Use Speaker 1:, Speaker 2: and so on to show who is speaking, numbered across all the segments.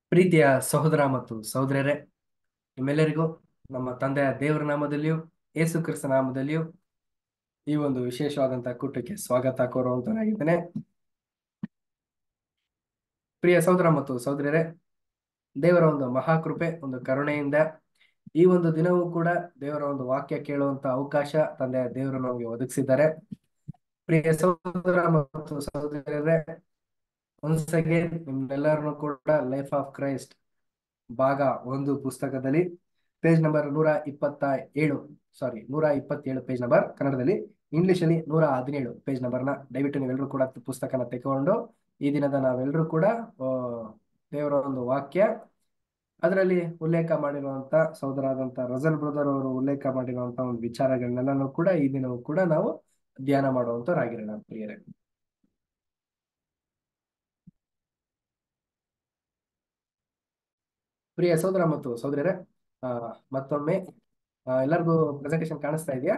Speaker 1: ಪ್ರೀತಿಯ ಸಹೋದರ ಮತ್ತು ಸಹೋದರರೇ ನಿಮ್ಮೆಲ್ಲರಿಗೂ ನಮ್ಮ ತಂದೆಯ ದೇವರ ನಾಮದಲ್ಲಿಯೂ ಯೇಸು ಕ್ರಿಸ್ತ ನಾಮದಲ್ಲಿಯೂ ಈ ಒಂದು ವಿಶೇಷವಾದಂತಹ ಕೂಟಕ್ಕೆ ಸ್ವಾಗತ ಕೋರುವಂತನಾಗಿದ್ದೇನೆ ಪ್ರಿಯ ಸಹೋದರ ಮತ್ತು ಸಹೋದರರೇ ದೇವರ ಒಂದು ಮಹಾಕೃಪೆ ಒಂದು ಕರುಣೆಯಿಂದ ಈ ಒಂದು ದಿನವೂ ಕೂಡ ದೇವರ ಒಂದು ವಾಕ್ಯ ಕೇಳುವಂತ ಅವಕಾಶ ತಂದೆಯ ದೇವರು ನಮಗೆ ಒದಗಿಸಿದ್ದಾರೆ ಪ್ರಿಯ ಸಹೋದರ ಮತ್ತು ಸಹೋದರರೇ ಒನ್ಸ್ ಅಗೇನ್ ನಿಮ್ಮೆಲ್ಲರನ್ನು ಕೂಡ ಲೈಫ್ ಆಫ್ ಕ್ರೈಸ್ಟ್ ಭಾಗ ಒಂದು ಪುಸ್ತಕದಲ್ಲಿ ಪೇಜ್ ನಂಬರ್ ನೂರ ಇಪ್ಪತ್ತ ಏಳು ಸಾರಿ ನೂರ ಇಪ್ಪತ್ತೇಳು ಪೇಜ್ ನಂಬರ್ ಕನ್ನಡದಲ್ಲಿ ಇಂಗ್ಲಿಷ್ ಅಲ್ಲಿ ನೂರ ಹದಿನೇಳು ಪೇಜ್ ನಂಬರ್ನ ದಯವಿಟ್ಟು ನೀವೆಲ್ಲರೂ ಕೂಡ ಪುಸ್ತಕನ ತೆಗೆದುಕೊಂಡು ಈ ದಿನದ ನಾವೆಲ್ಲರೂ ಕೂಡ ಆ, ದೇವರ ಒಂದು ವಾಕ್ಯ ಅದರಲ್ಲಿ ಉಲ್ಲೇಖ ಮಾಡಿರುವಂತ ಸಹೋದರಾದಂತ ರಜಲ್ ಬ್ರದರ್ ಅವರು ಉಲ್ಲೇಖ ಮಾಡಿರುವಂತ ಒಂದು ವಿಚಾರಗಳನ್ನೆಲ್ಲನೂ ಕೂಡ ಈ ದಿನವೂ ಕೂಡ ನಾವು ಧ್ಯಾನ ಮಾಡುವಂತವರಾಗಿರೋಣ ಪ್ರಿಯರೇ ಪ್ರಿಯ ಸಹೋದರ ಮತ್ತು ಸಹೋದರರೇ ಆ, ಮತ್ತೊಮ್ಮೆ ಆ, ಎಲ್ಲರಿಗೂ ಪ್ರೆಸೆಂಟೇಶನ್ ಕಾಣಿಸ್ತಾ ಇದೆಯಾ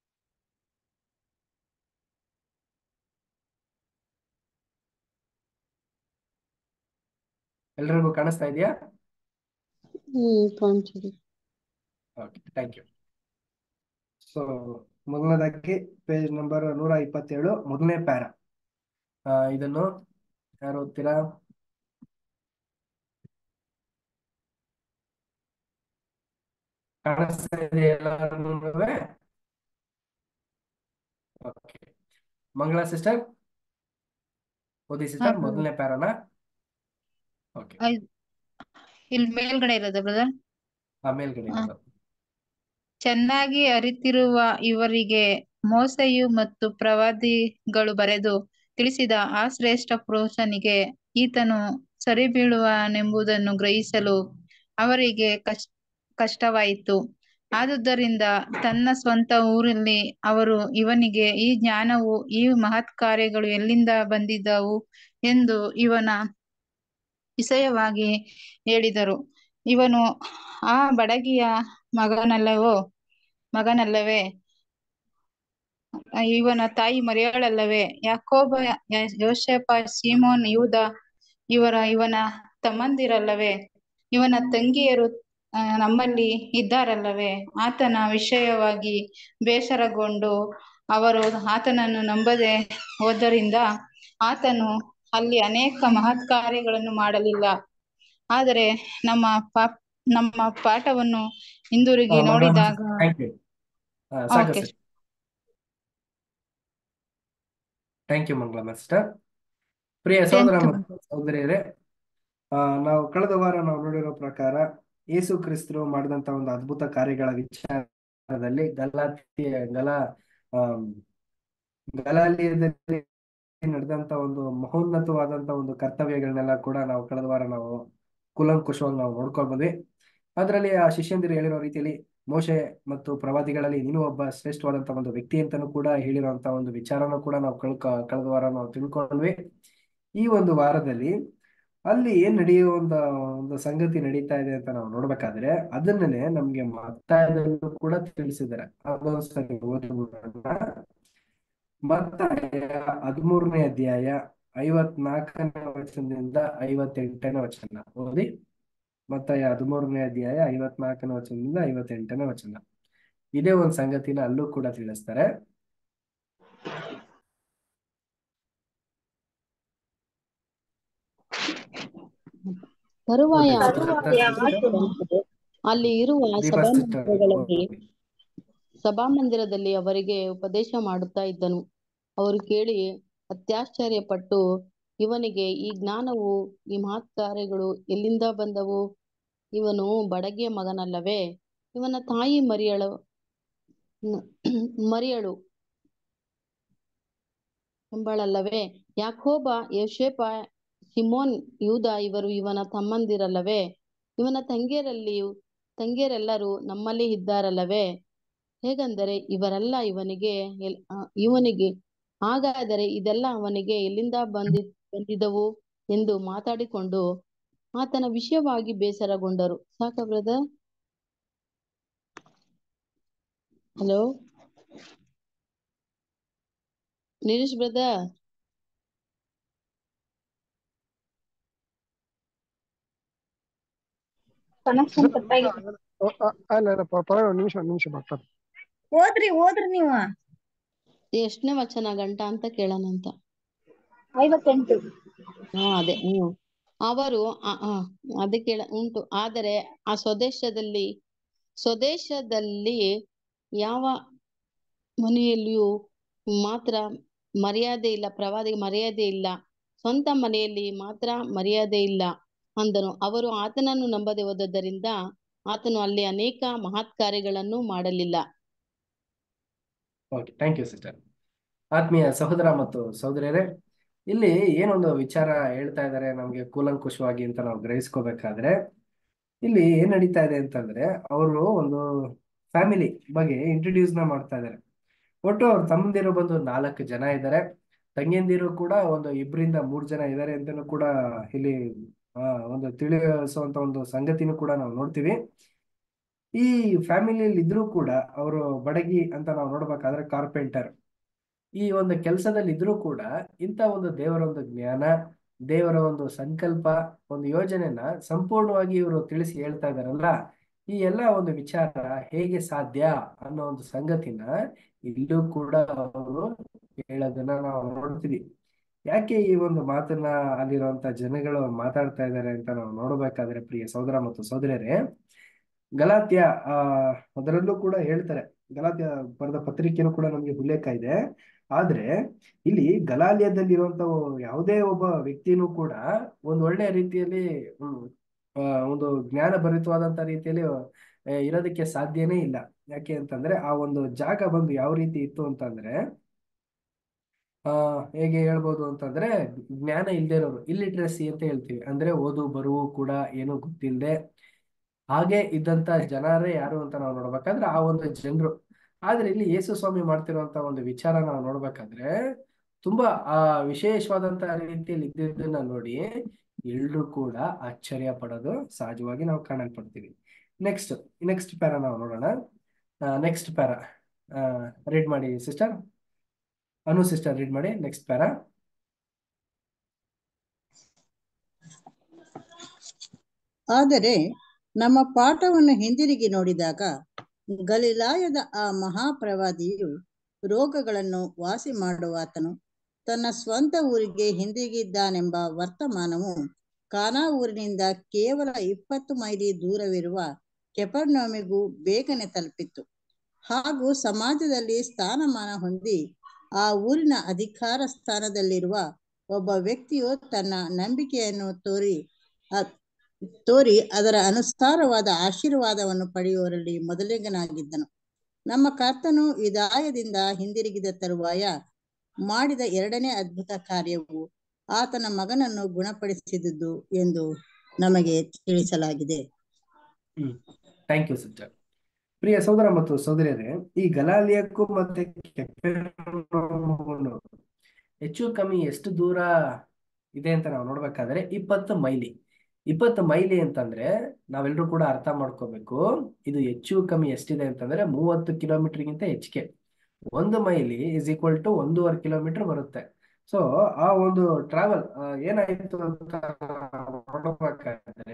Speaker 1: ಎಲ್ರಿಗೂ ಕಾಣಿಸ್ತಾ ಇದೆಯಾ
Speaker 2: ಹ್ಮ್ ಕಾಣ್ತಿದೆ
Speaker 1: ಓಕೆ ಥ್ಯಾಂಕ್ ಯು ಸೊ ಮೊದಲನೇದಾಗಿ ಪೇಜ್ ನಂಬರ್ ನೂರ ಇಪ್ಪತ್ತೇಳು ಮೊದಲನೇ ಪ್ಯಾರ ಇದನ್ನು ಯಾರು ಓದ್ತೀರಾ ಕಾಣಿಸ್ತಾ ಇದೆಯಾ ಎಲ್ಲರಿಗೂ ಓಕೆ ಮಂಗಳ ಸಿಸ್ಟರ್ ಓದಿ
Speaker 3: ಹಾ
Speaker 1: ಸಿಸ್ಟರ್
Speaker 3: brother.
Speaker 1: ಮೊದಲನೇ ಪ್ಯಾರನ ಓಕೆ
Speaker 3: ಐ- ಇಲ್ಲಿ ಮೇಲ್ಗಡೆ ಇರೋದ ಬ್ರದರ್
Speaker 1: ಆ ಮೇಲ್ಗಡೆ
Speaker 3: ಹಾ.
Speaker 1: ಇರೋದು
Speaker 3: ಚೆನ್ನಾಗಿ ಅರಿತಿರುವ ಇವರಿಗೆ ಮೋಸೆಯು ಮತ್ತು ಪ್ರವಾದಿಗಳು ಬರೆದು ತಿಳಿಸಿದ ಆ ಶ್ರೇಷ್ಠ ಪುರುಷನಿಗೆ ಈತನು ಸರಿಬೀಳುವನೆಂಬುದನ್ನು ಗ್ರಹಿಸಲು ಅವರಿಗೆ ಕಷ್ಟ ಕಷ್ಟವಾಯಿತು ಆದುದರಿಂದ ತನ್ನ ಸ್ವಂತ ಊರಲ್ಲಿ ಅವರು ಇವನಿಗೆ ಈ ಜ್ಞಾನವು ಈ ಮಹತ್ ಕಾರ್ಯಗಳು ಎಲ್ಲಿಂದ ಬಂದಿದ್ದವು ಎಂದು ಇವನ ವಿಷಯವಾಗಿ ಹೇಳಿದರು ಇವನು ಆ ಬಡಗಿಯ ಮಗನಲ್ಲವೋ ಮಗನಲ್ಲವೇ ಇವನ ತಾಯಿ ಮರಿಯಳಲ್ಲವೇ ಯಾಕೋಬ ಯ- ಯೋಸೇಪ ಸೀಮೋನ್ ಯೂದ ಇವರ ಇವನ ತಮ್ಮಂದಿರಲ್ಲವೇ ಇವನ ತಂಗಿಯರು ಆ, ನಮ್ಮಲ್ಲಿ ಇದ್ದಾರಲ್ಲವೇ ಆತನ ವಿಷಯವಾಗಿ ಬೇಸರಗೊಂಡು ಅವರು ಆತನನ್ನು ನಂಬದೆ ಹೋದ್ದರಿಂದ ಆತನು ಅಲ್ಲಿ ಅನೇಕ ಮಹತ್ ಕಾರ್ಯಗಳನ್ನು ಮಾಡಲಿಲ್ಲ ಆದರೆ ನಮ್ಮ ಪಾಪ್ ನಮ್ಮ ಪಾಠವನ್ನು ಹಿಂದಿರುಗಿ ನೋಡಿದಾಗ
Speaker 1: ಥ್ಯಾಂಕ್ ಯು ಸಾಕು
Speaker 3: okay
Speaker 1: sir thank you Mangalamma sister ಪ್ರಿಯ ಸಹೋದರ
Speaker 3: ಥ್ಯಾಂಕ್ ಯು
Speaker 1: ಮತ್ತು ಸಹೋದರಿಯರೇ ಆ, ನಾವು ಕಳೆದ ವಾರ ನಾವು ನೋಡಿರೋ ಪ್ರಕಾರ ಯೇಸು ಕ್ರಿಸ್ತರು ಮಾಡಿದಂತ ಒಂದು ಅದ್ಭುತ ಕಾರ್ಯಗಳ ವಿಚಾರದಲ್ಲಿ ಗಲಾತಿಯ ಗಲ ಆಮ್, ಗಲಾಲಿಯದಲ್ಲಿ ನಡೆದಂತ ಒಂದು ಮಹೋನ್ನತವಾದಂತ ಒಂದು ಕರ್ತವ್ಯಗಳನ್ನೆಲ್ಲ ಕೂಡ ನಾವು ಕಳೆದ ವಾರ ನಾವು ಕೂಲಂಕುಷವಾಗಿ ನಾವು ನೋಡ್ಕೊಂಡು ಬಂದ್ವಿ ಅದರಲ್ಲಿ ಆ ಶಿಷ್ಯಂದಿರು ಹೇಳಿರೋ ರೀತಿಯಲ್ಲಿ ಮೋಶೆ ಮತ್ತು ಪ್ರವಾದಿಗಳಲ್ಲಿ ನೀನು ಒಬ್ಬ ಶ್ರೇಷ್ಠವಾದಂತ ಒಂದು ವ್ಯಕ್ತಿ ಅಂತಾನೂ ಕೂಡ ಹೇಳಿರುವಂತ ಒಂದು ವಿಚಾರನೂ ಕೂಡ ನಾವು ಕಳ್ಕ ಕಳೆದ ವಾರ ನಾವು ತಿಳ್ಕೊಂಡ್ವಿ ಈ ಒಂದು ವಾರದಲ್ಲಿ ಅಲ್ಲಿ ಏನ್ ನಡೆಯುವ ಒಂದು ಒಂದು ಸಂಗತಿ ನಡೀತಾ ಇದೆ ಅಂತ ನಾವು ನೋಡ್ಬೇಕಾದ್ರೆ ಅದನ್ನೇ ನಮ್ಗೆ ಮತ್ತಾಯದಲ್ಲೂ ಕೂಡ ತಿಳಿಸಿದ್ದಾರೆ ಅದೊಂದ್ಸರಿ ಓದ್ಬಿಡೋಣ ಮತ್ತಾಯ ಹದಿಮೂರನೇ ಅಧ್ಯಾಯ ಐವತ್ನಾಲ್ಕನೇ ವಚನದಿಂದ ಐವತ್ತೆಂಟನೇ ವಚನ ಓದಿ ಮತ್ತಾಯ ಹದಿಮೂರನೇ ಅಧ್ಯಾಯ ಐವತ್ನಾಲ್ಕನೇ ವಚನದಿಂದ ಐವತ್ತೆಂಟನೇ ವಚನ ಇದೇ ಒಂದು ಸಂಗತಿನ ಅಲ್ಲೂ ಕೂಡ ತಿಳಿಸ್ತಾರೆ
Speaker 2: ತರುವಾಯ
Speaker 1: ಓದಿ
Speaker 2: ಆತನು ಬಂದು ಅಲ್ಲಿ ಇರುವ
Speaker 1: ದೀಪಾ ಸಿಸ್ಟರ್
Speaker 2: ಸಭಾಮಂದಿರಗಳಲ್ಲಿ ಸಭಾಮಂದಿರದಲ್ಲಿ ಅವರಿಗೆ ಉಪದೇಶ ಮಾಡುತ್ತಾ ಇದ್ದನು ಅವರು ಕೇಳಿ ಅತ್ಯಾಶ್ಚರ್ಯಪಟ್ಟು ಇವನಿಗೆ ಈ ಜ್ಞಾನವು ಈ ಮಹತ್ ಕಾರ್ಯಗಳು ಎಲ್ಲಿಂದ ಬಂದವು ಇವನು ಬಡಗಿಯ ಮಗನಲ್ಲವೇ ಇವನ ತಾಯಿ ಮರಿಯಳು ಮರಿಯಳು ಎಂಬಳಲ್ಲವೇ ಯಾಕೋಬ ಯೋಸೇಪ ಸಿಮೋನ್ ಯೂದ ಇವರು ಇವನ ತಮ್ಮಂದಿರಲ್ಲವೇ ಇವನ ತಂಗಿಯರಲ್ಲಿಯೂ ತಂಗಿಯರೆಲ್ಲರೂ ನಮ್ಮಲ್ಲಿ ಇದ್ದಾರಲ್ಲವೇ ಹೇಗೆಂದರೆ ಇವರೆಲ್ಲ ಇವನಿಗೆ ಎಲ್- ಆ, ಇವನಿಗೆ ಹಾಗಾದರೆ ಇದೆಲ್ಲ ಅವನಿಗೆ ಎಲ್ಲಿಂದ ಬಂದಿ ಬಂದಿದವು ಎಂದು ಮಾತಾಡಿಕೊಂಡು ಆತನ ವಿಷಯವಾಗಿ ಬೇಸರಗೊಂಡರು ಸಾಕ brother hello Nirish brother
Speaker 3: connection ಕಟ್ಟಾಗಿ
Speaker 4: ಅಲ್ಲ ಅಲ್ಲ ಪ- ಪರವಾಗಿಲ್ಲ ಒಂದ್ ನಿಮಿಷ ಒಂದ್ ನಿಮಿಷ ಬರ್ತಾರೆ
Speaker 5: ಓದ್ರಿ ಓದ್ರಿ ನೀವು
Speaker 2: ಎಷ್ಟನೇ ವಚನ ಗಂಟ ಅಂತ ಕೇಳೋಣ ಅಂತ
Speaker 5: ಐವತ್ತೆಂಟು
Speaker 2: ಹಾ ಅದೇ ಹ್ಮ್ ಅವರು ಆ ಆ, ಅದೇ ಕೇಳ ಉಂಟು ಆದರೆ ಆ ಸ್ವದೇಶದಲ್ಲಿ ಸ್ವದೇಶದಲ್ಲಿ ಯಾವ ಮನೆಯಲ್ಲಿಯೂ ಮಾತ್ರ ಮರ್ಯಾದೆ ಇಲ್ಲ ಪ್ರವಾದಿಗೆ ಮರ್ಯಾದೆ ಇಲ್ಲ ಸ್ವಂತ ಮನೆಯಲ್ಲಿ ಮಾತ್ರ ಮರ್ಯಾದೆ ಇಲ್ಲ ಅಂದನು ಅವರು ಆತನನ್ನು ನಂಬದೆ ಹೋದದ್ದರಿಂದ ಆತನು ಅಲ್ಲಿ ಅನೇಕ ಮಹತ್ ಕಾರ್ಯಗಳನ್ನು ಮಾಡಲಿಲ್ಲ
Speaker 1: ಓಕೆ ಥ್ಯಾಂಕ್ ಯು ಸಿಸ್ಟರ್ ಆತ್ಮೀಯ ಸಹೋದರ ಮತ್ತು ಸಹೋದರಿಯರೇ ಇಲ್ಲಿ ಏನೊಂದು ವಿಚಾರ ಹೇಳ್ತಾ ಇದ್ದಾರೆ ನಮ್ಗೆ ಕೂಲಂಕುಷವಾಗಿ ಅಂತ ನಾವು ಗ್ರಹಿಸ್ಕೋಬೇಕಾದ್ರೆ ಇಲ್ಲಿ ಏನ್ ನಡೀತಾ ಇದೆ ಅಂತಂದ್ರೆ ಅವರು ಒಂದು ಫ್ಯಾಮಿಲಿ ಬಗ್ಗೆ ಇಂಟ್ರೊಡ್ಯೂಸ್ ನ ಮಾಡ್ತಾ ಇದ್ದಾರೆ ಒಟ್ಟು ಅವ್ರ ತಮ್ಮಂದಿರು ಬಂದು ನಾಲ್ಕು ಜನ ಇದ್ದಾರೆ ತಂಗಿಯಂದಿರು ಕೂಡ ಒಂದು ಇಬ್ಬರಿಂದ ಮೂರು ಜನ ಇದ್ದಾರೆ ಅಂತಲೂ ಕೂಡ ಇಲ್ಲಿ ಆ, ಒಂದು ತಿಳಿಸುವಂತ ಒಂದು ಸಂಗತಿನೂ ಕೂಡ ನಾವು ನೋಡ್ತೀವಿ ಈ ಫ್ಯಾಮಿಲಿಯಲ್ಲಿ ಇದ್ರೂ ಕೂಡ ಅವರು ಬಡಗಿ ಅಂತ ನಾವು ನೋಡ್ಬೇಕಾದ್ರೆ ಕಾರ್ಪೆಂಟರ್ ಈ ಒಂದು ಕೆಲಸದಲ್ಲಿ ಇದ್ರೂ ಕೂಡ ಇಂಥ ಒಂದು ದೇವರ ಒಂದು ಜ್ಞಾನ ದೇವರ ಒಂದು ಸಂಕಲ್ಪ ಒಂದು ಯೋಜನೆನ ಸಂಪೂರ್ಣವಾಗಿ ಇವರು ತಿಳಿಸಿ ಹೇಳ್ತಾ ಇದಾರಲ್ಲ ಈ ಎಲ್ಲ ಒಂದು ವಿಚಾರ ಹೇಗೆ ಸಾಧ್ಯ ಅನ್ನೋ ಒಂದು ಸಂಗತಿನ ಇಲ್ಲೂ ಕೂಡ ಅವರು ಹೇಳೋದನ್ನ ನಾವು ನೋಡ್ತೀವಿ ಯಾಕೆ ಈ ಒಂದು ಮಾತನ್ನ ಅಲ್ಲಿರುವಂತ ಜನಗಳು ಮಾತಾಡ್ತಾ ಇದ್ದಾರೆ ಅಂತ ನಾವು ನೋಡ್ಬೇಕಾದ್ರೆ ಪ್ರಿಯ ಸಹೋದರ ಮತ್ತು ಸಹೋದರಿಯರೇ ಗಲಾತ್ಯ ಆ ಅದರಲ್ಲೂ ಕೂಡ ಹೇಳ್ತಾರೆ ಗಲಾತ್ಯ ಬರೆದ ಪತ್ರಿಕೆನೂ ಕೂಡ ನಮ್ಗೆ ಉಲ್ಲೇಖ ಇದೆ ಆದ್ರೆ ಇಲ್ಲಿ ಗಲಾಲ್ಯದಲ್ಲಿರುವಂತ ಯಾವುದೇ ಒಬ್ಬ ವ್ಯಕ್ತಿನೂ ಕೂಡ ಒಂದು ಒಳ್ಳೆ ರೀತಿಯಲ್ಲಿ ಹ್ಮ್, ಆ, ಒಂದು ಜ್ಞಾನ ಭರಿತವಾದಂತ ರೀತಿಯಲ್ಲಿ ಆ, ಇರೋದಕ್ಕೆ ಸಾಧ್ಯನೇ ಇಲ್ಲ ಯಾಕೆ ಅಂತಂದ್ರೆ ಆ ಒಂದು ಜಾಗ ಬಂದು ಯಾವ ರೀತಿ ಇತ್ತು ಅಂತಂದ್ರೆ ಆ ಹೇಗೆ ಹೇಳ್ಬೋದು ಅಂತಂದ್ರೆ ಜ್ಞಾನ ಇಲ್ದೇ ಇರೋರು ಇಲ್ಲಿಟ್ರಸಿ ಅಂತ ಹೇಳ್ತೀವಿ ಅಂದ್ರೆ ಓದು ಬರುವು ಕೂಡ ಏನು ಗೊತ್ತಿಲ್ಲದೆ ಹಾಗೆ ಇದ್ದಂತ ಜನರೇ ಯಾರು ಅಂತ ನಾವು ನೋಡ್ಬೇಕಾದ್ರೆ ಆ ಒಂದು ಜನರು ಆದ್ರೆ ಇಲ್ಲಿ ಯೇಸು ಸ್ವಾಮಿ ಮಾಡ್ತಿರುವಂತ ಒಂದು ವಿಚಾರ ನಾವು ನೋಡ್ಬೇಕಾದ್ರೆ ತುಂಬಾ ಆ ವಿಶೇಷವಾದಂತ ರೀತಿಯಲ್ಲಿ ಇದ್ದಿದ್ದನ್ನ ನೋಡಿ ಎಲ್ರು ಕೂಡ ಆಶ್ಚರ್ಯ ಪಡೋದು ಸಹಜವಾಗಿ ನಾವು ಕಾಣಲ್ಪಡ್ತೀವಿ ನೆಕ್ಸ್ಟ್ ನೆಕ್ಸ್ಟ್ ಪ್ಯಾರ ನಾವು ನೋಡೋಣ ನೆಕ್ಸ್ಟ್ ಪ್ಯಾರ ರೀಡ್ ಮಾಡಿ ಸಿಸ್ಟರ್ ಅನು ಸಿಸ್ಟರ್ ರೀಡ್ ಮಾಡಿ ನೆಕ್ಸ್ಟ್ ಪ್ಯಾರ
Speaker 6: ಆದರೆ ನಮ್ಮ ಪಾಠವನ್ನು ಹಿಂದಿರುಗಿ ನೋಡಿದಾಗ ಗಲಿಲಾಯದ ಆ ಮಹಾಪ್ರವಾದಿಯು ರೋಗಗಳನ್ನು ವಾಸಿ ಮಾಡುವಾತನು ತನ್ನ ಸ್ವಂತ ಊರಿಗೆ ಹಿಂದಿರುಗಿದ್ದಾನೆಂಬ ವರ್ತಮಾನವು ಕಾನಾ ಊರಿನಿಂದ ಕೇವಲ ಇಪ್ಪತ್ತು ಮೈಲಿ ದೂರವಿರುವ ಕೆಪರ್ನೋಮಿಗೂ ಬೇಗನೆ ತಲುಪಿತ್ತು ಹಾಗೂ ಸಮಾಜದಲ್ಲಿ ಸ್ಥಾನಮಾನ ಹೊಂದಿ ಆ ಊರಿನ ಅಧಿಕಾರ ಸ್ಥಾನದಲ್ಲಿರುವ ಒಬ್ಬ ವ್ಯಕ್ತಿಯು ತನ್ನ ನಂಬಿಕೆಯನ್ನು ತೋರಿ ಅ- ತೋರಿ ಅದರ ಅನುಸಾರವಾದ ಆಶೀರ್ವಾದವನ್ನು ಪಡೆಯುವವರಲ್ಲಿ ಮೊದಲಿಗನಾಗಿದ್ದನು ನಮ್ಮ ಕರ್ತನು ವಿದಾಯದಿಂದ ಹಿಂದಿರುಗಿದ ತರುವಾಯ ಮಾಡಿದ ಎರಡನೇ ಅದ್ಭುತ ಕಾರ್ಯವು ಆತನ ಮಗನನ್ನು ಗುಣಪಡಿಸಿದುದು ಎಂದು ನಮಗೆ ತಿಳಿಸಲಾಗಿದೆ
Speaker 1: ಹ್ಮ್ ಥ್ಯಾಂಕ್ ಯು ಸಿಸ್ಟರ್ ಪ್ರಿಯ ಸಹೋದರ ಮತ್ತು ಸಹೋದರಿಯರೇ ಈ ಗಲಾಲಿಯಕ್ಕೂ ಮತ್ತೆ ಕೆಫೆರ್ನೌಮಕ್ಕೂ ಹೆಚ್ಚು ಕಮ್ಮಿ ಎಷ್ಟು ದೂರ ಇದೆ ಅಂತ ನಾವು ನೋಡ್ಬೇಕಾದ್ರೆ ಇಪ್ಪತ್ತು ಮೈಲಿ ಇಪ್ಪತ್ತು ಮೈಲಿ ಅಂತಂದ್ರೆ ನಾವೆಲ್ಲರೂ ಕೂಡ ಅರ್ಥ ಮಾಡ್ಕೋಬೇಕು ಇದು ಹೆಚ್ಚು ಕಮ್ಮಿ ಎಷ್ಟಿದೆ ಅಂತಂದ್ರೆ ಮೂವತ್ತು ಕಿಲೋಮೀಟರ್ಗಿಂತ ಹೆಚ್ಚಿಗೆ ಒಂದು ಮೈಲಿ ಇಸ್ ಈಕ್ವಲ್ ಟು ಒಂದೂವರೆ ಕಿಲೋಮೀಟರ್ ಬರುತ್ತೆ ಸೊ ಆ ಒಂದು ಟ್ರಾವೆಲ್ ಏನಾಯ್ತು ಅಂತ ನೋಡ್ಬೇಕಾದ್ರೆ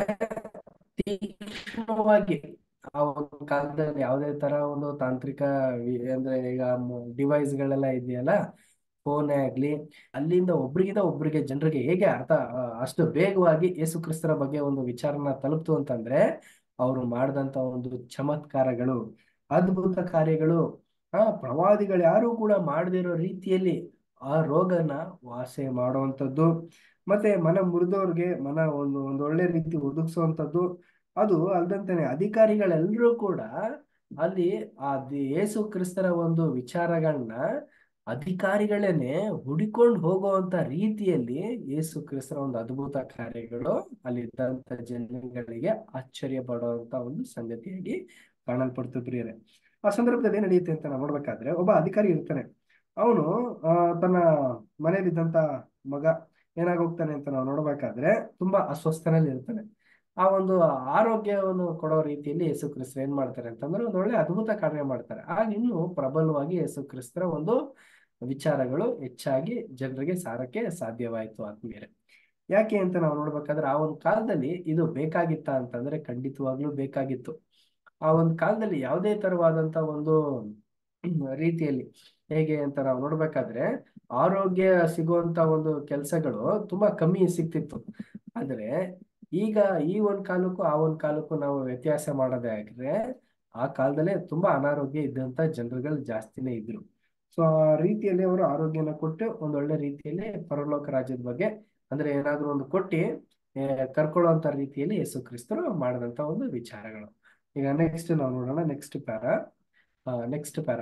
Speaker 1: ತೀಕ್ಷ್ಣವಾಗಿ ಆ ಒಂದು ಕಾಲದಲ್ಲಿ ಯಾವುದೇ ತರ ಒಂದು ತಾಂತ್ರಿಕ ವಿ- ಅಂದ್ರೆ ಈಗ ಡಿವೈಸ್ ಗಳೆಲ್ಲ ಇದೆಯಲ್ಲ ಫೋನೇ ಆಗ್ಲಿ ಅಲ್ಲಿಂದ ಒಬ್ರಿಗಿಂತ ಒಬ್ರಿಗೆ ಜನರಿಗೆ ಹೇಗೆ ಅರ್ಥ ಆ, ಅಷ್ಟು ವೇಗವಾಗಿ ಯೇಸು ಕ್ರಿಸ್ತರ ಬಗ್ಗೆ ಒಂದು ವಿಚಾರನ ತಲುಪ್ತು ಅಂತಂದ್ರೆ ಅವರು ಮಾಡಿದಂತ ಒಂದು ಚಮತ್ಕಾರಗಳು ಅದ್ಭುತ ಕಾರ್ಯಗಳು ಆ ಪ್ರವಾದಿಗಳು ಯಾರು ಕೂಡ ಮಾಡದಿರೋ ರೀತಿಯಲ್ಲಿ ಆ ರೋಗನ ವಾಸಿ ಮಾಡುವಂಥದ್ದು ಮತ್ತೆ ಮನ ಮುರಿದವ್ರಿಗೆ ಮನ ಒಂದು ಒಂದು ಒಳ್ಳೆ ರೀತಿ ಒದಗಿಸುವಂಥದ್ದು ಅದು ಅಲ್ದಂತಾನೆ ಅಧಿಕಾರಿಗಳೆಲ್ಲರೂ ಕೂಡ ಅಲ್ಲಿ ಆ ದಿ- ಯೇಸು ಕ್ರಿಸ್ತರ ಒಂದು ವಿಚಾರಗಳನ್ನ ಅಧಿಕಾರಿಗಳೇನೆ ಹುಡಿಕೊಂಡು ಹೋಗುವಂತ ರೀತಿಯಲ್ಲಿ ಯೇಸು ಕ್ರಿಸ್ತರ ಒಂದು ಅದ್ಭುತ ಕಾರ್ಯಗಳು ಅಲ್ಲಿ ಇದ್ದಂತ ಜನಗಳಿಗೆ ಆಶ್ಚರ್ಯ ಪಡುವಂತ ಒಂದು ಸಂಗತಿಯಾಗಿ ಕಾಣಲ್ಪಡ್ತು ಪ್ರಿಯರೇ ಆ ಸಂದರ್ಭದಲ್ಲಿ ಏನ್ ನಡೆಯುತ್ತೆ ಅಂತ ನಾವು ನೋಡ್ಬೇಕಾದ್ರೆ ಒಬ್ಬ ಅಧಿಕಾರಿ ಇರ್ತಾನೆ ಅವನು ಆ ತನ್ನ ಮನೇಲಿದ್ದಂತ ಮಗ ಏನಾಗೋಗ್ತಾನೆ ಅಂತ ನಾವು ನೋಡ್ಬೇಕಾದ್ರೆ ತುಂಬಾ ಅಸ್ವಸ್ಥನಲ್ಲಿ ಇರ್ತಾನೆ ಆ ಒಂದು ಆರೋಗ್ಯವನ್ನು ಕೊಡೋ ರೀತಿಯಲ್ಲಿ ಯೇಸು ಕ್ರಿಸ್ತ ಏನ್ ಮಾಡ್ತಾರೆ ಅಂತಂದ್ರೆ ಒಂದು ಒಳ್ಳೆ ಅದ್ಭುತ ಕಾರ್ಯ ಮಾಡ್ತಾರೆ ಆಗ ಇನ್ನು ಪ್ರಬಲವಾಗಿ ಯೇಸು ಕ್ರಿಸ್ತರ ಒಂದು ವಿಚಾರಗಳು ಹೆಚ್ಚಾಗಿ ಜನರಿಗೆ ಸಾರಕ್ಕೆ ಸಾಧ್ಯವಾಯಿತು ಆದ್ಮೇಲೆ ಯಾಕೆ ಅಂತ ನಾವು ನೋಡ್ಬೇಕಾದ್ರೆ ಆ ಒಂದು ಕಾಲದಲ್ಲಿ ಇದು ಬೇಕಾಗಿತ್ತ ಅಂತಂದ್ರೆ ಖಂಡಿತವಾಗ್ಲೂ ಬೇಕಾಗಿತ್ತು ಆ ಒಂದು ಕಾಲದಲ್ಲಿ ಯಾವುದೇ ತರವಾದಂತ ಒಂದು ರೀತಿಯಲ್ಲಿ ಹೇಗೆ ಅಂತ ನಾವು ನೋಡ್ಬೇಕಾದ್ರೆ ಆರೋಗ್ಯ ಸಿಗುವಂತ ಒಂದು ಕೆಲಸಗಳು ತುಂಬಾ ಕಮ್ಮಿ ಸಿಗ್ತಿತ್ತು ಆದ್ರೆ ಈಗ ಈ ಒಂದ್ ಕಾಲಕ್ಕೂ ಆ ಒಂದ್ ಕಾಲಕ್ಕೂ ನಾವು ವ್ಯತ್ಯಾಸ ಮಾಡೋದೇ ಆಗಿದ್ರೆ ಆ ಕಾಲದಲ್ಲೇ ತುಂಬಾ ಅನಾರೋಗ್ಯ ಇದ್ದಂತ ಜನರುಗಳು ಜಾಸ್ತಿನೇ ಇದ್ರು ಸೊ ಆ ರೀತಿಯಲ್ಲಿ ಅವರು ಆರೋಗ್ಯನ ಕೊಟ್ಟು ಒಂದೊಳ್ಳೆ ರೀತಿಯಲ್ಲಿ ಪರಲೋಕ ರಾಜ್ಯದ ಬಗ್ಗೆ ಅಂದ್ರೆ ಏನಾದ್ರು ಒಂದು ಕೊಟ್ಟಿ ಕರ್ಕೊಳ್ಳುವಂತ ರೀತಿಯಲ್ಲಿ ಯೇಸು ಕ್ರಿಸ್ತರು ಮಾಡಿದಂತ ಒಂದು ವಿಚಾರಗಳು ಈಗ ನೆಕ್ಸ್ಟ್ ನಾವು ನೋಡೋಣ next para next para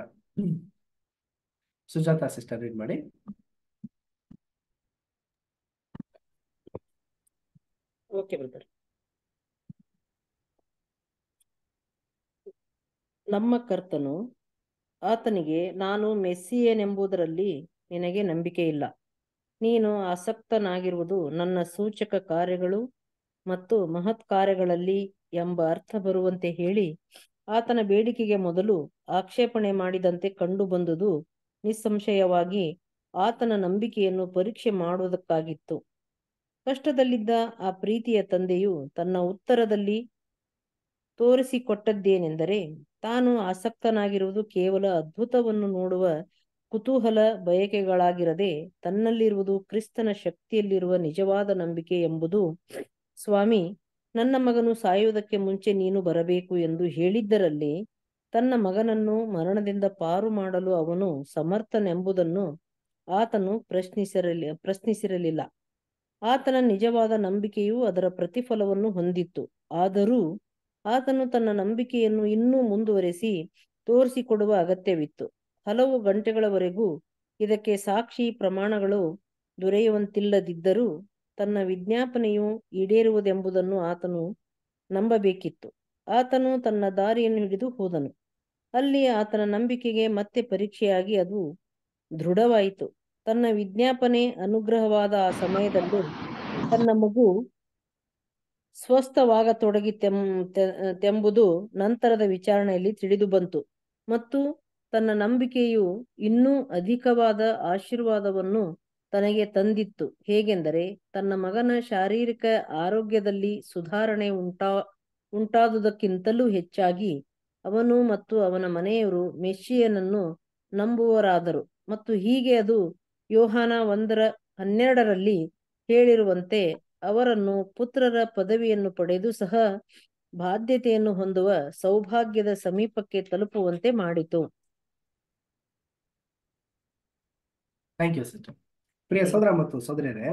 Speaker 1: Sujata sister read ಮಾಡಿ
Speaker 7: ಓಕೆ ಬ್ರದರ್ ನಮ್ಮ ಕರ್ತನು ಆತನಿಗೆ ನಾನು ಮೆಸ್ಸಿಯನೆಂಬುದರಲ್ಲಿ ನಿನಗೆ ನಂಬಿಕೆ ಇಲ್ಲ ನೀನು ಆಸಕ್ತನಾಗಿರುವುದು ನನ್ನ ಸೂಚಕ ಕಾರ್ಯಗಳು ಮತ್ತು ಮಹತ್ ಕಾರ್ಯಗಳಲ್ಲಿ ಎಂಬ ಅರ್ಥ ಬರುವಂತೆ ಹೇಳಿ ಆತನ ಬೇಡಿಕೆಗೆ ಮೊದಲು ಆಕ್ಷೇಪಣೆ ಮಾಡಿದಂತೆ ಕಂಡು ಬಂದುದು ನಿಸ್ಸಂಶಯವಾಗಿ ಆತನ ನಂಬಿಕೆಯನ್ನು ಪರೀಕ್ಷೆ ಮಾಡುವುದಕ್ಕಾಗಿತ್ತು ಕಷ್ಟದಲ್ಲಿದ್ದ ಆ ಪ್ರೀತಿಯ ತಂದೆಯು ತನ್ನ ಉತ್ತರದಲ್ಲಿ ತೋರಿಸಿಕೊಟ್ಟದ್ದೇನೆಂದರೆ ತಾನು ಆಸಕ್ತನಾಗಿರುವುದು ಕೇವಲ ಅದ್ಭುತವನ್ನು ನೋಡುವ ಕುತೂಹಲ ಬಯಕೆಗಳಾಗಿರದೆ ತನ್ನಲ್ಲಿರುವುದು ಕ್ರಿಸ್ತನ ಶಕ್ತಿಯಲ್ಲಿರುವ ನಿಜವಾದ ನಂಬಿಕೆ ಎಂಬುದು ಸ್ವಾಮಿ ನನ್ನ ಮಗನು ಸಾಯುವುದಕ್ಕೆ ಮುಂಚೆ ನೀನು ಬರಬೇಕು ಎಂದು ಹೇಳಿದ್ದರಲ್ಲಿ ತನ್ನ ಮಗನನ್ನು ಮರಣದಿಂದ ಪಾರು ಮಾಡಲು ಅವನು ಸಮರ್ಥನೆಂಬುದನ್ನು ಆತನು ಪ್ರಶ್ನಿಸಿರಲಿ ಪ್ರಶ್ನಿಸಿರಲಿಲ್ಲ ಆತನ ನಿಜವಾದ ನಂಬಿಕೆಯು ಅದರ ಪ್ರತಿಫಲವನ್ನು ಹೊಂದಿತ್ತು ಆದರೂ ಆತನು ತನ್ನ ನಂಬಿಕೆಯನ್ನು ಇನ್ನೂ ಮುಂದುವರೆಸಿ ತೋರಿಸಿಕೊಡುವ ಅಗತ್ಯವಿತ್ತು ಹಲವು ಗಂಟೆಗಳವರೆಗೂ ಇದಕ್ಕೆ ಸಾಕ್ಷಿ ಪ್ರಮಾಣಗಳು ದೊರೆಯುವಂತಿಲ್ಲದಿದ್ದರೂ ತನ್ನ ವಿಜ್ಞಾಪನೆಯು ಈಡೇರುವುದೆಂಬುದನ್ನು ಆತನು ನಂಬಬೇಕಿತ್ತು ಆತನು ತನ್ನ ದಾರಿಯನ್ನು ಹಿಡಿದು ಹೋದನು ಅಲ್ಲಿ ಆತನ ನಂಬಿಕೆಗೆ ಮತ್ತೆ ಪರೀಕ್ಷೆಯಾಗಿ ಅದು ದೃಢವಾಯಿತು ತನ್ನ ವಿಜ್ಞಾಪನೆ ಅನುಗ್ರಹವಾದ ಆ ಸಮಯದಲ್ಲಿ ತನ್ನ ಮಗು ಸ್ವಸ್ಥವಾಗತೊಡಗಿತೆಂ ತೆಂಬುದು ನಂತರದ ವಿಚಾರಣೆಯಲ್ಲಿ ತಿಳಿದು ಬಂತು ಮತ್ತು ತನ್ನ ನಂಬಿಕೆಯು ಇನ್ನೂ ಅಧಿಕವಾದ ಆಶೀರ್ವಾದವನ್ನು ತನಗೆ ತಂದಿತ್ತು ಹೇಗೆಂದರೆ ತನ್ನ ಮಗನ ಶಾರೀರಿಕ ಆರೋಗ್ಯದಲ್ಲಿ ಸುಧಾರಣೆ ಉಂಟಾ ಉಂಟಾದುದಕ್ಕಿಂತಲೂ ಹೆಚ್ಚಾಗಿ ಅವನು ಮತ್ತು ಅವನ ಮನೆಯವರು ಮೆಸ್ಸಿಯನನ್ನು ನಂಬುವರಾದರು ಮತ್ತು ಹೀಗೆ ಅದು ಯೋಹಾನ ಒಂದರ ಹನ್ನೆರಡರಲ್ಲಿ ಹೇಳಿರುವಂತೆ ಅವರನ್ನು ಪುತ್ರರ ಪದವಿಯನ್ನು ಪಡೆದು ಸಹ ಬಾಧ್ಯತೆಯನ್ನು ಹೊಂದುವ ಸೌಭಾಗ್ಯದ ಸಮೀಪಕ್ಕೆ ತಲುಪುವಂತೆ ಮಾಡಿತು
Speaker 1: ಥ್ಯಾಂಕ್ ಯು ಸಿಸ್ಟರ್ ಪ್ರಿಯ ಸೋದರ ಮತ್ತು ಸೋದರಿಯರೇ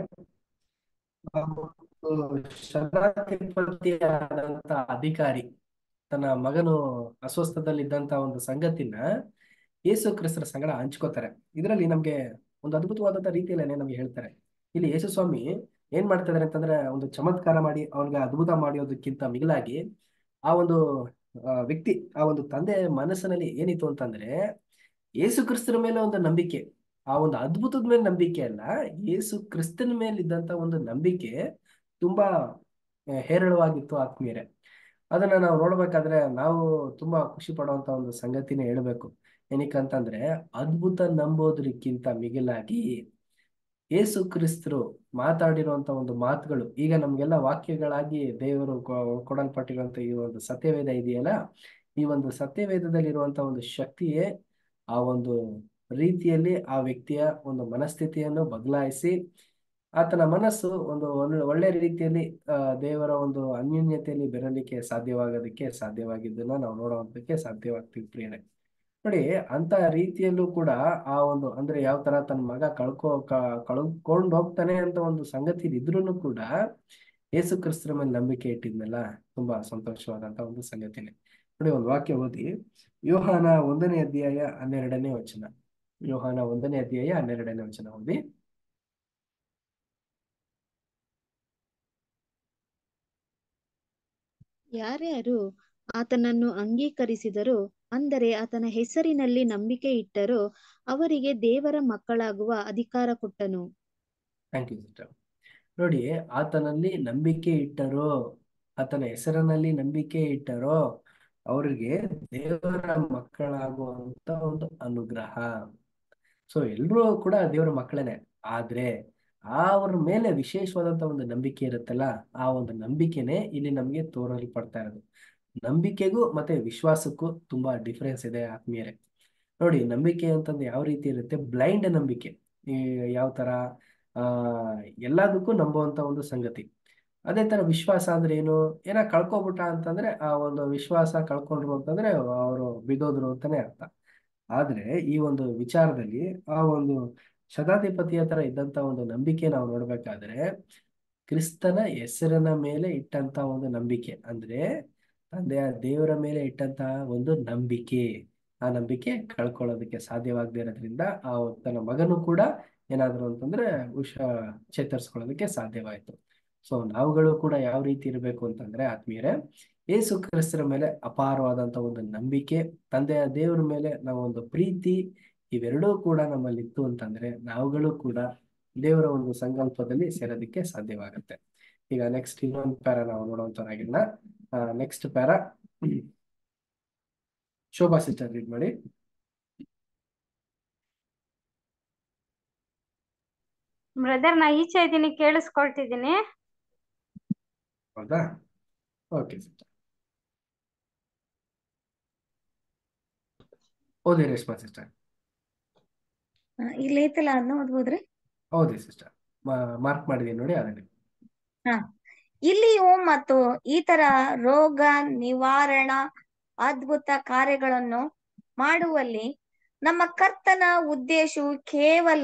Speaker 1: ಶರಣಾರ್ಥಿಪತಿಯಾದಂತ ಅಧಿಕಾರಿ ತನ್ನ ಮಗನು ಅಸ್ವಸ್ಥದಲ್ಲಿದ್ದಂತ ಒಂದು ಸಂಗತಿನ ಯೇಸು ಕ್ರಿಸ್ತರ ಸಂಗಡ ಹಂಚ್ಕೋತಾರೆ ಇದರಲ್ಲಿ ನಮ್ಗೆ ಒಂದು ಅದ್ಭುತವಾದಂತ ರೀತಿಯಲ್ಲೇನೆ ನಮ್ಗೆ ಹೇಳ್ತಾರೆ ಇಲ್ಲಿ ಯೇಸು ಸ್ವಾಮಿ ಏನ್ ಮಾಡ್ತಾ ಇದಾರೆ ಅಂತಂದ್ರೆ ಒಂದು ಚಮತ್ಕಾರ ಮಾಡಿ ಅವನಿಗೆ ಅದ್ಭುತ ಮಾಡೋದಕ್ಕಿಂತ ಮಿಗಿಲಾಗಿ ಆ ಒಂದು ವ್ಯಕ್ತಿ ಆ ಒಂದು ತಂದೆ ಮನಸ್ಸಿನಲ್ಲಿ ಏನಿತ್ತು ಅಂತಂದ್ರೆ ಯೇಸು ಕ್ರಿಸ್ತರ ಮೇಲೆ ಒಂದು ನಂಬಿಕೆ ಆ ಒಂದು ಅದ್ಭುತದ ಮೇಲೆ ನಂಬಿಕೆ ಅಲ್ಲ ಯೇಸು ಕ್ರಿಸ್ತನ ಮೇಲೆ ಇದ್ದಂತ ಒಂದು ನಂಬಿಕೆ ತುಂಬಾ ಹೇರಳವಾಗಿತ್ತು ಆತ್ಮೀಯರೇ ಅದನ್ನ ನಾವು ನೋಡ್ಬೇಕಾದ್ರೆ ನಾವು ತುಂಬಾ ಖುಷಿ ಪಡುವಂತ ಒಂದು ಸಂಗತಿನೇ ಹೇಳ್ಬೇಕು ಏನಕ್ಕಂತಂದ್ರೆ ಅದ್ಭುತ ನಂಬೋದ್ರಕ್ಕಿಂತ ಮಿಗಿಲಾಗಿ ಯೇಸು ಕ್ರಿಸ್ತರು ಮಾತಾಡಿರುವಂತ ಒಂದು ಮಾತುಗಳು ಈಗ ನಮ್ಗೆಲ್ಲ ವಾಕ್ಯಗಳಾಗಿ ದೇವರು ಕೊಡಲ್ಪಟ್ಟಿರುವಂತ ಈ ಒಂದು ಸತ್ಯವೇದ ಇದೆಯಲ್ಲ ಈ ಒಂದು ಸತ್ಯವೇದದಲ್ಲಿರುವಂತ ಒಂದು ಶಕ್ತಿಯೇ ಆ ಒಂದು ರೀತಿಯಲ್ಲಿ ಆ ವ್ಯಕ್ತಿಯ ಒಂದು ಮನಸ್ಥಿತಿಯನ್ನು ಬದಲಾಯಿಸಿ ಆತನ ಮನಸ್ಸು ಒಂದು ಒಳ್ಳೆ ರೀತಿಯಲ್ಲಿ ಅಹ್ ದೇವರ ಒಂದು ಅನ್ಯೋನ್ಯತೆಯಲ್ಲಿ ಬೆರಲಿಕ್ಕೆ ಸಾಧ್ಯವಾಗೋದಕ್ಕೆ ಸಾಧ್ಯವಾಗಿದ್ದನ್ನ ನಾವು ನೋಡುವಂತಕ್ಕೆ ಸಾಧ್ಯವಾಗ್ತೀವಿ ಪ್ರಿಯರೇ ನೋಡಿ ಅಂತ ರೀತಿಯಲ್ಲೂ ಕೂಡ ಆ ಒಂದು ಅಂದ್ರೆ ಯಾವ ತರ ತನ್ನ ಮಗ ಕಳ್ಕೊ ಕಳ್ಕೊಂಡು ಹೋಗ್ತಾನೆ ಅಂತ ಒಂದು ಸಂಗತಿ ಇದ್ರೂ ಕೂಡ ಯೇಸು ಕ್ರಿಸ್ತರ ಮೇಲೆ ನಂಬಿಕೆ ಇಟ್ಟಿದ್ನಲ್ಲ ತುಂಬಾ ಸಂತೋಷವಾದಂತ ಒಂದು ಸಂಗತಿನೇ ನೋಡಿ ಒಂದು ವಾಕ್ಯ ಓದಿ ಯೋಹಾನ ಒಂದನೇ ಅಧ್ಯಾಯ ಹನ್ನೆರಡನೇ ವಚನ ಯೋಹಾನ ಒಂದನೇ ಅಧ್ಯಾಯ ಹನ್ನೆರಡನೇ ವಚನ ಓದಿ
Speaker 5: ಯಾರ್ಯಾರು ಆತನನ್ನು ಅಂಗೀಕರಿಸಿದರೋ ಅಂದರೆ ಆತನ ಹೆಸರಿನಲ್ಲಿ ನಂಬಿಕೆ ಇಟ್ಟರೋ ಅವರಿಗೆ ದೇವರ ಮಕ್ಕಳಾಗುವ ಅಧಿಕಾರ ಕೊಟ್ಟನು
Speaker 1: ಥ್ಯಾಂಕ್ ಯು ಸಿಸ್ಟರ್ ನೋಡಿ ಆತನಲ್ಲಿ ನಂಬಿಕೆ ಇಟ್ಟರೋ ಆತನ ಹೆಸರಿನಲ್ಲಿ ನಂಬಿಕೆ ಇಟ್ಟರೋ ಅವರಿಗೆ ದೇವರ ಮಕ್ಕಳಾಗುವಂತ ಒಂದು ಅನುಗ್ರಹ ಸೊ ಎಲ್ರೂ ಕೂಡ ದೇವರ ಮಕ್ಕಳೇನೆ ಆದ್ರೆ ಆ ಅವ್ರ ಮೇಲೆ ವಿಶೇಷವಾದಂತ ಒಂದು ನಂಬಿಕೆ ಇರುತ್ತಲ್ಲ ಆ ಒಂದು ನಂಬಿಕೆನೆ ಇಲ್ಲಿ ನಮಗೆ ತೋರಲ್ಪಡ್ತಾ ಇರೋದು ನಂಬಿಕೆಗೂ ಮತ್ತೆ ವಿಶ್ವಾಸಕ್ಕೂ ತುಂಬಾ ಡಿಫ್ರೆನ್ಸ್ ಇದೆ ಆತ್ಮೀಯರೇ ನೋಡಿ ನಂಬಿಕೆ ಅಂತಂದ್ರೆ ಯಾವ ರೀತಿ ಇರುತ್ತೆ ಬ್ಲೈಂಡ್ ನಂಬಿಕೆ ಈ ಯಾವ ತರ ಆ ಎಲ್ಲದಕ್ಕೂ ನಂಬುವಂತ ಒಂದು ಸಂಗತಿ ಅದೇ ತರ ವಿಶ್ವಾಸ ಅಂದ್ರೆ ಏನು ಏನ ಕಳ್ಕೊಬಿಟ್ಟ ಅಂತಂದ್ರೆ ಆ ಒಂದು ವಿಶ್ವಾಸ ಕಳ್ಕೊಂಡ್ರು ಅಂತಂದ್ರೆ ಅವರು ಬಿದ್ದೋದ್ರು ಅಂತಾನೆ ಅರ್ಥ ಆದ್ರೆ ಈ ಒಂದು ವಿಚಾರದಲ್ಲಿ ಆ ಒಂದು ಶತಾಧಿಪತಿಯ ತರ ಇದ್ದಂತ ಒಂದು ನಂಬಿಕೆ ನಾವು ನೋಡ್ಬೇಕಾದ್ರೆ ಕ್ರಿಸ್ತನ ಹೆಸರಿನ ಮೇಲೆ ಇಟ್ಟಂತ ಒಂದು ನಂಬಿಕೆ ಅಂದ್ರೆ ತಂದೆಯ ದೇವರ ಮೇಲೆ ಇಟ್ಟಂತಹ ಒಂದು ನಂಬಿಕೆ ಆ ನಂಬಿಕೆ ಕಳ್ಕೊಳ್ಳೋದಕ್ಕೆ ಸಾಧ್ಯವಾಗದೇ ಇರೋದ್ರಿಂದ ಆ ತನ್ನ ಮಗನು ಕೂಡ ಏನಾದ್ರು ಅಂತಂದ್ರೆ ಹುಷ ಚೇತರಿಸ್ಕೊಳ್ಳೋದಕ್ಕೆ ಸಾಧ್ಯವಾಯಿತು ಸೊ ನಾವುಗಳು ಕೂಡ ಯಾವ ರೀತಿ ಇರಬೇಕು ಅಂತಂದ್ರೆ ಆತ್ಮೀಯರೇ ಯೇಸು ಕ್ರಿಸ್ತರ ಮೇಲೆ ಅಪಾರವಾದಂತ ಒಂದು ನಂಬಿಕೆ ತಂದೆಯ ದೇವರ ಮೇಲೆ ನಾವು ಒಂದು ಪ್ರೀತಿ ಇವೆರಡೂ ಕೂಡ ನಮ್ಮಲ್ಲಿ ಇತ್ತು ಅಂತಂದ್ರೆ ನಾವುಗಳು ಕೂಡ ದೇವರ ಒಂದು ಸಂಕಲ್ಪದಲ್ಲಿ ಸೇರೋದಕ್ಕೆ ಸಾಧ್ಯವಾಗುತ್ತೆ ಈಗ ನೆಕ್ಸ್ಟ್ ಇನ್ನೊಂದು ಪ್ಯಾರ ನಾವು ನೋಡುವಂತವರಾಗಿಲ್ಲ next para Shobha sister read ಮಾಡಿ
Speaker 8: ಬ್ರದರ್ ನಾ ಈಚೆ ಇದ್ದೀನಿ ಕೇಳಿಸ್ಕೊಳ್ತಿದ್ದೀನಿ
Speaker 1: ಹೌದಾ ಓಕೆ ಸಿಸ್ಟರ್ ಓದಿ ರೇಷ್ಮಾ ಸಿಸ್ಟರ್
Speaker 9: ಇಲ್ಲಿ ಐತಲ್ಲ ಅದನ್ನ ಓದ್ಬೋದ್ರಿ
Speaker 1: ಹೌದಿ ಸಿಸ್ಟರ್ ಮಾರ್ಕ್ ಮಾಡಿದೀನಿ ನೋಡಿ ಅದನ್ನೇ
Speaker 9: ಹಾ ಇಲ್ಲಿಯೂ ಮತ್ತು ಈ ತರ ರೋಗ ನಿವಾರಣಾ ಅದ್ಭುತ ಕಾರ್ಯಗಳನ್ನು ಮಾಡುವಲ್ಲಿ ನಮ್ಮ ಕರ್ತನ ಉದ್ದೇಶವು ಕೇವಲ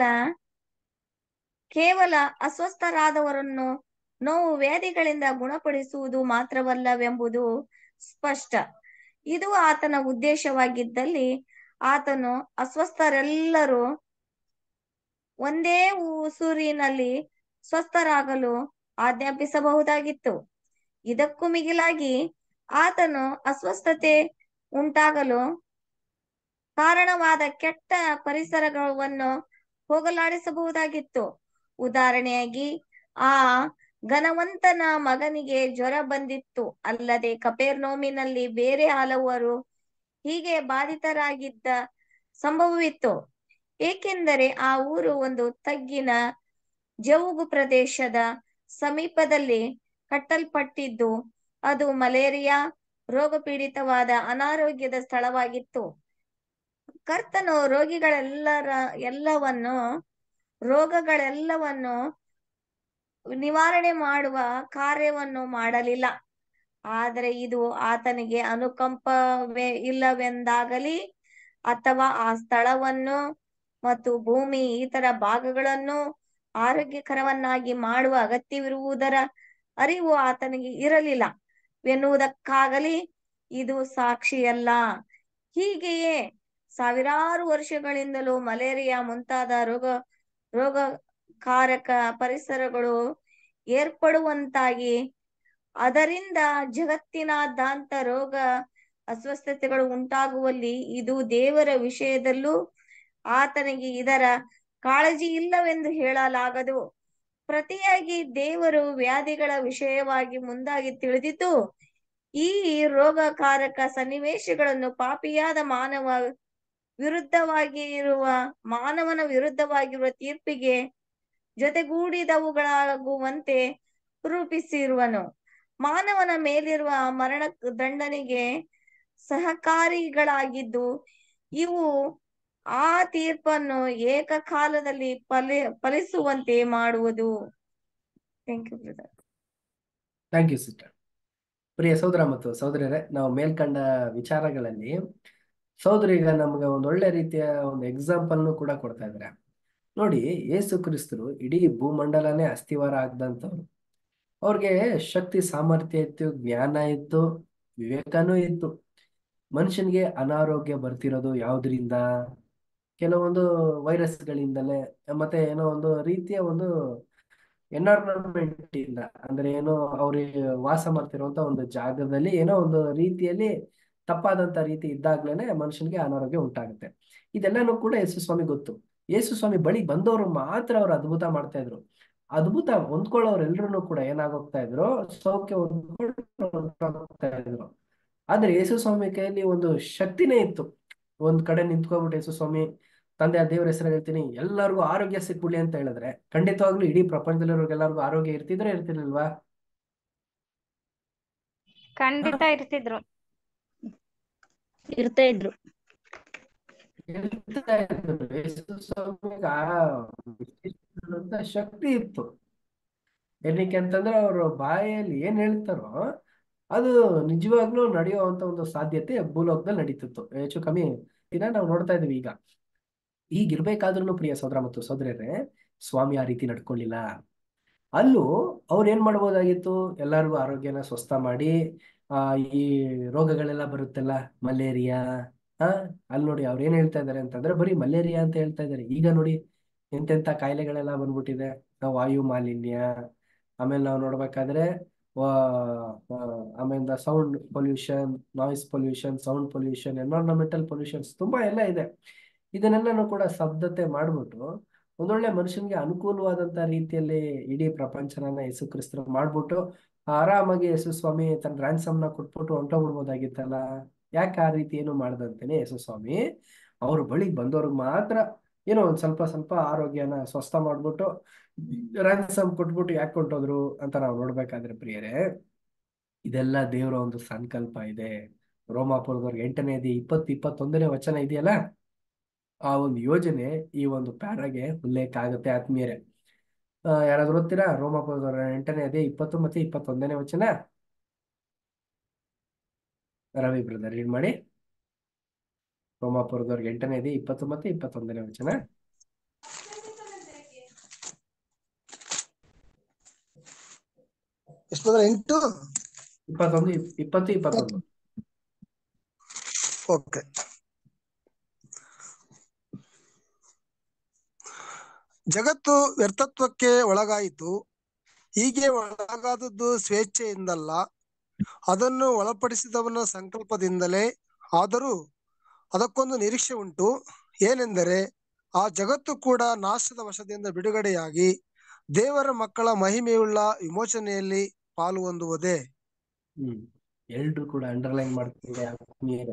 Speaker 9: ಕೇವಲ ಅಸ್ವಸ್ಥರಾದವರನ್ನು ನೋವು ವ್ಯಾಧಿಗಳಿಂದ ಗುಣಪಡಿಸುವುದು ಮಾತ್ರವಲ್ಲವೆಂಬುದು ಸ್ಪಷ್ಟ ಇದು ಆತನ ಉದ್ದೇಶವಾಗಿದ್ದಲ್ಲಿ ಆತನು ಅಸ್ವಸ್ಥರೆಲ್ಲರೂ ಒಂದೇ ಉಸುರಿನಲ್ಲಿ ಸ್ವಸ್ಥರಾಗಲು ಆಜ್ಞಾಪಿಸಬಹುದಾಗಿತ್ತು ಇದಕ್ಕೂ ಮಿಗಿಲಾಗಿ ಆತನು ಅಸ್ವಸ್ಥತೆ ಉಂಟಾಗಲು ಕಾರಣವಾದ ಕೆಟ್ಟ ಪರಿಸರಗಳನ್ನು ಹೋಗಲಾಡಿಸಬಹುದಾಗಿತ್ತು ಉದಾಹರಣೆಯಾಗಿ ಆ ಘನವಂತನ ಮಗನಿಗೆ ಜ್ವರ ಬಂದಿತ್ತು ಅಲ್ಲದೆ ಕಪೇರ್ನೋಮಿನಲ್ಲಿ ಬೇರೆ ಹಲವರು ಹೀಗೆ ಬಾಧಿತರಾಗಿದ್ದ ಸಂಭವವಿತ್ತು ಏಕೆಂದರೆ ಆ ಊರು ಒಂದು ತಗ್ಗಿನ ಜವುಗು ಪ್ರದೇಶದ ಸಮೀಪದಲ್ಲಿ ಕಟ್ಟಲ್ಪಟ್ಟಿದ್ದು ಅದು ಮಲೇರಿಯಾ ರೋಗ ಪೀಡಿತವಾದ ಅನಾರೋಗ್ಯದ ಸ್ಥಳವಾಗಿತ್ತು ಕರ್ತನು ರೋಗಿಗಳೆಲ್ಲರ ಎಲ್ಲವನ್ನು ರೋಗಗಳೆಲ್ಲವನ್ನು ನಿವಾರಣೆ ಮಾಡುವ ಕಾರ್ಯವನ್ನು ಮಾಡಲಿಲ್ಲ ಆದರೆ ಇದು ಆತನಿಗೆ ಅನುಕಂಪವೇ ಇಲ್ಲವೆಂದಾಗಲಿ ಅಥವಾ ಆ ಸ್ಥಳವನ್ನು ಮತ್ತು ಭೂಮಿ ಇತರ ಭಾಗಗಳನ್ನು ಆರೋಗ್ಯಕರವನ್ನಾಗಿ ಮಾಡುವ ಅಗತ್ಯವಿರುವುದರ ಅರಿವು ಆತನಿಗೆ ಇರಲಿಲ್ಲ ಎನ್ನುವುದಕ್ಕಾಗಲಿ ಇದು ಸಾಕ್ಷಿಯಲ್ಲ ಹೀಗೆಯೇ ಸಾವಿರಾರು ವರ್ಷಗಳಿಂದಲೂ ಮಲೇರಿಯಾ ಮುಂತಾದ ರೋಗ ರೋಗಕಾರಕ ಪರಿಸರಗಳು ಏರ್ಪಡುವಂತಾಗಿ ಅದರಿಂದ ಜಗತ್ತಿನಾದ್ಯಂತ ರೋಗ ಅಸ್ವಸ್ಥತೆಗಳು ಉಂಟಾಗುವಲ್ಲಿ ಇದು ದೇವರ ವಿಷಯದಲ್ಲೂ ಆತನಿಗೆ ಇದರ ಕಾಳಜಿ ಇಲ್ಲವೆಂದು ಹೇಳಲಾಗದು ಪ್ರತಿಯಾಗಿ ದೇವರು ವ್ಯಾಧಿಗಳ ವಿಷಯವಾಗಿ ಮುಂದಾಗಿ ತಿಳಿದಿದ್ದು ಈ ರೋಗಕಾರಕ ಸನ್ನಿವೇಶಗಳನ್ನು ಪಾಪಿಯಾದ ಮಾನವ ವಿರುದ್ಧವಾಗಿರುವ ಮಾನವನ ವಿರುದ್ಧವಾಗಿರುವ ತೀರ್ಪಿಗೆ ಜೊತೆಗೂಡಿದವುಗಳಾಗುವಂತೆ ರೂಪಿಸಿರುವನು ಮಾನವನ ಮೇಲಿರುವ ಮರಣ ದಂಡನೆಗೆ ಸಹಕಾರಿಗಳಾಗಿದ್ದು ಇವು ಆ ತೀರ್ಪನ್ನು ಏಕಕಾಲದಲ್ಲಿ ಫಲಿ ಫಲಿಸುವಂತೆ ಮಾಡುವುದು thank you brother
Speaker 1: thank you sister ಪ್ರಿಯ ಸಹೋದರ ಮತ್ತು ಸಹೋದರರೇ ನಾವು ಮೇಲ್ಕಂಡ ವಿಚಾರಗಳಲ್ಲಿ ಸಹೋದರಿಗ ನಮ್ಗೆ ಒಂದು ಒಳ್ಳೆ ರೀತಿಯ ಒಂದು ಎಕ್ಸಾಂಪಲ್ನು ಕೂಡ ಕೊಡ್ತಾ ಇದ್ದಾರೆ ನೋಡಿ ಯೇಸು ಕ್ರಿಸ್ತರು ಇಡೀ ಭೂಮಂಡಲನೇ ಅಸ್ಥಿವಾರ ಆಗದಂಥವ್ರು ಅವ್ರಿಗೆ ಶಕ್ತಿ ಸಾಮರ್ಥ್ಯ ಇತ್ತು ಜ್ಞಾನ ಇತ್ತು ವಿವೇಕನೂ ಇತ್ತು ಮನುಷ್ಯನಿಗೆ ಅನಾರೋಗ್ಯ ಬರ್ತಿರೋದು ಯಾವ್ದ್ರಿಂದ ಕೆಲವೊಂದು ವೈರಸ್ಗಳಿಂದಲೇ ಮತ್ತೆ ಏನೋ ಒಂದು ರೀತಿಯ ಒಂದು ಎನ್ವೈರನ್ಮೆಂಟ್ ಇಂದ ಅಂದ್ರೆ ಏನೋ ಅವ್ರಿಗೆ ವಾಸ ಮಾಡ್ತಿರುವಂತ ಒಂದು ಜಾಗದಲ್ಲಿ ಏನೋ ಒಂದು ರೀತಿಯಲ್ಲಿ ತಪ್ಪಾದಂತ ರೀತಿ ಇದ್ದಾಗ್ಲೇನೆ ಮನುಷ್ಯನಿಗೆ ಅನಾರೋಗ್ಯ ಉಂಟಾಗುತ್ತೆ ಇದೆಲ್ಲಾನು ಕೂಡ ಯೇಸು ಸ್ವಾಮಿ ಗೊತ್ತು ಯೇಸು ಸ್ವಾಮಿ ಬಳಿ ಬಂದವರು ಮಾತ್ರ ಅವ್ರು ಅದ್ಭುತ ಮಾಡ್ತಾ ಇದ್ರು ಅದ್ಭುತ ಹೊಂದ್ಕೊಳ್ಳೋರೆಲ್ರು ಕೂಡ ಏನಾಗೋಗ್ತಾ ಇದ್ರು ಸೌಖ್ಯ ಹೊಂದ್ಕೊಳ್ತಾ ಇದ್ರು ಆದ್ರೆ ಯೇಸು ಸ್ವಾಮಿ ಕೈಯಲ್ಲಿ ಒಂದು ಶಕ್ತಿನೇ ಇತ್ತು ಒಂದ್ ಕಡೆ ನಿಂತ್ಕೊಬಿಟ್ಟು ಯೇಸು ಸ್ವಾಮಿ ತಂದೆ ದೇವರ ಹೆಸರು ಹೇಳ್ತೀನಿ ಎಲ್ಲರಿಗೂ ಆರೋಗ್ಯ ಸಿಕ್ಬಿಡ್ಲಿ ಅಂತ ಹೇಳಿದ್ರೆ ಖಂಡಿತವಾಗ್ಲೂ ಇಡೀ ಪ್ರಪಂಚದಲ್ಲಿರೋರ್ಗೆಲ್ಲರಿಗೂ ಆರೋಗ್ಯ ಇರ್ತಿದ್ರೆ ಇರ್ತಿರ್ಲಿಲ್ವಾ
Speaker 8: ಖಂಡಿತ ಇರ್ತಿದ್ರು
Speaker 5: ಇರ್ತಾ ಇದ್ರು
Speaker 1: ಇರ್ತಾ ಇದ್ರು. ಯೇಸು ಸ್ವಾಮಿಗೆ ಆ ವಿಶೇಷವಾದಂತ ಶಕ್ತಿ ಇತ್ತು ಏನಕ್ಕೆ ಅಂತಂದ್ರೆ ಅವರು ಬಾಯಲ್ಲಿ ಏನ್ ಹೇಳ್ತಾರೋ ಅದು ನಿಜವಾಗ್ಲೂ ನಡೆಯುವಂತ ಒಂದು ಸಾಧ್ಯತೆ ಭೂಲೋಕದಲ್ಲಿ ನಡೀತಿತ್ತು ಹೆಚ್ಚು ಕಮ್ಮಿ ದಿನ ನಾವು ನೋಡ್ತಾ ಇದೀವಿ ಈಗ ಈಗಿರ್ಬೇಕಾದ್ರೂ ಪ್ರಿಯ ಸೋದರ ಮತ್ತು ಸೋದರರೇ ಸ್ವಾಮಿ ಆ ರೀತಿ ನಡ್ಕೊಳ್ಳಿಲ್ಲ ಅಲ್ಲೂ ಅವ್ರು ಏನ್ ಮಾಡ್ಬೋದಾಗಿತ್ತು ಎಲ್ಲರಿಗೂ ಆರೋಗ್ಯನ ಸ್ವಸ್ಥ ಮಾಡಿ ಆ ಈ ರೋಗಗಳೆಲ್ಲ ಬರುತ್ತಲ್ಲ ಮಲೇರಿಯಾ ಆ ಅಲ್ಲಿ ನೋಡಿ ಅವ್ರು ಏನ್ ಹೇಳ್ತಾ ಇದಾರೆ ಅಂತಂದ್ರೆ ಬರೀ ಮಲೇರಿಯಾ ಅಂತ ಹೇಳ್ತಾ ಇದಾರೆ ಈಗ ನೋಡಿ ಎಂತೆಂತ ಕಾಯಿಲೆಗಳೆಲ್ಲ ಬಂದ್ಬಿಟ್ಟಿದೆ ನಾವು ವಾಯು ಮಾಲಿನ್ಯ ಆಮೇಲೆ ನಾವು ನೋಡ್ಬೇಕಾದ್ರೆ ಆಮೇಲೆ sound pollution noise pollution sound pollution environmental pollutions ತುಂಬಾ ಎಲ್ಲ ಇದೆ ಇದನ್ನೆಲ್ಲನೂ ಕೂಡ ಶಬ್ದತೆ ಮಾಡ್ಬಿಟ್ಟು ಒಂದೊಳ್ಳೆ ಮನುಷ್ಯನಿಗೆ ಅನುಕೂಲವಾದಂತ ರೀತಿಯಲ್ಲಿ ಇಡೀ ಪ್ರಪಂಚನ ಯೇಸು ಕ್ರಿಸ್ತರು ಮಾಡ್ಬಿಟ್ಟು ಆರಾಮಾಗಿ ಯೇಸು ಸ್ವಾಮಿ ತನ್ನ ರ್ಯಾನ್ಸಮ್ ನ ಕೊಟ್ಬಿಟ್ಟು ಹೊಂಟೋಗ್ಬಿಡ್ಬೋದಾಗಿತ್ತಲ್ಲ ಯಾಕೆ ಆ ರೀತಿ ಏನು ಮಾಡ್ದಂತೇನೆ ಯೇಸು ಸ್ವಾಮಿ ಅವ್ರ ಬಳಿಗೆ ಬಂದವ್ರಿಗೆ ಮಾತ್ರ ಏನೋ ಒಂದ್ ಸ್ವಲ್ಪ ಸ್ವಲ್ಪ ಆರೋಗ್ಯನ ಸ್ವಸ್ಥ ಮಾಡ್ಬಿಟ್ಟು ರ್ಯಾನ್ಸಮ್ ಕೊಟ್ಬಿಟ್ಟು ಯಾಕೆ ಹೊಂಟೋದ್ರು ಅಂತ ನಾವು ನೋಡ್ಬೇಕಾದ್ರೆ ಪ್ರಿಯರೇ ಇದೆಲ್ಲ ದೇವರ ಒಂದು ಸಂಕಲ್ಪ ಇದೆ ರೋಮಾಪುರದವ್ರಿಗೆ ಎಂಟನೇ ಅದಿ ಇಪ್ಪತ್ತು ಇಪ್ಪತ್ತೊಂದನೇ ವಚನ ಇದೆಯಲ್ಲ ಆ ಒಂದು ಯೋಜನೆ ಈ ಒಂದು ಪ್ಯಾರಾಗೆ ಉಲ್ಲೇಖ ಆಗುತ್ತೆ ಆತ್ಮೀಯರೇ ಆ, ಯಾರಾದ್ರೂ ಓದ್ತೀರಾ ರೋಮಾಪುರದವರ ಎಂಟನೇ ಅದೇ ಇಪ್ಪತ್ತು ಮತ್ತೆ ಇಪ್ಪತ್ತೊಂದನೇ ವಚನ ರವಿ ಬ್ರದರ್ ರೀಡ್ ಮಾಡಿ ರೋಮಾಪುರದವ್ರಿಗೆ ಎಂಟನೇ ಅದೇ ಇಪ್ಪತ್ತು ಮತ್ತೆ ಇಪ್ಪತ್ತೊಂದನೇ ವಚನ
Speaker 4: ಎಷ್ಟು ಬಂದ್ರೆ ಎಂಟು
Speaker 1: ಇಪ್ಪತ್ತೊಂದು ಇಪ್- ಇಪ್ಪತ್ತು ಇಪ್ಪತ್ತೊಂದು
Speaker 4: ಓಕೆ ಜಗತ್ತು ವ್ಯರ್ಥತ್ವಕ್ಕೆ ಒಳಗಾಯಿತು ಹೀಗೆ ಒಳಗಾದದ್ದು ಸ್ವೇಚ್ಛೆಯಿಂದಲ್ಲ ಅದನ್ನು ಒಳಪಡಿಸಿದವನ ಸಂಕಲ್ಪದಿಂದಲೇ ಆದರೂ ಅದಕ್ಕೊಂದು ನಿರೀಕ್ಷೆ ಉಂಟು ಏನೆಂದರೆ ಆ ಜಗತ್ತು ಕೂಡ ನಾಶದ ವಶದಿಂದ ಬಿಡುಗಡೆಯಾಗಿ ದೇವರ ಮಕ್ಕಳ ಮಹಿಮೆಯುಳ್ಳ ವಿಮೋಚನೆಯಲ್ಲಿ ಪಾಲು ಹೊಂದುವುದೇ
Speaker 1: ಹ್ಮ್ ಎಲ್ರು ಕೂಡ ಅಂಡರ್ಲೈನ್ ಮಾಡ್ತಿದ್ದಾರೆ ಆತ್ಮೀಯರೇ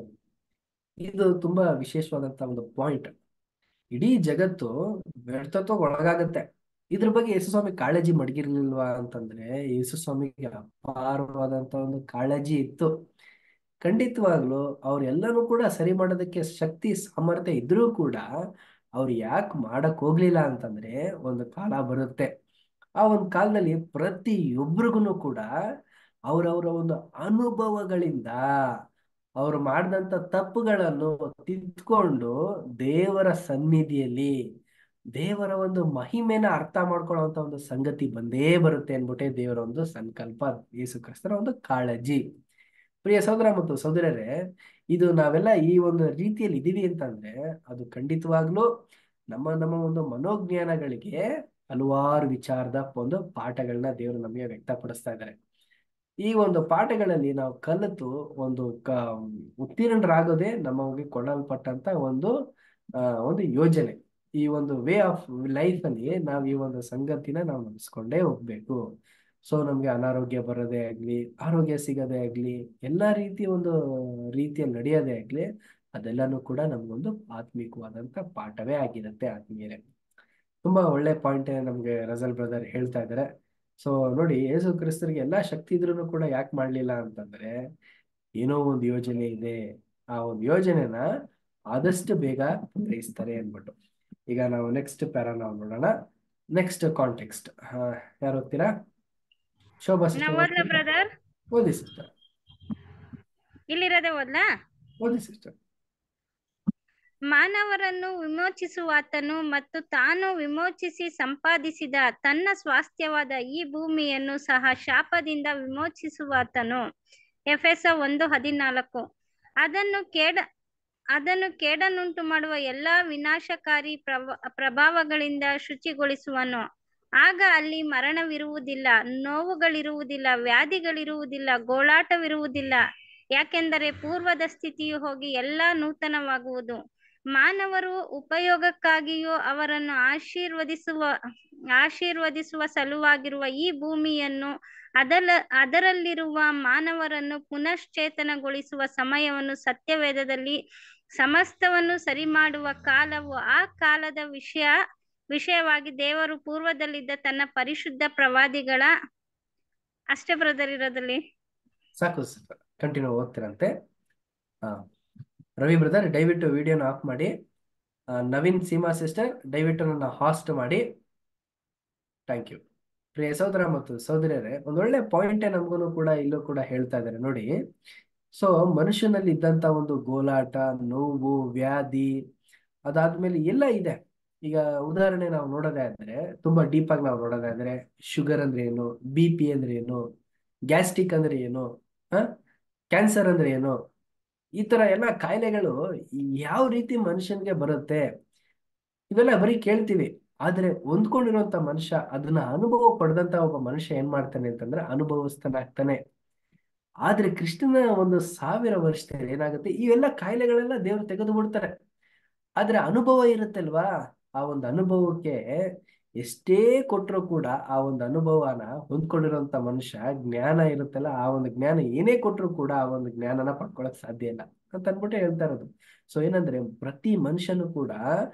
Speaker 1: ಇದು ತುಂಬಾ ವಿಶೇಷವಾದಂತ ಒಂದು ಪಾಯಿಂಟ್ ಇಡೀ ಜಗತ್ತು ವ್ಯರ್ಥತ್ವಕ್ಕೆ ಒಳಗಾಗತ್ತೆ ಇದ್ರ ಬಗ್ಗೆ ಯೇಸುಸ್ವಾಮಿ ಕಾಳಜಿ ಮಡಗಿರ್ಲಿಲ್ವಾ ಅಂತಂದ್ರೆ ಯೇಸುಸ್ವಾಮಿಗೆ ಅಪಾರವಾದಂತ ಒಂದು ಕಾಳಜಿ ಇತ್ತು ಖಂಡಿತವಾಗ್ಲು ಅವ್ರೆಲ್ಲನೂ ಕೂಡ ಸರಿ ಮಾಡೋದಕ್ಕೆ ಶಕ್ತಿ ಸಾಮರ್ಥ್ಯ ಇದ್ರೂ ಕೂಡ ಅವ್ರು ಯಾಕೆ ಮಾಡಕ್ ಹೋಗ್ಲಿಲ್ಲ ಅಂತಂದ್ರೆ ಒಂದು ಕಾಲ ಬರುತ್ತೆ ಆ ಒಂದು ಕಾಲದಲ್ಲಿ ಪ್ರತಿಯೊಬ್ಬರಿಗೂ ಕೂಡ ಅವರವರ ಒಂದು ಅನುಭವಗಳಿಂದ ಅವರು ಮಾಡಿದಂತ ತಪ್ಪುಗಳನ್ನು ತಿದ್ಕೊಂಡು ದೇವರ ಸನ್ನಿಧಿಯಲ್ಲಿ ದೇವರ ಒಂದು ಮಹಿಮೆನ ಅರ್ಥ ಮಾಡ್ಕೊಳ್ಳುವಂತ ಒಂದು ಸಂಗತಿ ಬಂದೇ ಬರುತ್ತೆ ಅನ್ಬಿಟ್ಟೆ ದೇವರ ಒಂದು ಸಂಕಲ್ಪ ಯೇಸು ಕ್ರಿಸ್ತರ ಒಂದು ಕಾಳಜಿ ಪ್ರಿಯ ಸಹೋದರ ಮತ್ತು ಸಹೋದರರೇ ಇದು ನಾವೆಲ್ಲ ಈ ಒಂದು ರೀತಿಯಲ್ಲಿ ಇದೀವಿ ಅಂತಂದ್ರೆ ಅದು ಖಂಡಿತವಾಗ್ಲೂ ನಮ್ಮ ನಮ್ಮ ಒಂದು ಮನೋಜ್ಞಾನಗಳಿಗೆ ಹಲವಾರು ವಿಚಾರದ ಒಂದು ಪಾಠಗಳನ್ನ ದೇವರು ನಮಗೆ ವ್ಯಕ್ತಪಡಿಸ್ತಾ ಇದ್ದಾರೆ ಈ ಒಂದು ಪಾಠಗಳಲ್ಲಿ ನಾವು ಕಲಿತು ಒಂದು ಕ ಉತ್ತೀರ್ಣರಾಗೋದೇ ನಮಗೆ ಕೊಡಲ್ಪಟ್ಟಂತ ಒಂದು ಆ, ಒಂದು ಯೋಜನೆ ಈ ಒಂದು ವೇ ಆಫ್ ಲೈಫ್ ಅಲ್ಲಿ ನಾವು ಈ ಒಂದು ಸಂಗತಿನ ನಾವು ನಡೆಸ್ಕೊಂಡೇ ಹೋಗ್ಬೇಕು ಸೊ ನಮ್ಗೆ ಅನಾರೋಗ್ಯ ಬರೋದೇ ಆಗ್ಲಿ ಆರೋಗ್ಯ ಸಿಗೋದೇ ಆಗ್ಲಿ ಎಲ್ಲಾ ರೀತಿಯ ಒಂದು ರೀತಿಯಲ್ಲಿ ನಡೆಯೋದೇ ಆಗ್ಲಿ ಅದೆಲ್ಲಾನು ಕೂಡ ನಮ್ಗೊಂದು ಆತ್ಮಿಕವಾದಂತ ಪಾಠವೇ ಆಗಿರುತ್ತೆ ಆತ್ಮೀಯರೇ ತುಂಬಾ ಒಳ್ಳೆ ಪಾಯಿಂಟ್ ನಮ್ಗೆ ರಜಲ್ ಬ್ರದರ್ ಹೇಳ್ತಾ ಇದ್ದಾರೆ ಸೊ ನೋಡಿ ಯೇಸು ಕ್ರಿಸ್ತರಿಗೆ ಎಲ್ಲಾ ಶಕ್ತಿ ಇದ್ರೂ ಕೂಡ ಯಾಕೆ ಮಾಡ್ಲಿಲ್ಲ ಅಂತಂದ್ರೆ ಏನೋ ಒಂದು ಯೋಜನೆ ಇದೆ ಆ ಒಂದು ಯೋಜನೆನ ಆದಷ್ಟು ಬೇಗ ಪೂರೈಸ್ತಾರೆ ಅನ್ಬಿಟ್ಟು ಈಗ ನಾವು ನೆಕ್ಸ್ಟ್ ಪ್ಯಾರಾ ನಾವು ನೋಡೋಣ ನೆಕ್ಸ್ಟ್ ಕಾಂಟೆಕ್ಸ್ಟ್ ಯಾರು ಓದ್ತೀರಾ ಶೋಭಾ
Speaker 8: ನಾ
Speaker 1: ಸಿಸ್ಟರ್
Speaker 8: ಓದ್ಲಾ ಬ್ರದರ್
Speaker 1: ಓದಿ ಸಿಸ್ಟರ್
Speaker 8: ಇಲ್ಲಿರೋದೇ ಓದ್ಲಾ
Speaker 1: ಓದಿ ಸಿಸ್ಟರ್
Speaker 8: ಮಾನವರನ್ನು ವಿಮೋಚಿಸುವಾತನು ಮತ್ತು ತಾನು ವಿಮೋಚಿಸಿ ಸಂಪಾದಿಸಿದ ತನ್ನ ಸ್ವಾಸ್ಥ್ಯವಾದ ಈ ಭೂಮಿಯನ್ನು ಸಹ ಶಾಪದಿಂದ ವಿಮೋಚಿಸುವಾತನು ಎಫೆಸ ಒಂದು ಹದಿನಾಲ್ಕು ಅದನ್ನು ಕೇಡ ಅದನ್ನು ಕೇಡನ್ನುಂಟು ಮಾಡುವ ಎಲ್ಲಾ ವಿನಾಶಕಾರಿ ಪ್ರವ ಪ್ರಭಾವಗಳಿಂದ ಶುಚಿಗೊಳಿಸುವನು ಆಗ ಅಲ್ಲಿ ಮರಣವಿರುವುದಿಲ್ಲ ನೋವುಗಳಿರುವುದಿಲ್ಲ ವ್ಯಾಧಿಗಳಿರುವುದಿಲ್ಲ ಗೋಳಾಟವಿರುವುದಿಲ್ಲ ಯಾಕೆಂದರೆ ಪೂರ್ವದ ಸ್ಥಿತಿಯು ಹೋಗಿ ಎಲ್ಲಾ ನೂತನವಾಗುವುದು ಮಾನವರು ಉಪಯೋಗಕ್ಕಾಗಿಯೂ ಅವರನ್ನು ಆಶೀರ್ವದಿಸುವ ಆಶೀರ್ವದಿಸುವ ಸಲುವಾಗಿರುವ ಈ ಭೂಮಿಯನ್ನು ಅದರ ಅದರಲ್ಲಿರುವ ಮಾನವರನ್ನು ಪುನಶ್ಚೇತನಗೊಳಿಸುವ ಸಮಯವನ್ನು ಸತ್ಯವೇದದಲ್ಲಿ ಸಮಸ್ತವನ್ನು ಸರಿ ಮಾಡುವ ಕಾಲವು ಆ ಕಾಲದ ವಿಷಯ ವಿಷಯವಾಗಿ ದೇವರು ಪೂರ್ವದಲ್ಲಿದ್ದ ತನ್ನ ಪರಿಶುದ್ಧ ಪ್ರವಾದಿಗಳ ಅಷ್ಟೇ ಬ್ರದರ್ ಇರೋದಲ್ಲಿ
Speaker 1: ಸಾಕು ಕಂಟಿನ್ಯೂ ಓದ್ತಿರಂತೆ ಹಾ ರವಿ ಬ್ರದರ್ ದಯವಿಟ್ಟು ವಿಡಿಯೋನ ಆಫ್ ಮಾಡಿ ಆ, ನವೀನ್ ಸೀಮಾ ಸಿಸ್ಟರ್ ದಯವಿಟ್ಟು ನನ್ನ ಹಾಸ್ಟ್ ಮಾಡಿ ಥ್ಯಾಂಕ್ ಯು ಪ್ರಿಯ ಸಹೋದರ ಮತ್ತು ಸಹೋದರಿಯರೇ ಒಂದೊಳ್ಳೆ ಪಾಯಿಂಟೇ ನಮಗೂ ಕೂಡ ಇಲ್ಲೂ ಕೂಡ ಹೇಳ್ತಾ ಇದ್ದಾರೆ ನೋಡಿ ಸೊ ಮನುಷ್ಯನಲ್ಲಿ ಇದ್ದಂತ ಒಂದು ಗೋಲಾಟ ನೋವು ವ್ಯಾಧಿ ಅದಾದ್ಮೇಲೆ ಎಲ್ಲ ಇದೆ ಈಗ ಉದಾಹರಣೆ ನಾವು ನೋಡೋದೇ ಆದ್ರೆ ತುಂಬಾ ಡೀಪ್ ಆಗಿ ನಾವು ನೋಡೋದೇ ಆದ್ರೆ ಶುಗರ್ ಅಂದ್ರೆ ಏನು ಬಿ ಪಿ ಅಂದ್ರೆ ಏನು ಗ್ಯಾಸ್ಟ್ರಿಕ್ ಅಂದ್ರೆ ಏನು ಕ್ಯಾನ್ಸರ್ ಅಂದ್ರೆ ಏನು ಈ ತರ ಎಲ್ಲ ಕಾಯಿಲೆಗಳು ಯಾವ ರೀತಿ ಮನುಷ್ಯನ್ಗೆ ಬರುತ್ತೆ ಇವೆಲ್ಲ ಬರೀ ಕೇಳ್ತೀವಿ ಆದ್ರೆ ಹೊಂದ್ಕೊಂಡಿರುವಂತ ಮನುಷ್ಯ ಅದನ್ನ ಅನುಭವ ಪಡೆದಂತ ಒಬ್ಬ ಮನುಷ್ಯ ಏನ್ ಮಾಡ್ತಾನೆ ಅಂತಂದ್ರೆ ಅನುಭವಿಸ್ತಾನಾಗ್ತಾನೆ ಆದ್ರೆ ಕೃಷ್ಣನ ಒಂದು ಸಾವಿರ ವರ್ಷದಲ್ಲಿ ಏನಾಗುತ್ತೆ ಇವೆಲ್ಲ ಕಾಯಿಲೆಗಳೆಲ್ಲ ದೇವ್ರು ತೆಗೆದು ಬಿಡ್ತಾರೆ ಆದ್ರೆ ಅನುಭವ ಇರುತ್ತಲ್ವಾ ಆ ಒಂದು ಅನುಭವಕ್ಕೆ ಎಷ್ಟೇ ಕೊಟ್ಟರು ಕೂಡ ಆ ಒಂದು ಅನುಭವನ ಹೊಂದ್ಕೊಂಡಿರುವಂತ ಮನುಷ್ಯ ಜ್ಞಾನ ಇರುತ್ತಲ್ಲ ಆ ಒಂದು ಜ್ಞಾನ ಏನೇ ಕೊಟ್ಟರು ಕೂಡ ಆ ಒಂದು ಜ್ಞಾನನ ಪಡ್ಕೊಳಕ್ ಸಾಧ್ಯ ಇಲ್ಲ ಅಂತ ಅನ್ಬಿಟ್ಟು ಹೇಳ್ತಾ ಇರೋದು ಸೊ ಏನಂದ್ರೆ ಪ್ರತಿ ಮನುಷ್ಯನು ಕೂಡ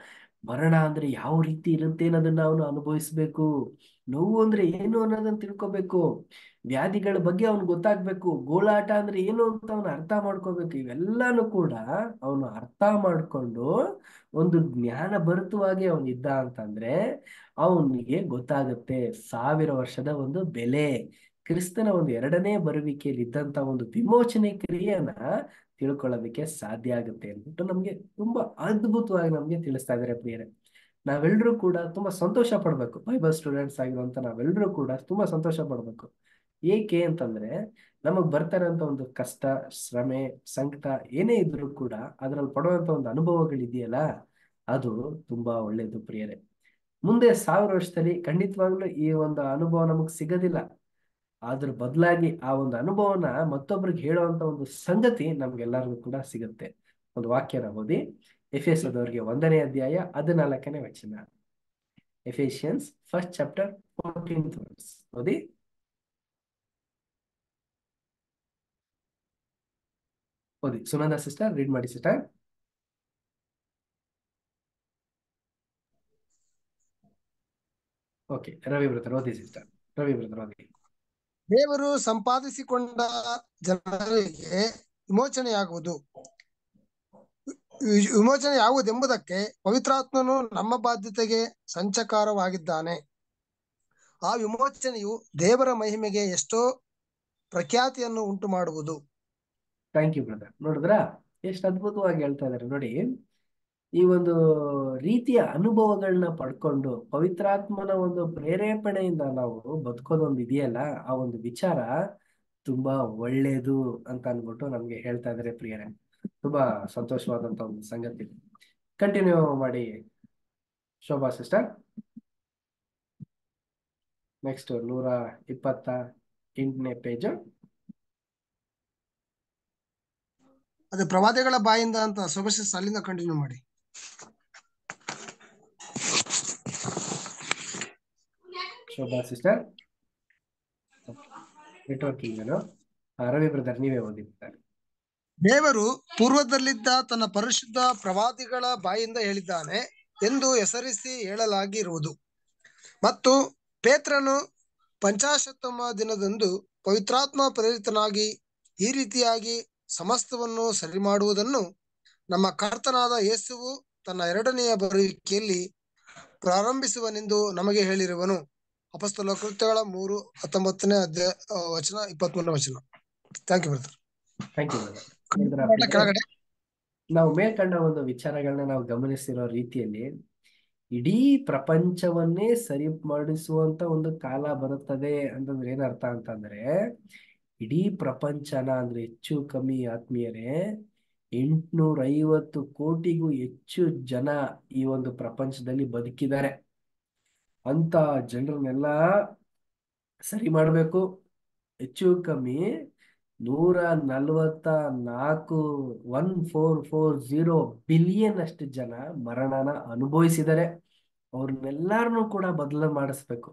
Speaker 1: ಮರಣ ಅಂದ್ರೆ ಯಾವ ರೀತಿ ಇರುತ್ತೆ ಅನ್ನೋದನ್ನ ಅವನು ಅನುಭವಿಸ್ಬೇಕು ನೋವು ಅಂದ್ರೆ ಏನು ಅನ್ನೋದನ್ನ ತಿಳ್ಕೊಬೇಕು ವ್ಯಾಧಿಗಳ ಬಗ್ಗೆ ಅವನು ಗೊತ್ತಾಗ್ಬೇಕು ಗೋಳಾಟ ಅಂದ್ರೆ ಏನು ಅಂತ ಅವನು ಅರ್ಥ ಮಾಡ್ಕೋಬೇಕು ಇವೆಲ್ಲಾನು ಕೂಡ ಅವನು ಅರ್ಥ ಮಾಡ್ಕೊಂಡು ಒಂದು ಜ್ಞಾನ ಭರಿತವಾಗಿ ಅವನು ಇದ್ದ ಅಂತಂದ್ರೆ ಅವನಿಗೆ ಗೊತ್ತಾಗುತ್ತೆ ಸಾವಿರ ವರ್ಷದ ಒಂದು ಬೆಲೆ ಕ್ರಿಸ್ತನ ಒಂದು ಎರಡನೇ ಬರುವಿಕೆಯಲ್ಲಿ ಇದ್ದಂತ ಒಂದು ವಿಮೋಚನೆ ಕ್ರಿಯೆಯನ್ನ ತಿಳ್ಕೊಳ್ಳೋದಕ್ಕೆ ಸಾಧ್ಯ ಆಗುತ್ತೆ ಅಂದ್ಬಿಟ್ಟು ನಮ್ಗೆ ತುಂಬಾ ಅದ್ಭುತವಾಗಿ ನಮ್ಗೆ ತಿಳಿಸ್ತಾ ಇದಾರೆ ಪ್ರಿಯರೇ ನಾವೆಲ್ಲರೂ ಕೂಡ ತುಂಬಾ ಸಂತೋಷ ಪಡ್ಬೇಕು ಬೈಬಲ್ ಸ್ಟೂಡೆಂಟ್ಸ್ ಆಗಿರುವಂತ ನಾವೆಲ್ಲರೂ ಕೂಡ ತುಂಬಾ ಸಂತೋಷ ಪಡ್ಬೇಕು ಏಕೆ ಅಂತಂದ್ರೆ ನಮಗ್ ಬರ್ತಾರಂತ ಒಂದು ಕಷ್ಟ ಶ್ರಮೆ ಸಂಕಟ ಏನೇ ಇದ್ರೂ ಕೂಡ ಅದ್ರಲ್ಲಿ ಪಡುವಂತ ಒಂದು ಅನುಭವಗಳಿದೆಯಲ್ಲ ಅದು ತುಂಬಾ ಒಳ್ಳೇದು ಪ್ರಿಯರೇ ಮುಂದೆ ಸಾವಿರ ವರ್ಷದಲ್ಲಿ ಖಂಡಿತವಾಗ್ಲೂ ಈ ಒಂದು ಅನುಭವ ನಮಗ್ ಸಿಗೋದಿಲ್ಲ ಅದ್ರ ಬದಲಾಗಿ ಆ ಒಂದು ಅನುಭವನ ಮತ್ತೊಬ್ರಿಗೆ ಹೇಳುವಂತ ಒಂದು ಸಂಗತಿ ನಮ್ಗೆಲ್ಲರಿಗೂ ಕೂಡ ಸಿಗುತ್ತೆ ಒಂದು ವಾಕ್ಯನ ಓದಿ ಎಫೆಸದವರಿಗೆ ಒಂದನೇ ಅಧ್ಯಾಯ ಹದಿನಾಲ್ಕನೇ ವಚನ Ephesians first chapter fourteenth verse ಓದಿ ಓದಿ ಸುನಂದ ಸಿಸ್ಟರ್ ರೀಡ್ ಮಾಡಿ ಸಿಸ್ಟರ್ ಓಕೆ ರವಿ ಬ್ರದರ್ ಓದಿ ಸಿಸ್ಟರ್ ರವಿ ಬ್ರದರ್ ಓದಿ
Speaker 4: ದೇವರು ಸಂಪಾದಿಸಿಕೊಂಡ ಜನರಿಗೆ ವಿಮೋಚನೆಯಾಗುವುದು ವಿ- ವಿಮೋಚನೆ ಯಾವುದೆಂಬುದಕ್ಕೆ ಪವಿತ್ರಾತ್ಮನು ನಮ್ಮ ಬಾಧ್ಯತೆಗೆ ಸಂಚಕಾರವಾಗಿದ್ದಾನೆ ಆ ವಿಮೋಚನೆಯು ದೇವರ ಮಹಿಮೆಗೆ ಎಷ್ಟೋ ಪ್ರಖ್ಯಾತಿಯನ್ನು ಉಂಟು ಮಾಡುವುದು
Speaker 1: ಥ್ಯಾಂಕ್ ಯು ಬ್ರದರ್ ನೋಡಿದ್ರಾ ಎಷ್ಟು ಅದ್ಭುತವಾಗಿ ಹೇಳ್ತಾ ಇದಾರೆ ನೋಡಿ ಈ ಒಂದು ರೀತಿಯ ಅನುಭವಗಳನ್ನ ಪಡ್ಕೊಂಡು ಪವಿತ್ರಾತ್ಮನ ಒಂದು ಪ್ರೇರೇಪಣೆಯಿಂದ ನಾವು ಬದುಕೋದೊಂದು ಇದೆಯಲ್ಲ ಆ ಒಂದು ವಿಚಾರ ತುಂಬಾ ಒಳ್ಳೇದು ಅಂತ ಅನ್ಬಿಟ್ಟು ನಮ್ಗೆ ಹೇಳ್ತಾ ಇದಾರೆ ಪ್ರಿಯರೇ ತುಂಬಾ ಸಂತೋಷವಾದಂತ ಒಂದು ಸಂಗತಿ ಕಂಟಿನ್ಯೂ ಮಾಡಿ ಶೋಭಾ ಸಿಸ್ಟರ್ ನೆಕ್ಸ್ಟ್ ನೂರ ಇಪ್ಪತ್ತ ಎಂಟನೇ ಪೇಜ್
Speaker 4: ಅದು ಪ್ರವಾದಿಗಳ ಬಾಯಿಂದ ಅಂತ ಸೊಬಸ ಅಲ್ಲಿಂದ ಕಂಟಿನ್ಯೂ ಮಾಡಿ
Speaker 1: ಶೋಭಾ ಸಿಸ್ಟರ್ ನೆಟ್ವರ್ಕಿಂಗ್ ಏನು ಆ, ರವಿ ಬ್ರದರ್ ನೀವೇ ಓದಿದ್ದಾರೆ
Speaker 4: ದೇವರು ಪೂರ್ವದಲ್ಲಿದ್ದ ತನ್ನ ಪರಿಶುದ್ಧ ಪ್ರವಾದಿಗಳ ಬಾಯಿಂದ ಹೇಳಿದ್ದಾನೆ ಎಂದು ಹೆಸರಿಸಿ ಹೇಳಲಾಗಿರುವುದು ಮತ್ತು ಪೇತ್ರನು ಪಂಚಾಶತ್ತಮ ದಿನದಂದು ಪವಿತ್ರಾತ್ಮ ಪ್ರೇರಿತನಾಗಿ ಈ ರೀತಿಯಾಗಿ ಸಮಸ್ತವನ್ನು ಸರಿ ಮಾಡುವುದನ್ನು ನಮ್ಮ ಕರ್ತನಾದ ಯೇಸುವು ತನ್ನ ಎರಡನೆಯ ಬರುವಿಕೆಯಲ್ಲಿ ಪ್ರಾರಂಭಿಸುವನೆಂದು ನಮಗೆ ಹೇಳಿರುವನು ಅಪಸ್ತಲ ಕೃತ್ಯಗಳ ಮೂರು ಹತ್ತೊಂಬತ್ತನೇ ಅಧ್ಯಾಯ ಆ, ವಚನ ಇಪ್ಪತ್ಮೂರನೇ ವಚನ thank you brother
Speaker 1: thank you brother
Speaker 4: ಕೆಳಗಡೆ
Speaker 1: ನಾವು ಮೇಲ್ಕಂಡ ಒಂದು ವಿಚಾರಗಳನ್ನ ನಾವು ಗಮನಿಸಿರೋ ರೀತಿಯಲ್ಲಿ ಇಡೀ ಪ್ರಪಂಚವನ್ನೇ ಸರಿ ಮಾಡಿಸುವಂತ ಒಂದು ಕಾಲ ಬರುತ್ತದೆ ಅಂತಂದ್ರೆ ಏನರ್ಥ ಅಂತಂದ್ರೆ ಇಡೀ ಪ್ರಪಂಚನ ಅಂದ್ರೆ ಹೆಚ್ಚು ಕಮ್ಮಿ ಆತ್ಮೀಯರೇ ಎಂಟ್ನೂರ ಐವತ್ತು ಕೋಟಿಗೂ ಹೆಚ್ಚು ಜನ ಈ ಒಂದು ಪ್ರಪಂಚದಲ್ಲಿ ಬದುಕಿದ್ದಾರೆ ಅಂತ ಜನರನ್ನೆಲ್ಲ ಸರಿ ಮಾಡ್ಬೇಕು ಹೆಚ್ಚು ಕಮ್ಮಿ ನೂರ ನಲವತ್ತ ನಾಲ್ಕು one four four zero billion ಅಷ್ಟು ಜನ ಮರಣನ ಅನುಭವಿಸಿದ್ದಾರೆ ಅವ್ರನ್ನೆಲ್ಲಾರನು ಕೂಡ ಬದಲು ಮಾಡಿಸ್ಬೇಕು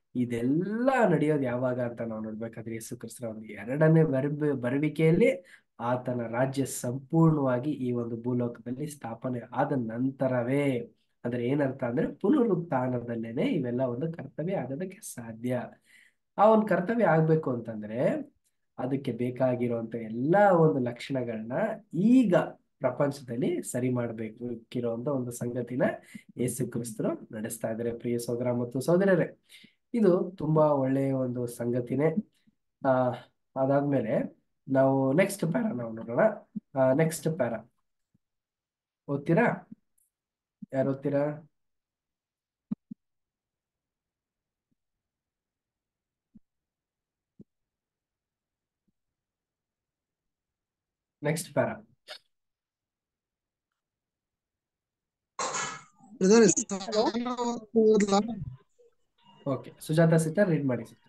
Speaker 1: ಇದೆಲ್ಲ ನಡೆಯೋದು ಯಾವಾಗ ಅಂತ ನಾವು ನೋಡ್ಬೇಕಾದ್ರೆ ಯೇಸು ಕ್ರಿಸ್ತರ ಒಂದು ಎರಡನೇ ಬರಬ ಬರುವಿಕೆಯಲ್ಲಿ ಆತನ ರಾಜ್ಯ ಸಂಪೂರ್ಣವಾಗಿ ಈ ಒಂದು ಭೂಲೋಕದಲ್ಲಿ ಸ್ಥಾಪನೆ ಆದ ನಂತರವೇ ಅಂದ್ರೆ ಏನರ್ಥ ಅಂದ್ರೆ ಪುನರುತ್ಥಾನದಲ್ಲೇನೆ ಇವೆಲ್ಲ ಒಂದು ಕರ್ತವ್ಯ ಆಗೋದಕ್ಕೆ ಸಾಧ್ಯ ಆ ಒಂದು ಕರ್ತವ್ಯ ಆಗ್ಬೇಕು ಅಂತಂದ್ರೆ ಅದಕ್ಕೆ ಬೇಕಾಗಿರುವಂತ ಎಲ್ಲಾ ಒಂದು ಲಕ್ಷಣಗಳನ್ನ ಈಗ ಪ್ರಪಂಚದಲ್ಲಿ ಸರಿ ಮಾಡ್ಬೇಕು ಇರೋಂತ ಒಂದು ಸಂಗತಿನ ಯೇಸು ಕ್ರಿಸ್ತರು ನಡೆಸ್ತಾ ಇದ್ದಾರೆ ಪ್ರಿಯ ಸಹೋದರ ಮತ್ತು ಸಹೋದರರೇ ಇದು ತುಂಬಾ ಒಳ್ಳೆಯ ಒಂದು ಸಂಗತಿನೇ ಆ ಅದಾದ್ಮೇಲೆ ನಾವು ನೆಕ್ಸ್ಟ್ ಪ್ಯಾರ ನಾವು ನೋಡೋಣ ನೆಕ್ಸ್ಟ್ ಪ್ಯಾರ ಓದ್ತೀರಾ ಯಾರು ಓದ್ತೀರಾ next para
Speaker 4: brother
Speaker 1: okay Sujata sister read ಮಾಡಿ sister.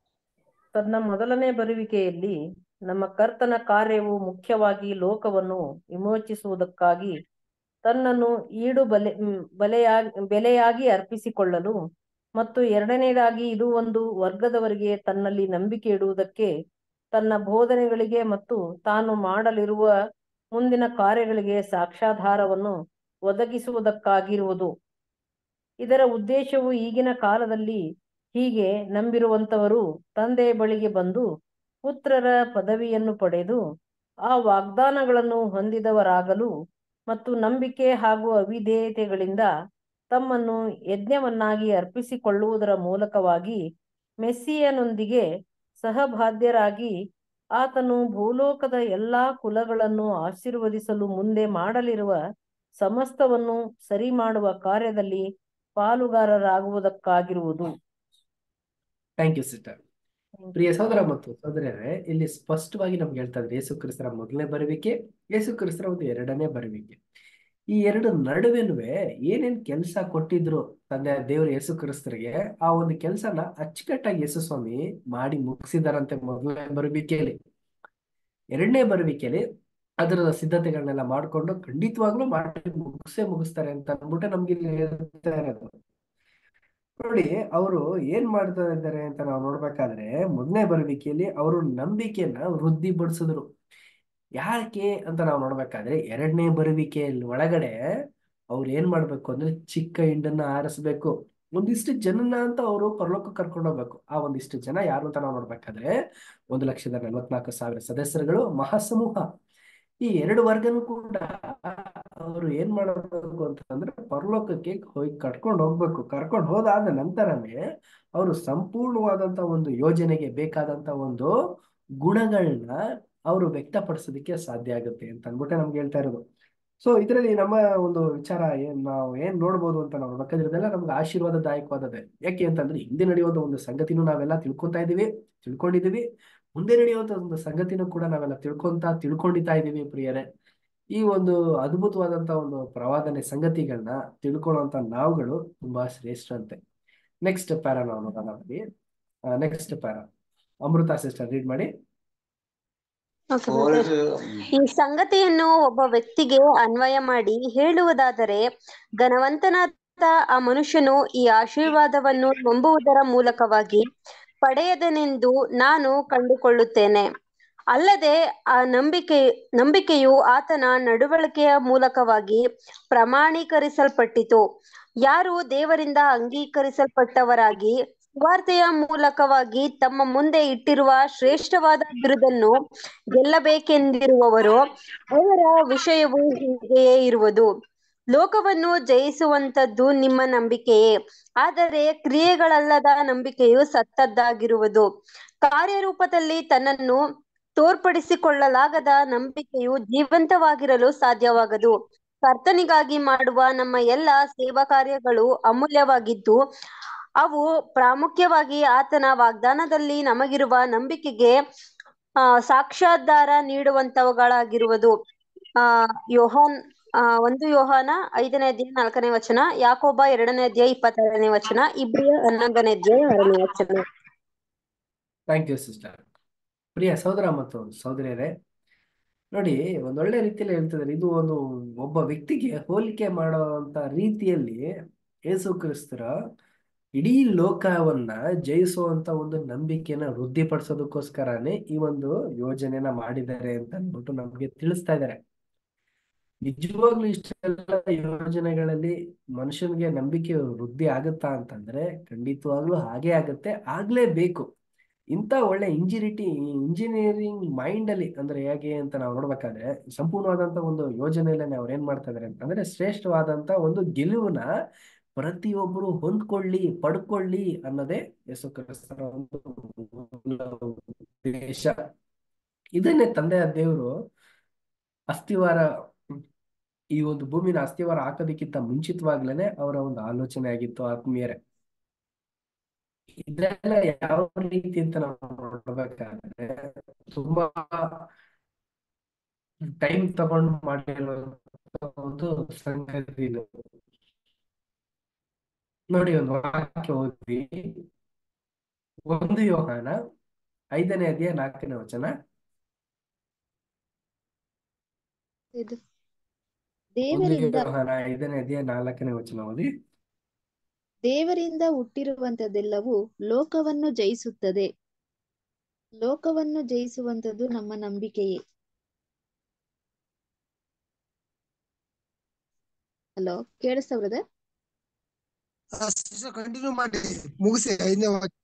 Speaker 7: ತನ್ನ ಮೊದಲನೇ ಬರುವಿಕೆಯಲ್ಲಿ ನಮ್ಮ ಕರ್ತನ ಕಾರ್ಯವು ಮುಖ್ಯವಾಗಿ ಲೋಕವನ್ನು ವಿಮೋಚಿಸುವುದಕ್ಕಾಗಿ ತನ್ನನ್ನು ಈಡು ಬಲೆ ಮ್, ಬಲೆಯಾಗಿ ಬೆಲೆಯಾಗಿ ಅರ್ಪಿಸಿಕೊಳ್ಳಲು ಮತ್ತು ಎರಡನೇದಾಗಿ ಇದು ಒಂದು ವರ್ಗದವರಿಗೆ ತನ್ನಲ್ಲಿ ನಂಬಿಕೆ ಇಡುವುದಕ್ಕೆ ತನ್ನ ಬೋಧನೆಗಳಿಗೆ ಮತ್ತು ತಾನು ಮಾಡಲಿರುವ ಮುಂದಿನ ಕಾರ್ಯಗಳಿಗೆ ಸಾಕ್ಷ್ಯಾಧಾರವನ್ನು ಒದಗಿಸುವುದಕ್ಕಾಗಿರುವುದು ಇದರ ಉದ್ದೇಶವು ಈಗಿನ ಕಾಲದಲ್ಲಿ ಹೀಗೆ ನಂಬಿರುವಂತವರು ತಂದೆಯ ಬಳಿಗೆ ಬಂದು ಪುತ್ರರ ಪದವಿಯನ್ನು ಪಡೆದು ಆ ವಾಗ್ದಾನಗಳನ್ನು ಹೊಂದಿದವರಾಗಲು ಮತ್ತು ನಂಬಿಕೆ ಹಾಗೂ ಅವಿಧೇಯತೆಗಳಿಂದ ತಮ್ಮನ್ನು ಯಜ್ಞವನ್ನಾಗಿ ಅರ್ಪಿಸಿಕೊಳ್ಳುವುದರ ಮೂಲಕವಾಗಿ ಮೆಸ್ಸಿಯನೊಂದಿಗೆ ಸಹಬಾಧ್ಯರಾಗಿ ಆತನು ಭೂಲೋಕದ ಎಲ್ಲಾ ಕುಲಗಳನ್ನು ಆಶೀರ್ವದಿಸಲು ಮುಂದೆ ಮಾಡಲಿರುವ ಸಮಸ್ತವನ್ನು ಸರಿ ಮಾಡುವ ಕಾರ್ಯದಲ್ಲಿ ಪಾಲುಗಾರರಾಗುವುದಕ್ಕಾಗಿರುವುದು
Speaker 1: ಥ್ಯಾಂಕ್ ಯು ಸಿಸ್ಟರ್ ಪ್ರಿಯ ಸಹೋದರ ಮತ್ತು ಸಹೋದರರೇ ಇಲ್ಲಿ ಸ್ಪಷ್ಟವಾಗಿ ನಮ್ಗೆ ಹೇಳ್ತಾ ಇದ್ರೆ ಯೇಸು ಕ್ರಿಸ್ತರ ಮೊದಲನೇ ಬರುವಿಕೆ ಯೇಸು ಕ್ರಿಸ್ತರ ಒಂದು ಎರಡನೇ ಬರುವಿಕೆ ಈ ಎರಡು ನಡುವೆನುವೆ ಏನೇನ್ ಕೆಲಸ ಕೊಟ್ಟಿದ್ರು ತಂದೆ ದೇವರು ಯೇಸು ಕ್ರಿಸ್ತರಿಗೆ ಆ ಒಂದು ಕೆಲಸನ ಅಚ್ಚುಕಟ್ಟಾಗಿ ಯೇಸು ಸ್ವಾಮಿ ಮಾಡಿ ಮುಗಿಸಿದಾರಂತೆ ಮೊದಲನೇ ಬರುವಿಕೆಯಲ್ಲಿ ಎರಡನೇ ಬರುವಿಕೆಯಲ್ಲಿ ಅದರ ಸಿದ್ಧತೆಗಳನ್ನೆಲ್ಲ ಮಾಡ್ಕೊಂಡು ಖಂಡಿತವಾಗ್ಲೂ ಮಾಡಿ ಮುಗಿಸೇ ಮುಗಿಸ್ತಾರೆ ಅಂತ ಅಂದ್ಬಿಟ್ಟು ನಮ್ಗೆ ಇಲ್ಲಿ ಹೇಳ್ತಾ ಇರೋದು ನೋಡಿ ಅವರು ಏನ್ ಮಾಡ್ತಾ ಇದ್ದಾರೆ ಅಂತ ನಾವು ನೋಡ್ಬೇಕಾದ್ರೆ ಮೊದಲನೇ ಬರುವಿಕೆಯಲ್ಲಿ ಅವರು ನಂಬಿಕೆಯನ್ನ ವೃದ್ಧಿಪಡಿಸಿದ್ರು ಯಾಕೆ ಅಂತ ನಾವು ನೋಡ್ಬೇಕಾದ್ರೆ ಎರಡನೇ ಬರುವಿಕೆಯಲ್ಲಿ ಒಳಗಡೆ ಅವ್ರು ಏನ್ ಮಾಡ್ಬೇಕು ಅಂದ್ರೆ ಚಿಕ್ಕ ಹಿಂಡನ್ನ ಆರಿಸ್ಬೇಕು ಒಂದಿಷ್ಟು ಜನನ ಅಂತ ಅವರು ಪರಲೋಕ ಕರ್ಕೊಂಡು ಹೋಗ್ಬೇಕು ಆ ಒಂದಿಷ್ಟು ಜನ ಯಾರು ಅಂತ ನಾವು ನೋಡ್ಬೇಕಾದ್ರೆ ಒಂದು ಲಕ್ಷದ ನಲವತ್ನಾಲ್ಕು ಸಾವಿರ ಸದಸ್ಯರುಗಳು ಮಹಾಸಮೂಹ ಈ ಎರಡು ವರ್ಗನೂ ಕೂಡ ಅವರು ಏನ್ ಮಾಡಬೇಕು ಅಂತಂದ್ರೆ ಪರಲೋಕಕ್ಕೆ ಹೋಗಿ ಕರ್ಕೊಂಡು ಹೋಗ್ಬೇಕು ಕರ್ಕೊಂಡು ಹೋದಾದ ನಂತರನೇ ಅವರು ಸಂಪೂರ್ಣವಾದಂತ ಒಂದು ಯೋಜನೆಗೆ ಬೇಕಾದಂತ ಒಂದು ಗುಣಗಳನ್ನ ಅವರು ವ್ಯಕ್ತಪಡಿಸೋದಕ್ಕೆ ಸಾಧ್ಯ ಆಗುತ್ತೆ ಅಂತ ಅಂದ್ಬಿಟ್ಟೆ ನಮ್ಗೆ ಹೇಳ್ತಾ ಇರೋದು ಸೊ ಇದರಲ್ಲಿ ನಮ್ಮ ಒಂದು ವಿಚಾರ ಏನ್ ನಾವು ಏನ್ ನೋಡ್ಬೋದು ಅಂತ ನಾವು ನೋಡ್ಬೇಕಾದ್ರೆ ಇದೆಲ್ಲ ನಮ್ಗೆ ಆಶೀರ್ವಾದದಾಯಕವಾದದೆ ಯಾಕೆ ಅಂತಂದ್ರೆ ಹಿಂದೆ ನಡೆಯುವಂತ ಒಂದು ಸಂಗತಿನೂ ನಾವೆಲ್ಲ ತಿಳ್ಕೊಂತಾ ಇದೀವಿ ತಿಳ್ಕೊಂಡಿದೀವಿ ಮುಂದೆ ನಡೆಯುವಂತ ಒಂದು ಸಂಗತಿನೂ ಕೂಡ ನಾವೆಲ್ಲ ತಿಳ್ಕೊಂತ ತಿಳ್ಕೊಂಡಿತಾ ಇದೀವಿ ಪ್ರಿಯರೇ ಈ ಒಂದು ಅದ್ಭುತವಾದಂತ ಒಂದು ಪ್ರವಾದನೆ ಸಂಗತಿಗಳನ್ನ ತಿಳ್ಕೊಳ್ಳುವಂತ ನಾವುಗಳು ತುಂಬಾ ಶ್ರೇಷ್ಠ ನೆಕ್ಸ್ಟ್ ಪ್ಯಾರ ನಾವು ನೋಡೋಣ next para Amrita sister read ಮಾಡಿ
Speaker 10: ಓಕೆ ಬ್ರದರ್ ಈ ಸಂಗತಿಯನ್ನು ಒಬ್ಬ ವ್ಯಕ್ತಿಗೆ ಅನ್ವಯ ಮಾಡಿ ಹೇಳುವುದಾದರೆ ಘನವಂತನಾದ ಆ ಮನುಷ್ಯನು ಈ ಆಶೀರ್ವಾದವನ್ನು ನಂಬುವುದರ ಮೂಲಕವಾಗಿ ಪಡೆಯದನೆಂದು ನಾನು ಕಂಡುಕೊಳ್ಳುತ್ತೇನೆ ಅಲ್ಲದೆ ಆ ನಂಬಿಕೆ ನಂಬಿಕೆಯು ಆತನ ನಡವಳಿಕೆಯ ಮೂಲಕವಾಗಿ ಪ್ರಮಾಣೀಕರಿಸಲ್ಪಟ್ಟಿತು ಯಾರು ದೇವರಿಂದ ಅಂಗೀಕರಿಸಲ್ಪಟ್ಟವರಾಗಿ ಸುವಾರ್ತೆಯ ಮೂಲಕವಾಗಿ ತಮ್ಮ ಮುಂದೆ ಇಟ್ಟಿರುವ ಶ್ರೇಷ್ಠವಾದ ಬಿರುದನ್ನು ಗೆಲ್ಲಬೇಕೆಂದಿರುವವರು ಅವರ ವಿಷಯವು ಹೀಗೆಯೇ ಇರುವುದು ಲೋಕವನ್ನು ಜಯಿಸುವಂತದ್ದು ನಿಮ್ಮ ನಂಬಿಕೆಯೇ ಆದರೆ ಕ್ರಿಯೆಗಳಲ್ಲದ ನಂಬಿಕೆಯು ಸತ್ತದ್ದಾಗಿರುವುದು ಕಾರ್ಯರೂಪದಲ್ಲಿ ತನ್ನನ್ನು ತೋರ್ಪಡಿಸಿಕೊಳ್ಳಲಾಗದ ನಂಬಿಕೆಯು ಜೀವಂತವಾಗಿರಲು ಸಾಧ್ಯವಾಗದು ಕರ್ತನಿಗಾಗಿ ಮಾಡುವ ನಮ್ಮ ಎಲ್ಲ ಸೇವಾ ಕಾರ್ಯಗಳು ಅಮೂಲ್ಯವಾಗಿದ್ದು ಅವು ಪ್ರಾಮುಖ್ಯವಾಗಿ ಆತನ ವಾಗ್ದಾನದಲ್ಲಿ ನಮಗಿರುವ ನಂಬಿಕೆಗೆ ಆ ಸಾಕ್ಷಾಧಾರ ನೀಡುವಂತವುಗಳಾಗಿರುವುದು ಆ ಯೋಹಾನ್ ಆ ಒಂದು ಯೋಹಾನ ಐದನೇ ಅಧ್ಯಾಯ ನಾಲ್ಕನೇ ವಚನ ಯಾಕೋಬ ಎರಡನೇ ಅಧ್ಯಾಯ ಇಪ್ಪತ್ತೆರಡನೇ ವಚನ ಇಬ್ರಿಯ ಹನ್ನೊಂದನೇ ಅಧ್ಯಾಯ ಆರನೇ ವಚನ
Speaker 1: ಥ್ಯಾಂಕ್ ಯು ಸಿಸ್ಟರ್ ಪ್ರಿಯ ಸಹೋದರ ಮತ್ತು ಸಹೋದರಿಯರೇ ನೋಡಿ ಒಂದೊಳ್ಳೆ ರೀತಿಯಲ್ಲಿ ಹೇಳ್ತಿದ್ದಾರೆ ಇದು ಒಂದು ಒಬ್ಬ ವ್ಯಕ್ತಿಗೆ ಹೋಲಿಕೆ ಮಾಡುವಂತ ರೀತಿಯಲ್ಲಿ ಯೇಸು ಕ್ರಿಸ್ತರ ಇಡೀ ಲೋಕವನ್ನ ಜಯಿಸುವಂತ ಒಂದು ನಂಬಿಕೆನ ವೃದ್ಧಿಪಡಿಸೋದಕ್ಕೋಸ್ಕರನೇ ಈ ಒಂದು ಯೋಜನೆನ ಮಾಡಿದ್ದಾರೆ ಅಂತ ಅಂದ್ಬಿಟ್ಟು ನಮ್ಗೆ ತಿಳಿಸ್ತಾ ಇದ್ದಾರೆ ನಿಜವಾಗ್ಲೂ ಇಷ್ಟೆಲ್ಲ ಯೋಜನೆಗಳಲ್ಲಿ ಮನುಷ್ಯನಿಗೆ ನಂಬಿಕೆ ವೃದ್ಧಿ ಆಗುತ್ತಾ ಅಂತಂದ್ರೆ ಖಂಡಿತವಾಗ್ಲೂ ಹಾಗೆ ಆಗುತ್ತೆ ಆಗ್ಲೇಬೇಕು ಇಂಥ ಒಳ್ಳೆ ಇಂಜಿನಿಟಿ ಇಂಜಿನಿಯರಿಂಗ್ ಮೈಂಡ್ ಅಲ್ಲಿ ಅಂದ್ರೆ ಹೇಗೆ ಅಂತ ನಾವು ನೋಡ್ಬೇಕಾದ್ರೆ ಸಂಪೂರ್ಣವಾದಂತ ಒಂದು ಯೋಜನೆಯಲ್ಲಿ ಅವ್ರು ಏನ್ ಮಾಡ್ತಾ ಇದಾರೆ ಅಂತಂದ್ರೆ ಶ್ರೇಷ್ಠವಾದಂತ ಒಂದು ಗೆಲುವನ್ನ ಪ್ರತಿಯೊಬ್ಬರು ಹೊಂದ್ಕೊಳ್ಳಿ ಪಡ್ಕೊಳ್ಳಿ ಅನ್ನೋದೇ ಯೇಸು ಕ್ರಿಸ್ತರ ಒಂದು ಮೂಲ ಉದ್ದೇಶ ಇದನ್ನೇ ತಂದೆಯ ದೇವರು ಅಸ್ಥಿವಾರ ಈ ಒಂದು ಭೂಮಿನ ಅಸ್ಥಿವಾರ ಹಾಕೋದಕ್ಕಿಂತ ಮುಂಚಿತವಾಗ್ಲೇನೆ ಅವರ ಒಂದು ಆಲೋಚನೆ ಆಗಿತ್ತು ಆತ್ಮೀಯರೇ ಇದೆಲ್ಲ ಯಾವ ರೀತಿ ಅಂತ ನಾವು ನೋಡ್ಬೇಕಾದ್ರೆ ತುಂಬಾ ಟೈಮ್ ತಗೊಂಡು ಮಾಡಿರುವಂತ ಒಂದು ಸಂಗತಿ ಇದು ನೋಡಿ ಒಂದು ವಾಕ್ಯ ಓದಿ ಒಂದು ಯೋಹಾನ ಐದನೇ ಅಧ್ಯಾಯ ನಾಲ್ಕನೇ ವಚನ
Speaker 5: ಇದು
Speaker 1: ಒಂದು
Speaker 5: ದೇವರಿಂದ
Speaker 1: ಯೋಹಾನ ಐದನೇ ಅಧ್ಯಾಯ ನಾಲ್ಕನೇ ವಚನ ಓದಿ
Speaker 5: ದೇವರಿಂದ ಹುಟ್ಟಿರುವಂತದೆಲ್ಲವೂ ಲೋಕವನ್ನು ಜಯಿಸುತ್ತದೆ ಲೋಕವನ್ನು ಜಯಿಸುವಂತದ್ದು ನಮ್ಮ ನಂಬಿಕೆಯೇ ಹಲೋ ಕೇಳಿಸ್ತಾ ಬ್ರದರ್
Speaker 4: ಕಂಟಿನ್ಯೂ ಮಾಡಿ ಮುಗಿಸಿ ಐದನೇ ವಾಕ್ಯ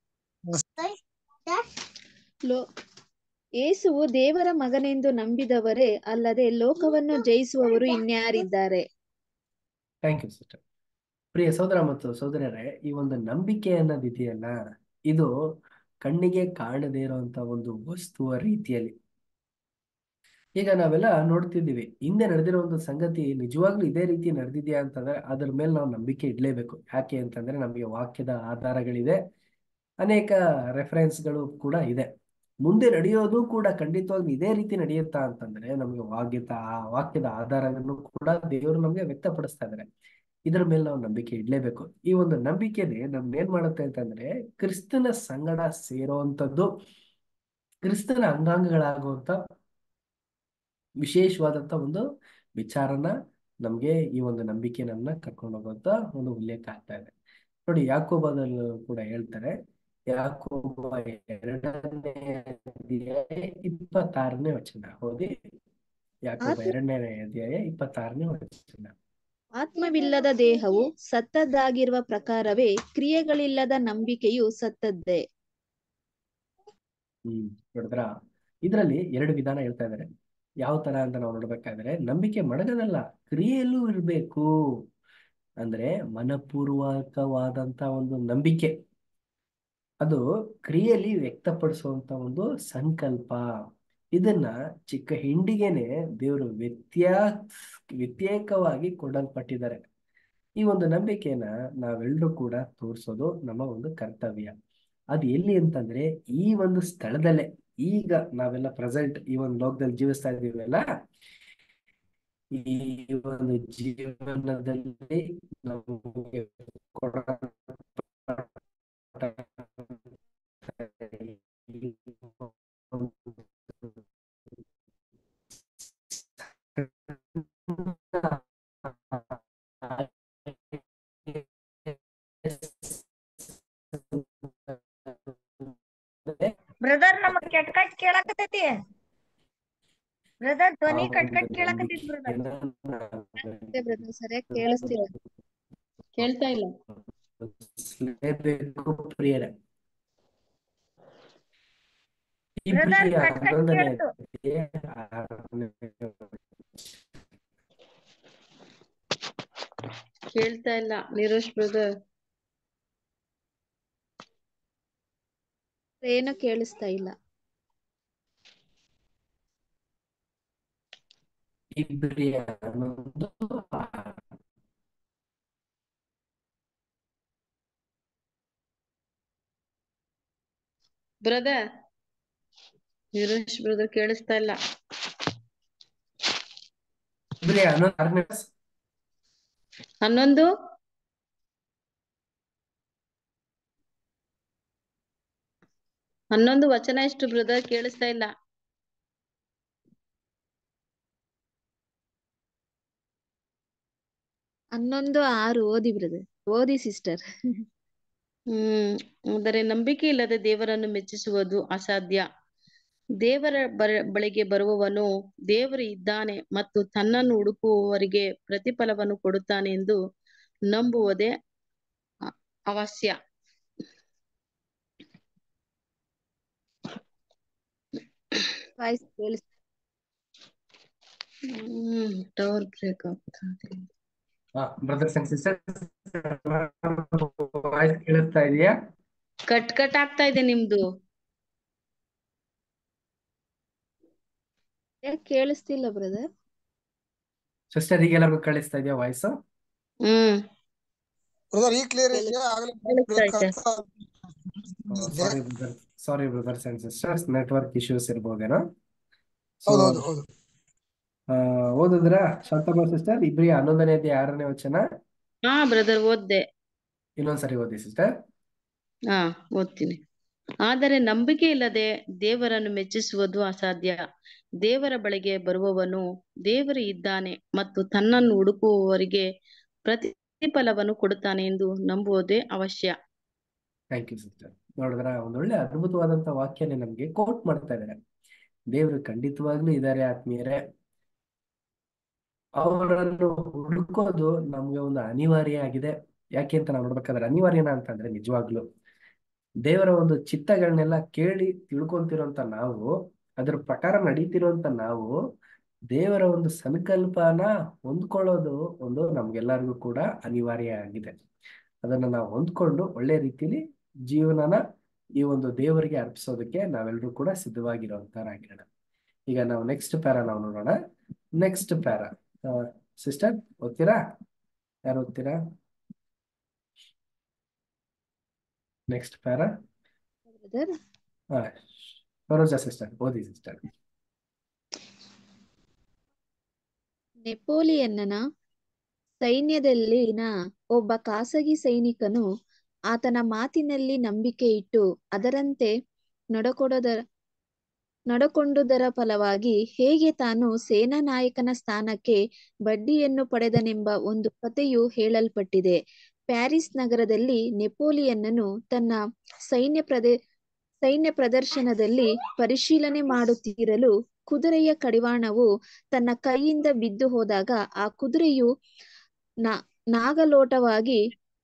Speaker 5: ಲೋ ಯೇಸುವು ದೇವರ ಮಗನೆಂದು ನಂಬಿದವರೇ ಅಲ್ಲದೆ ಲೋಕವನ್ನು ಜಯಿಸುವವರು ಇನ್ಯಾರಿದ್ದಾರೆ
Speaker 1: ಥ್ಯಾಂಕ್ ಯು ಸಿಸ್ಟರ್ ಪ್ರಿಯ ಸಹೋದರ ಮತ್ತು ಸಹೋದರರೇ ಈ ಒಂದು ನಂಬಿಕೆ ಅನ್ನೋದಿದೆಯಲ್ಲ ಇದು ಕಣ್ಣಿಗೆ ಕಾಣದೇ ಇರುವಂತ ಒಂದು ವಸ್ತುವ ರೀತಿಯಲ್ಲಿ ಈಗ ನಾವೆಲ್ಲ ನೋಡ್ತಿದ್ದೀವಿ ಹಿಂದೆ ನಡೆದಿರೋ ಒಂದು ಸಂಗತಿ ನಿಜವಾಗ್ಲೂ ಇದೇ ರೀತಿ ನಡೆದಿದ್ಯಾ ಅಂತಂದ್ರೆ ಅದ್ರ ಮೇಲೆ ನಾವು ನಂಬಿಕೆ ಇಡ್ಲೇಬೇಕು ಯಾಕೆ ಅಂತಂದ್ರೆ ನಮಗೆ ವಾಕ್ಯದ ಆಧಾರಗಳಿದೆ ಅನೇಕ ರೆಫರೆನ್ಸ್ಗಳು ಕೂಡ ಇದೆ ಮುಂದೆ ನಡೆಯೋದು ಕೂಡ ಖಂಡಿತವಾಗ್ಲೂ ಇದೇ ರೀತಿ ನಡೆಯುತ್ತಾ ಅಂತಂದ್ರೆ ನಮಗೆ ವಾಕ್ಯದ ಆ ವಾಕ್ಯದ ಆಧಾರಗಳನ್ನು ಕೂಡ ದೇವರು ನಮಗೆ ವ್ಯಕ್ತಪಡಿಸ್ತಾ ಇದ್ದಾರೆ ಇದ್ರ ಮೇಲೆ ನಾವು ನಂಬಿಕೆ ಇಡ್ಲೇಬೇಕು ಈ ಒಂದು ನಂಬಿಕೆನೆ ನಮ್ಗೆ ಏನ್ ಮಾಡುತ್ತೆ ಅಂತಂದ್ರೆ ಕ್ರಿಸ್ತನ ಸಂಗಡ ಸೇರುವಂತದ್ದು ಕ್ರಿಸ್ತನ ಅಂಗಾಂಗಗಳಾಗುವಂತ ವಿಶೇಷವಾದಂತ ಒಂದು ವಿಚಾರನ ನಮ್ಗೆ ಈ ಒಂದು ನಂಬಿಕೆ ನಮ್ಮನ್ನ ಕರ್ಕೊಂಡು ಹೋಗುವಂತ ಒಂದು ಉಲ್ಲೇಖ ಆಗ್ತಾ ಇದೆ ನೋಡಿ ಯಾಕೋಬದಲ್ಲೂ ಕೂಡ ಹೇಳ್ತಾರೆ ಯಾಕೋಬ ಎರಡನೇ ಅಧ್ಯಾಯ ಇಪ್ಪತ್ತಾರನೇ ವಚನ ಓದಿ ಯಾಕೋಬ
Speaker 5: ಆತ್ಮ
Speaker 1: ಎರಡನೇ ಅಧ್ಯಾಯ ಇಪ್ಪತ್ತಾರನೇ ವಚನ
Speaker 5: ಆತ್ಮವಿಲ್ಲದ ದೇಹವು ಸತ್ತದ್ದಾಗಿರುವ ಪ್ರಕಾರವೇ ಕ್ರಿಯೆಗಳಿಲ್ಲದ ನಂಬಿಕೆಯು ಸತ್ತದ್ದೇ
Speaker 1: ಹ್ಮ್ ನೋಡಿದ್ರ ಇದರಲ್ಲಿ ಎರಡು ವಿಧಾನ ಹೇಳ್ತಾ ಇದ್ದಾರೆ ಯಾವ ತರ ಅಂತ ನಾವು ನೋಡ್ಬೇಕಾದ್ರೆ ನಂಬಿಕೆ ಮಡಗದಲ್ಲ ಕ್ರಿಯೆಯಲ್ಲೂ ಇರ್ಬೇಕು ಅಂದ್ರೆ ಮನಪೂರ್ವಕವಾದಂತ ಒಂದು ನಂಬಿಕೆ ಅದು ಕ್ರಿಯೆಯಲ್ಲಿ ವ್ಯಕ್ತಪಡಿಸುವಂತ ಒಂದು ಸಂಕಲ್ಪ ಇದನ್ನ ಚಿಕ್ಕ ಹಿಂಡಿಗೆನೆ ದೇವರು ವ್ಯತ್ಯಾ ವ್ಯತ್ಯೇಕವಾಗಿ ಕೊಡಲ್ಪಟ್ಟಿದ್ದಾರೆ ಈ ಒಂದು ನಂಬಿಕೆನ ನಾವೆಲ್ಲರೂ ಕೂಡ ತೋರಿಸೋದು ನಮ್ಮ ಒಂದು ಕರ್ತವ್ಯ ಅದು ಎಲ್ಲಿ ಅಂತಂದ್ರೆ ಈ ಒಂದು ಸ್ಥಳದಲ್ಲೇ ಈಗ ನಾವೆಲ್ಲ ಪ್ರೆಸೆಂಟ್ ಈ ಒಂದು ಲೋಕದಲ್ಲಿ ಜೀವಿಸ್ತಾ ಇದೀವಲ್ಲ ಈ ಒಂದು ಜೀವನದಲ್ಲಿ ನಮಗೆ
Speaker 9: ಬ್ರದರ್ ನಮಗ್ ಕೆಟ್ ಕಟ್ ಕೇಳಾಕತೈತಿ ಬ್ರದರ್ ಧ್ವನಿ ಕಟ್ ಕಟ್ ಕೇಳಾಕತೈತಿ ಬ್ರದರ್
Speaker 5: ಬ್ರದರ್ ಸರಿಯಾಗಿ ಕೇಳಿಸ್ತಿಲ್ಲ
Speaker 2: ಕೇಳ್ತಾ ಇಲ್ಲ
Speaker 1: ಬೇಕು ಪ್ರಿಯರೇ ಈ
Speaker 9: ಬ್ರದರ್
Speaker 1: ಪ್ರಿಯ
Speaker 9: ಕಟ್ ಕಟ್
Speaker 1: ಹನ್ನೊಂದನೇ
Speaker 9: ಕೇಳ್ತು
Speaker 1: ಅಧ್ಯಾಯ ಆರನೇ
Speaker 2: ಕೇಳ್ತಾ ಇಲ್ಲ ನಿರೋಶ್ ಬ್ರದರ್
Speaker 5: ಏನು ಕೇಳಿಸ್ತಾ ಇಲ್ಲ
Speaker 1: ಇಬ್ರಿಯ ಹನ್ನೊಂದು
Speaker 2: ಬ್ರದರ್ ನಿರೋಶ್ ಬ್ರದರ್ ಕೇಳಿಸ್ತಾ ಇಲ್ಲ
Speaker 1: ಇಬ್ರಿಯ ಹನ್ನೊಂದು ಆರನೇ verse.
Speaker 2: ಹನ್ನೊಂದು ಹನ್ನೊಂದು ವಚನ ಎಷ್ಟು ಬ್ರದರ್ ಕೇಳಿಸ್ತಾ ಇಲ್ಲ
Speaker 5: ಹನ್ನೊಂದು ಆರು ಓದಿ ಬ್ರದರ್ ಓದಿ ಸಿಸ್ಟರ್
Speaker 2: ಹ್ಮ್ ಆದರೆ ನಂಬಿಕೆ ಇಲ್ಲದೆ ದೇವರನ್ನು ಮೆಚ್ಚಿಸುವುದು ಅಸಾಧ್ಯ ದೇವರ ಬರ ಬಳಿಗೆ ಬರುವವನು ದೇವರು ಇದ್ದಾನೆ ಮತ್ತು ತನ್ನನ್ನು ಹುಡುಕುವವರಿಗೆ ಪ್ರತಿಫಲವನ್ನು ಕೊಡುತ್ತಾನೆ ಎಂದು ನಂಬುವುದೇ ಅ- ಅವಶ್ಯ
Speaker 5: ವಾಯ್ಸ್ ಕೇಳಿಸ್
Speaker 2: ಹ್ಮ್ ಟವರ್ ಬ್ರೇಕ್ ಆಗ್ತಾ ಇದೆ
Speaker 1: ಬ್ರದರ್ಸ್ ಅಂಡ್ ಸಿಸ್ಟರ್ಸ್ ವಾಯ್ಸ್ ಕೇಳಿಸ್ತಾ ಇದೆಯಾ
Speaker 2: ಕಟ್ ಕಟ್ ಆಗ್ತಾ ಇದೆ ನಿಮ್ದು
Speaker 5: ಯಾಕೆ ಕೇಳಿಸ್ತಿಲ್ಲ ಬ್ರದರ್
Speaker 1: ಸಿಸ್ಟರ್ ಈಗೆಲ್ಲರಿಗೂ ಕೇಳಿಸ್ತಾ ಇದೆಯಾ ವಾಯ್ಸ್
Speaker 2: ಹ್ಮ್
Speaker 4: ಬ್ರದರ್ ಈ ಕ್ಲಿಯರ್ ಇದೆಯಾ ಆಗಲೇ
Speaker 2: ಕೇಳಿಸ್ತಾ ಐತೆ
Speaker 1: sorry brother sorry brothers and sisters network issues ಇರ್ಬೋದೇನೋ ಸೊ
Speaker 4: ಹೌದೌದು ಹೌದು
Speaker 1: ಓದಿದ್ರ ಶಾಂತಮ್ಮ ಸಿಸ್ಟರ್ ಇಬ್ರಿ ಹನ್ನೊಂದನೇ ಅಧ್ಯಾಯ ಆರನೇ ವಚನ
Speaker 2: ಹಾ ಬ್ರದರ್ ಓದ್ದೆ
Speaker 1: ಇನ್ನೊಂದ್ಸರಿ ಓದಿ ಸಿಸ್ಟರ್
Speaker 2: ಹಾ ಓದ್ತೀನಿ ಆದರೆ ನಂಬಿಕೆ ಇಲ್ಲದೆ ದೇವರನ್ನು ಮೆಚ್ಚಿಸುವುದು ಅಸಾಧ್ಯ ದೇವರ ಬಳಿಗೆ ಬರುವವನು ದೇವರು ಇದ್ದಾನೆ ಮತ್ತು ತನ್ನನ್ನು ಹುಡುಕುವವರಿಗೆ ಪ್ರತಿಫಲವನ್ನು ಕೊಡುತ್ತಾನೆ ಎಂದು ನಂಬುವುದೇ ಅವಶ್ಯ
Speaker 1: ಥ್ಯಾಂಕ್ ಯು ಸಿಸ್ಟರ್ ನೋಡಿದ್ರ ಒಂದೊಳ್ಳೆ ಅದ್ಭುತವಾದಂತ ವಾಕ್ಯನೇ ನಮ್ಗೆ ಕೋಟ್ ಮಾಡ್ತಾ ಇದ್ದಾರೆ ದೇವರು ಖಂಡಿತವಾಗ್ಲೂ ಇದ್ದಾರೆ ಆತ್ಮೀಯರೇ ಅವರನ್ನು ಹುಡುಕೋದು ನಮ್ಗೆ ಒಂದು ಅನಿವಾರ್ಯ ಆಗಿದೆ ಯಾಕೆ ಅಂತ ನಾವು ನೋಡ್ಬೇಕಾದ್ರೆ ಅನಿವಾರ್ಯನ ಅಂತಂದ್ರೆ ನಿಜವಾಗ್ಲು ದೇವರ ಒಂದು ಚಿತ್ತಗಳನ್ನೆಲ್ಲ ಕೇಳಿ ತಿಳ್ಕೊಂತಿರೋಂತ ನಾವು ಅದ್ರ ಪ್ರಕಾರ ನಡೀತಿರೋಂತ ನಾವು ದೇವರ ಒಂದು ಸಂಕಲ್ಪನ ಹೊಂದ್ಕೊಳ್ಳೋದು ಒಂದು ನಮ್ಗೆಲ್ಲರಿಗೂ ಕೂಡ ಅನಿವಾರ್ಯ ಆಗಿದೆ ಅದನ್ನ ನಾವು ಹೊಂದ್ಕೊಂಡು ಒಳ್ಳೆ ರೀತಿಲಿ ಜೀವನನ ಈ ಒಂದು ದೇವರಿಗೆ ಅರ್ಪಿಸೋದಕ್ಕೆ ನಾವೆಲ್ಲರೂ ಕೂಡ ಸಿದ್ಧವಾಗಿರೋಂತರಾಗಿರೋಣ ಈಗ ನಾವು ನೆಕ್ಸ್ಟ್ ಪ್ಯಾರ ನಾವು ನೋಡೋಣ ನೆಕ್ಸ್ಟ್ ಪ್ಯಾರ ಸಿಸ್ಟರ್ ಓದ್ತೀರಾ ಯಾರು ಓದ್ತೀರಾ ನೆಕ್ಸ್ಟ್ ಪ್ಯಾರ
Speaker 5: ಬ್ರದರ್
Speaker 1: ಹಾ ಸರೋಜಾ ಸಿಸ್ಟರ್ ಓದಿ ಸಿಸ್ಟರ್
Speaker 5: ನೆಪೋಲಿಯನ್ನನ ಸೈನ್ಯದಲ್ಲಿನ ಒಬ್ಬ ಖಾಸಗಿ ಸೈನಿಕನು ಆತನ ಮಾತಿನಲ್ಲಿ ನಂಬಿಕೆ ಇಟ್ಟು ಅದರಂತೆ ನಡಕೊಡದರ ನಡಕೊಂಡುದರ ಫಲವಾಗಿ ಹೇಗೆ ತಾನು ಸೇನಾ ನಾಯಕನ ಸ್ಥಾನಕ್ಕೆ ಬಡ್ಡಿಯನ್ನು ಪಡೆದನೆಂಬ ಒಂದು ಕಥೆಯು ಹೇಳಲ್ಪಟ್ಟಿದೆ ಪ್ಯಾರಿಸ್ ನಗರದಲ್ಲಿ ನೆಪೋಲಿಯನ್ನನು ತನ್ನ ಸೈನ್ಯ ಪ್ರದೇ ಸೈನ್ಯ ಪ್ರದರ್ಶನದಲ್ಲಿ ಪರಿಶೀಲನೆ ಮಾಡುತ್ತಿರಲು ಕುದುರೆಯ ಕಡಿವಾಣವು ತನ್ನ ಕೈಯಿಂದ ಬಿದ್ದು ಹೋದಾಗ ಆ ಕುದುರೆಯು ನಾ ನಾಗಲೋಟವಾಗಿ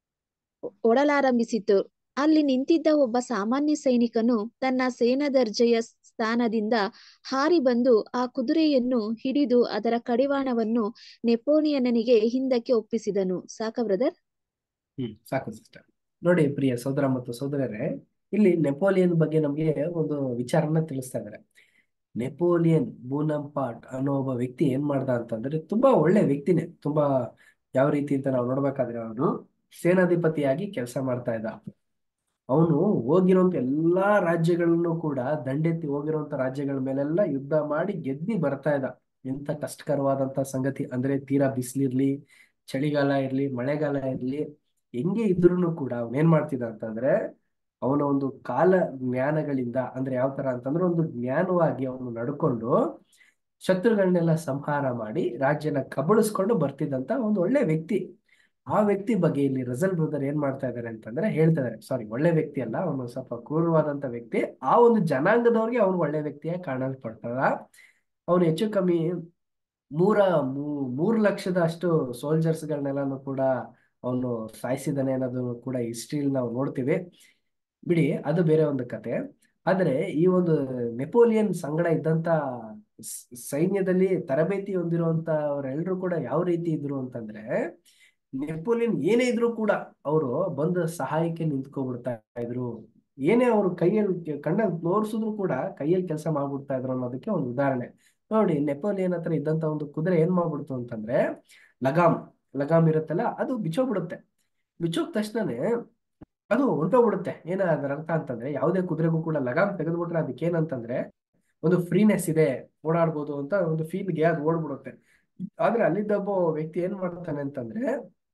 Speaker 5: ಓಡಲಾರಂಭಿಸಿತು ಅಲ್ಲಿ ನಿಂತಿದ್ದ ಒಬ್ಬ ಸಾಮಾನ್ಯ ಸೈನಿಕನು ತನ್ನ ಸೇನಾದರ್ಜೆಯ ಸ್ಥಾನದಿಂದ ಹಾರಿ ಬಂದು ಆ ಕುದುರೆಯನ್ನು ಹಿಡಿದು ಅದರ ಕಡಿವಾಣವನ್ನು ನೆಪೋಲಿಯನನಿಗೆ ಹಿಂದಕ್ಕೆ ಒಪ್ಪಿಸಿದನು ಸಾಕ ಬ್ರದರ್
Speaker 1: ಹ್ಮ್ ಸಾಕು ಸಿಸ್ಟರ್ ನೋಡಿ ಪ್ರಿಯ ಸೋದರ ಮತ್ತು ಸೋದರರೇ ಇಲ್ಲಿ ನೆಪೋಲಿಯನ್ ಬಗ್ಗೆ ನಮಗೆ ಒಂದು ವಿಚಾರನ ತಿಳಿಸ್ತಾ ಇದ್ದಾರೆ ನೆಪೋಲಿಯನ್ ಬೂನಂಪಾಟ್ ಅನ್ನೋ ಒಬ್ಬ ವ್ಯಕ್ತಿ ಏನ್ ಮಾಡ್ದ ಅಂತಂದ್ರೆ ತುಂಬಾ ಒಳ್ಳೆ ವ್ಯಕ್ತಿನೇ ತುಂಬಾ ಯಾವ ರೀತಿ ಅಂತ ನಾವು ನೋಡ್ಬೇಕಾದ್ರೆ ಅವನು ಸೇನಾಧಿಪತಿಯಾಗಿ ಕೆಲಸ ಮಾಡ್ತಾ ಇದ್ದ ಅವನು ಹೋಗಿರೋಂತ ಎಲ್ಲಾ ರಾಜ್ಯಗಳನ್ನು ಕೂಡ ದಂಡೆತ್ತಿ ಹೋಗಿರೋಂತ ರಾಜ್ಯಗಳ ಮೇಲೆಲ್ಲ ಯುದ್ಧ ಮಾಡಿ ಗೆದ್ದಿ ಬರ್ತಾ ಇದ್ದ ಎಂತ ಕಷ್ಟಕರವಾದಂತ ಸಂಗತಿ ಅಂದ್ರೆ ತೀರಾ ಬಿಸಿಲಿರ್ಲಿ ಚಳಿಗಾಲ ಇರ್ಲಿ ಮಳೆಗಾಲ ಇರ್ಲಿ ಹೆಂಗೆ ಇದ್ರೂ ಕೂಡ ಅವನ್ ಏನ್ ಮಾಡ್ತಿದ್ದ ಅಂತಂದ್ರೆ ಅವನ ಒಂದು ಕಾಲ ಜ್ಞಾನಗಳಿಂದ ಅಂದ್ರೆ ಯಾವ ತರ ಅಂತಂದ್ರೆ ಒಂದು ಜ್ಞಾನವಾಗಿ ಅವನು ನಡ್ಕೊಂಡು ಶತ್ರುಗಳನ್ನೆಲ್ಲ ಸಂಹಾರ ಮಾಡಿ ರಾಜ್ಯನ ಕಬಳಿಸ್ಕೊಂಡು ಬರ್ತಿದ್ದಂತ ಒಂದು ಒಳ್ಳೆ ವ್ಯಕ್ತಿ ಆ ವ್ಯಕ್ತಿ ಬಗ್ಗೆ ಇಲ್ಲಿ ರಜಲ್ ಬ್ರದರ್ ಏನ್ ಮಾಡ್ತಾ ಇದಾರೆ ಅಂತಂದ್ರೆ ಹೇಳ್ತಾ ಇದಾರೆ ಸಾರಿ ಒಳ್ಳೆ ವ್ಯಕ್ತಿ ಅಲ್ಲ ಅವನು ಸ್ವಲ್ಪ ಕ್ರೂರವಾದಂತ ವ್ಯಕ್ತಿ ಆ ಒಂದು ಜನಾಂಗದವ್ರಿಗೆ ಅವನು ಒಳ್ಳೆ ವ್ಯಕ್ತಿಯಾಗಿ ಕಾಣಲ್ಪಡ್ತದ ಅವನು ಹೆಚ್ಚು ಕಮ್ಮಿ ಮೂರ ಮೂ- ಮೂರು ಲಕ್ಷದ ಅಷ್ಟು ಸೋಲ್ಜರ್ಸ್ ಗಳನ್ನೆಲ್ಲಾನು ಕೂಡ ಅವನು ಸಾಯಿಸಿದಾನೆ ಅನ್ನೋದನ್ನು ಕೂಡ ಹಿಸ್ಟ್ರಿಯಲ್ಲಿ ನಾವು ನೋಡ್ತೀವಿ ಬಿಡಿ ಅದು ಬೇರೆ ಒಂದು ಕತೆ ಆದ್ರೆ ಈ ಒಂದು ನೆಪೋಲಿಯನ್ ಸಂಗಡ ಇದ್ದಂತ ಸ್- ಸೈನ್ಯದಲ್ಲಿ ತರಬೇತಿ ಹೊಂದಿರುವಂತ ಅವರೆಲ್ಲರೂ ಕೂಡ ಯಾವ ರೀತಿ ಇದ್ರು ಅಂತಂದ್ರೆ ನೆಪೋಲಿಯನ್ ಏನೇ ಇದ್ರು ಕೂಡ ಅವರು ಬಂದು ಸಹಾಯಕ್ಕೆ ನಿಂತ್ಕೊಬಿಡ್ತಾ ಇದ್ರು ಏನೇ ಅವರು ಕೈಯಲ್ಲಿ ಕಣ್ಣಲ್ಲಿ ತೋರಿಸಿದ್ರು ಕೂಡ ಕೈಯಲ್ಲಿ ಕೆಲಸ ಮಾಡ್ಬಿಡ್ತಾ ಇದ್ರು ಅನ್ನೋದಕ್ಕೆ ಒಂದು ಉದಾಹರಣೆ ನೋಡಿ ನೆಪೋಲಿಯನ್ ಹತ್ರ ಇದ್ದಂತ ಒಂದು ಕುದುರೆ ಏನ್ ಮಾಡ್ಬಿಡ್ತು ಅಂತಂದ್ರೆ ಲಗಾಮ್ ಲಗಾಮ್ ಇರುತ್ತಲ್ಲ ಅದು ಬಿಚ್ಚೋಗ್ಬಿಡುತ್ತೆ ಬಿಚ್ಚೋಗ್ ತಕ್ಷಣನೇ ಅದು ಹೊಂಟೋಗ್ಬಿಡುತ್ತೆ ಏನ ಅದರ ಅರ್ಥ ಅಂತಂದ್ರೆ ಯಾವುದೇ ಕುದುರೆಗೂ ಕೂಡ ಲಗಾಮ್ ತೆಗೆದ್ಬಿಟ್ರೆ ಅದಕ್ಕೆ ಏನಂತಂದ್ರೆ ಒಂದು ಫ್ರೀನೆಸ್ ಇದೆ ಓಡಾಡ್ಬೋದು ಅಂತ ಒಂದು ಫೀಲ್ಗೆ ಅದು ಓಡ್ಬಿಡುತ್ತೆ ಆದ್ರೆ ಅಲ್ಲಿದ್ದ ಒಬ್ಬ ವ್ಯಕ್ತಿ ಏನ್ ಮಾಡ್ತಾನೆ ಅಂತಂದ್ರೆ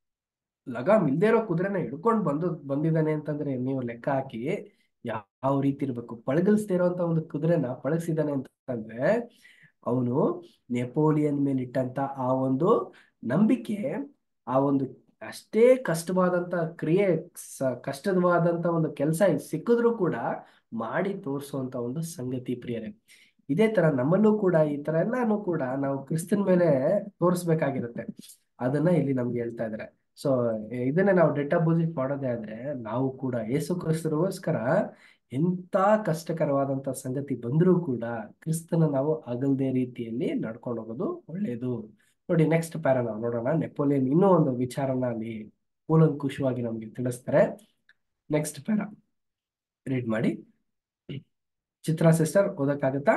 Speaker 1: ಲಗಾಮ್ ಇಲ್ದೇ ಇರೋ ಕುದುರೆನ ಹಿಡ್ಕೊಂಡು ಬಂದು ಬಂದಿದ್ದಾನೆ ಅಂತಂದ್ರೆ ನೀವು ಲೆಕ್ಕ ಹಾಕಿ ಯಾವ ರೀತಿ ಇರ್ಬೇಕು ಪಳಗಿಸ್ದೇ ಇರೋಂತ ಒಂದು ಕುದುರೆನ ಪಳಗಿಸಿದಾನೆ ಅಂತಂದ್ರೆ ಅವನು ನೆಪೋಲಿಯನ್ ಮೇಲೆ ಇಟ್ಟಂತ ಆ ಒಂದು ನಂಬಿಕೆ ಆ ಒಂದು ಅಷ್ಟೇ ಕಷ್ಟವಾದಂತ ಕ್ರಿಯೆ ಸ- ಕಷ್ಟವಾದಂತ ಒಂದು ಕೆಲಸ ಸಿಕ್ಕಿದ್ರು ಕೂಡ ಮಾಡಿ ತೋರಿಸುವಂತ ಒಂದು ಸಂಗತಿ ಪ್ರಿಯರೇ ಇದೇ ತರ ನಮ್ಮಲ್ಲೂ ಕೂಡ ಈ ತರ ಎಲ್ಲಾನು ಕೂಡ ನಾವು ಕ್ರಿಸ್ತನ್ ಮೇಲೆ ತೋರಿಸ್ಬೇಕಾಗಿರುತ್ತೆ ಅದನ್ನ ಇಲ್ಲಿ ನಮ್ಗೆ ಹೇಳ್ತಾ ಇದಾರೆ ಸೊ ಇದನ್ನ ನಾವು ಡೆಟ್ ಅಪೋಸಿಟ್ ಮಾಡೋದೇ ಆದ್ರೆ ನಾವು ಕೂಡ ಯೇಸು ಕ್ರಿಸ್ತರಿಗೋಸ್ಕರ ಎಂತ ಕಷ್ಟಕರವಾದಂತ ಸಂಗತಿ ಬಂದರೂ ಕೂಡ ಕ್ರಿಸ್ತನ ನಾವು ಅಗಲ್ದೇ ರೀತಿಯಲ್ಲಿ ನಡ್ಕೊಂಡು ಹೋಗೋದು ಒಳ್ಳೇದು ನೋಡಿ ನೆಕ್ಸ್ಟ್ ಪ್ಯಾರ ನಾವು ನೋಡೋಣ ನೆಪೋಲಿಯನ್ ಇನ್ನೂ ಒಂದು ವಿಚಾರನ ಅಲ್ಲಿ ಕೂಲಂಕುಷವಾಗಿ ನಮ್ಗೆ ತಿಳಿಸ್ತಾರೆ ನೆಕ್ಸ್ಟ್ ಪ್ಯಾರ ರೀಡ್ ಮಾಡಿ ಚಿತ್ರಾ ಸಿಸ್ಟರ್ ಓದಕ್ಕಾಗತ್ತಾ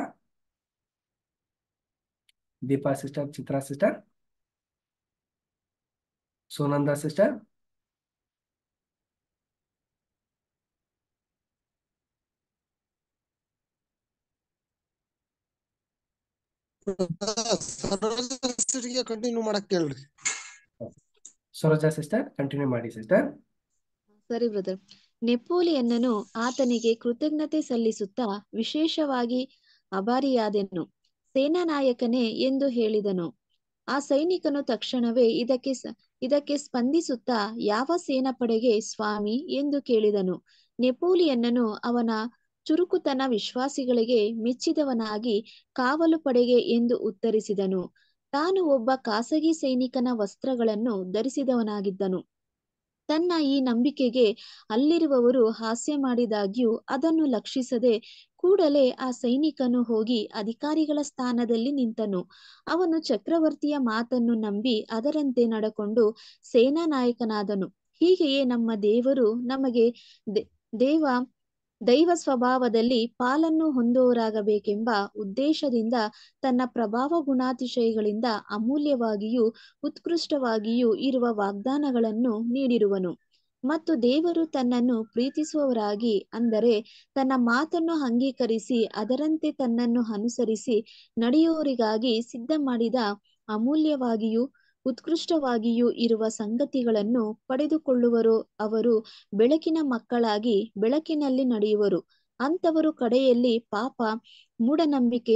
Speaker 1: Deepa sister Chitra sister Sunanda sister
Speaker 4: Saroja continue ಮಾಡಕ್ ಕೇಳ್ರಿ
Speaker 1: ಸರೋಜಾ ಸಿಸ್ಟರ್ ಕಂಟಿನ್ಯೂ ಮಾಡಿ ಸಿಸ್ಟರ್
Speaker 5: ಸರಿ ಬ್ರದರ್ ನೆಪೋಲಿಯನ್ನನು ಆತನಿಗೆ ಕೃತಜ್ಞತೆ ಸಲ್ಲಿಸುತ್ತಾ ವಿಶೇಷವಾಗಿ ಅಭಾರಿಯಾದೆನು ಸೇನಾನಾಯಕನೇ ಎಂದು ಹೇಳಿದನು ಆ ಸೈನಿಕನು ತಕ್ಷಣವೇ ಇದಕ್ಕೆ ಸ- ಇದಕ್ಕೆ ಸ್ಪಂದಿಸುತ್ತಾ ಯಾವ ಸೇನಾಪಡೆಗೆ ಸ್ವಾಮಿ ಎಂದು ಕೇಳಿದನು ನೆಪೋಲಿಯನ್ನನು ಅವನ ಚುರುಕುತನ ವಿಶ್ವಾಸಿಗಳಿಗೆ ಮೆಚ್ಚಿದವನಾಗಿ ಕಾವಲು ಪಡೆಗೆ ಎಂದು ಉತ್ತರಿಸಿದನು ತಾನು ಒಬ್ಬ ಖಾಸಗಿ ಸೈನಿಕನ ವಸ್ತ್ರಗಳನ್ನು ಧರಿಸಿದವನಾಗಿದ್ದನು ತನ್ನ ಈ ನಂಬಿಕೆಗೆ ಅಲ್ಲಿರುವವರು ಹಾಸ್ಯ ಮಾಡಿದಾಗ್ಯೂ ಅದನ್ನು ಲಕ್ಷಿಸದೆ ಕೂಡಲೇ ಆ ಸೈನಿಕನು ಹೋಗಿ ಅಧಿಕಾರಿಗಳ ಸ್ಥಾನದಲ್ಲಿ ನಿಂತನು ಅವನು ಚಕ್ರವರ್ತಿಯ ಮಾತನ್ನು ನಂಬಿ ಅದರಂತೆ ನಡಕೊಂಡು ಸೇನಾ ನಾಯಕನಾದನು ಹೀಗೆಯೇ ನಮ್ಮ ದೇವರು ನಮಗೆ ದೆ- ದೇವ ದೈವ ಸ್ವಭಾವದಲ್ಲಿ ಪಾಲನ್ನು ಹೊಂದುವವರಾಗಬೇಕೆಂಬ ಉದ್ದೇಶದಿಂದ ತನ್ನ ಪ್ರಭಾವ ಗುಣಾತಿಶಯಗಳಿಂದ ಅಮೂಲ್ಯವಾಗಿಯೂ ಉತ್ಕೃಷ್ಟವಾಗಿಯೂ ಇರುವ ವಾಗ್ದಾನಗಳನ್ನು ನೀಡಿರುವನು ಮತ್ತು ದೇವರು ತನ್ನನ್ನು ಪ್ರೀತಿಸುವವರಾಗಿ ಅಂದರೆ ತನ್ನ ಮಾತನ್ನು ಅಂಗೀಕರಿಸಿ ಅದರಂತೆ ತನ್ನನ್ನು ಅನುಸರಿಸಿ ನಡೆಯುವವರಿಗಾಗಿ ಸಿದ್ಧ ಮಾಡಿದ ಅಮೂಲ್ಯವಾಗಿಯೂ ಉತ್ಕೃಷ್ಟವಾಗಿಯೂ ಇರುವ ಸಂಗತಿಗಳನ್ನು ಪಡೆದುಕೊಳ್ಳುವರು ಅವರು ಬೆಳಕಿನ ಮಕ್ಕಳಾಗಿ ಬೆಳಕಿನಲ್ಲಿ ನಡೆಯುವರು ಅಂಥವರು ಕಡೆಯಲ್ಲಿ ಪಾಪ ಮೂಢನಂಬಿಕೆ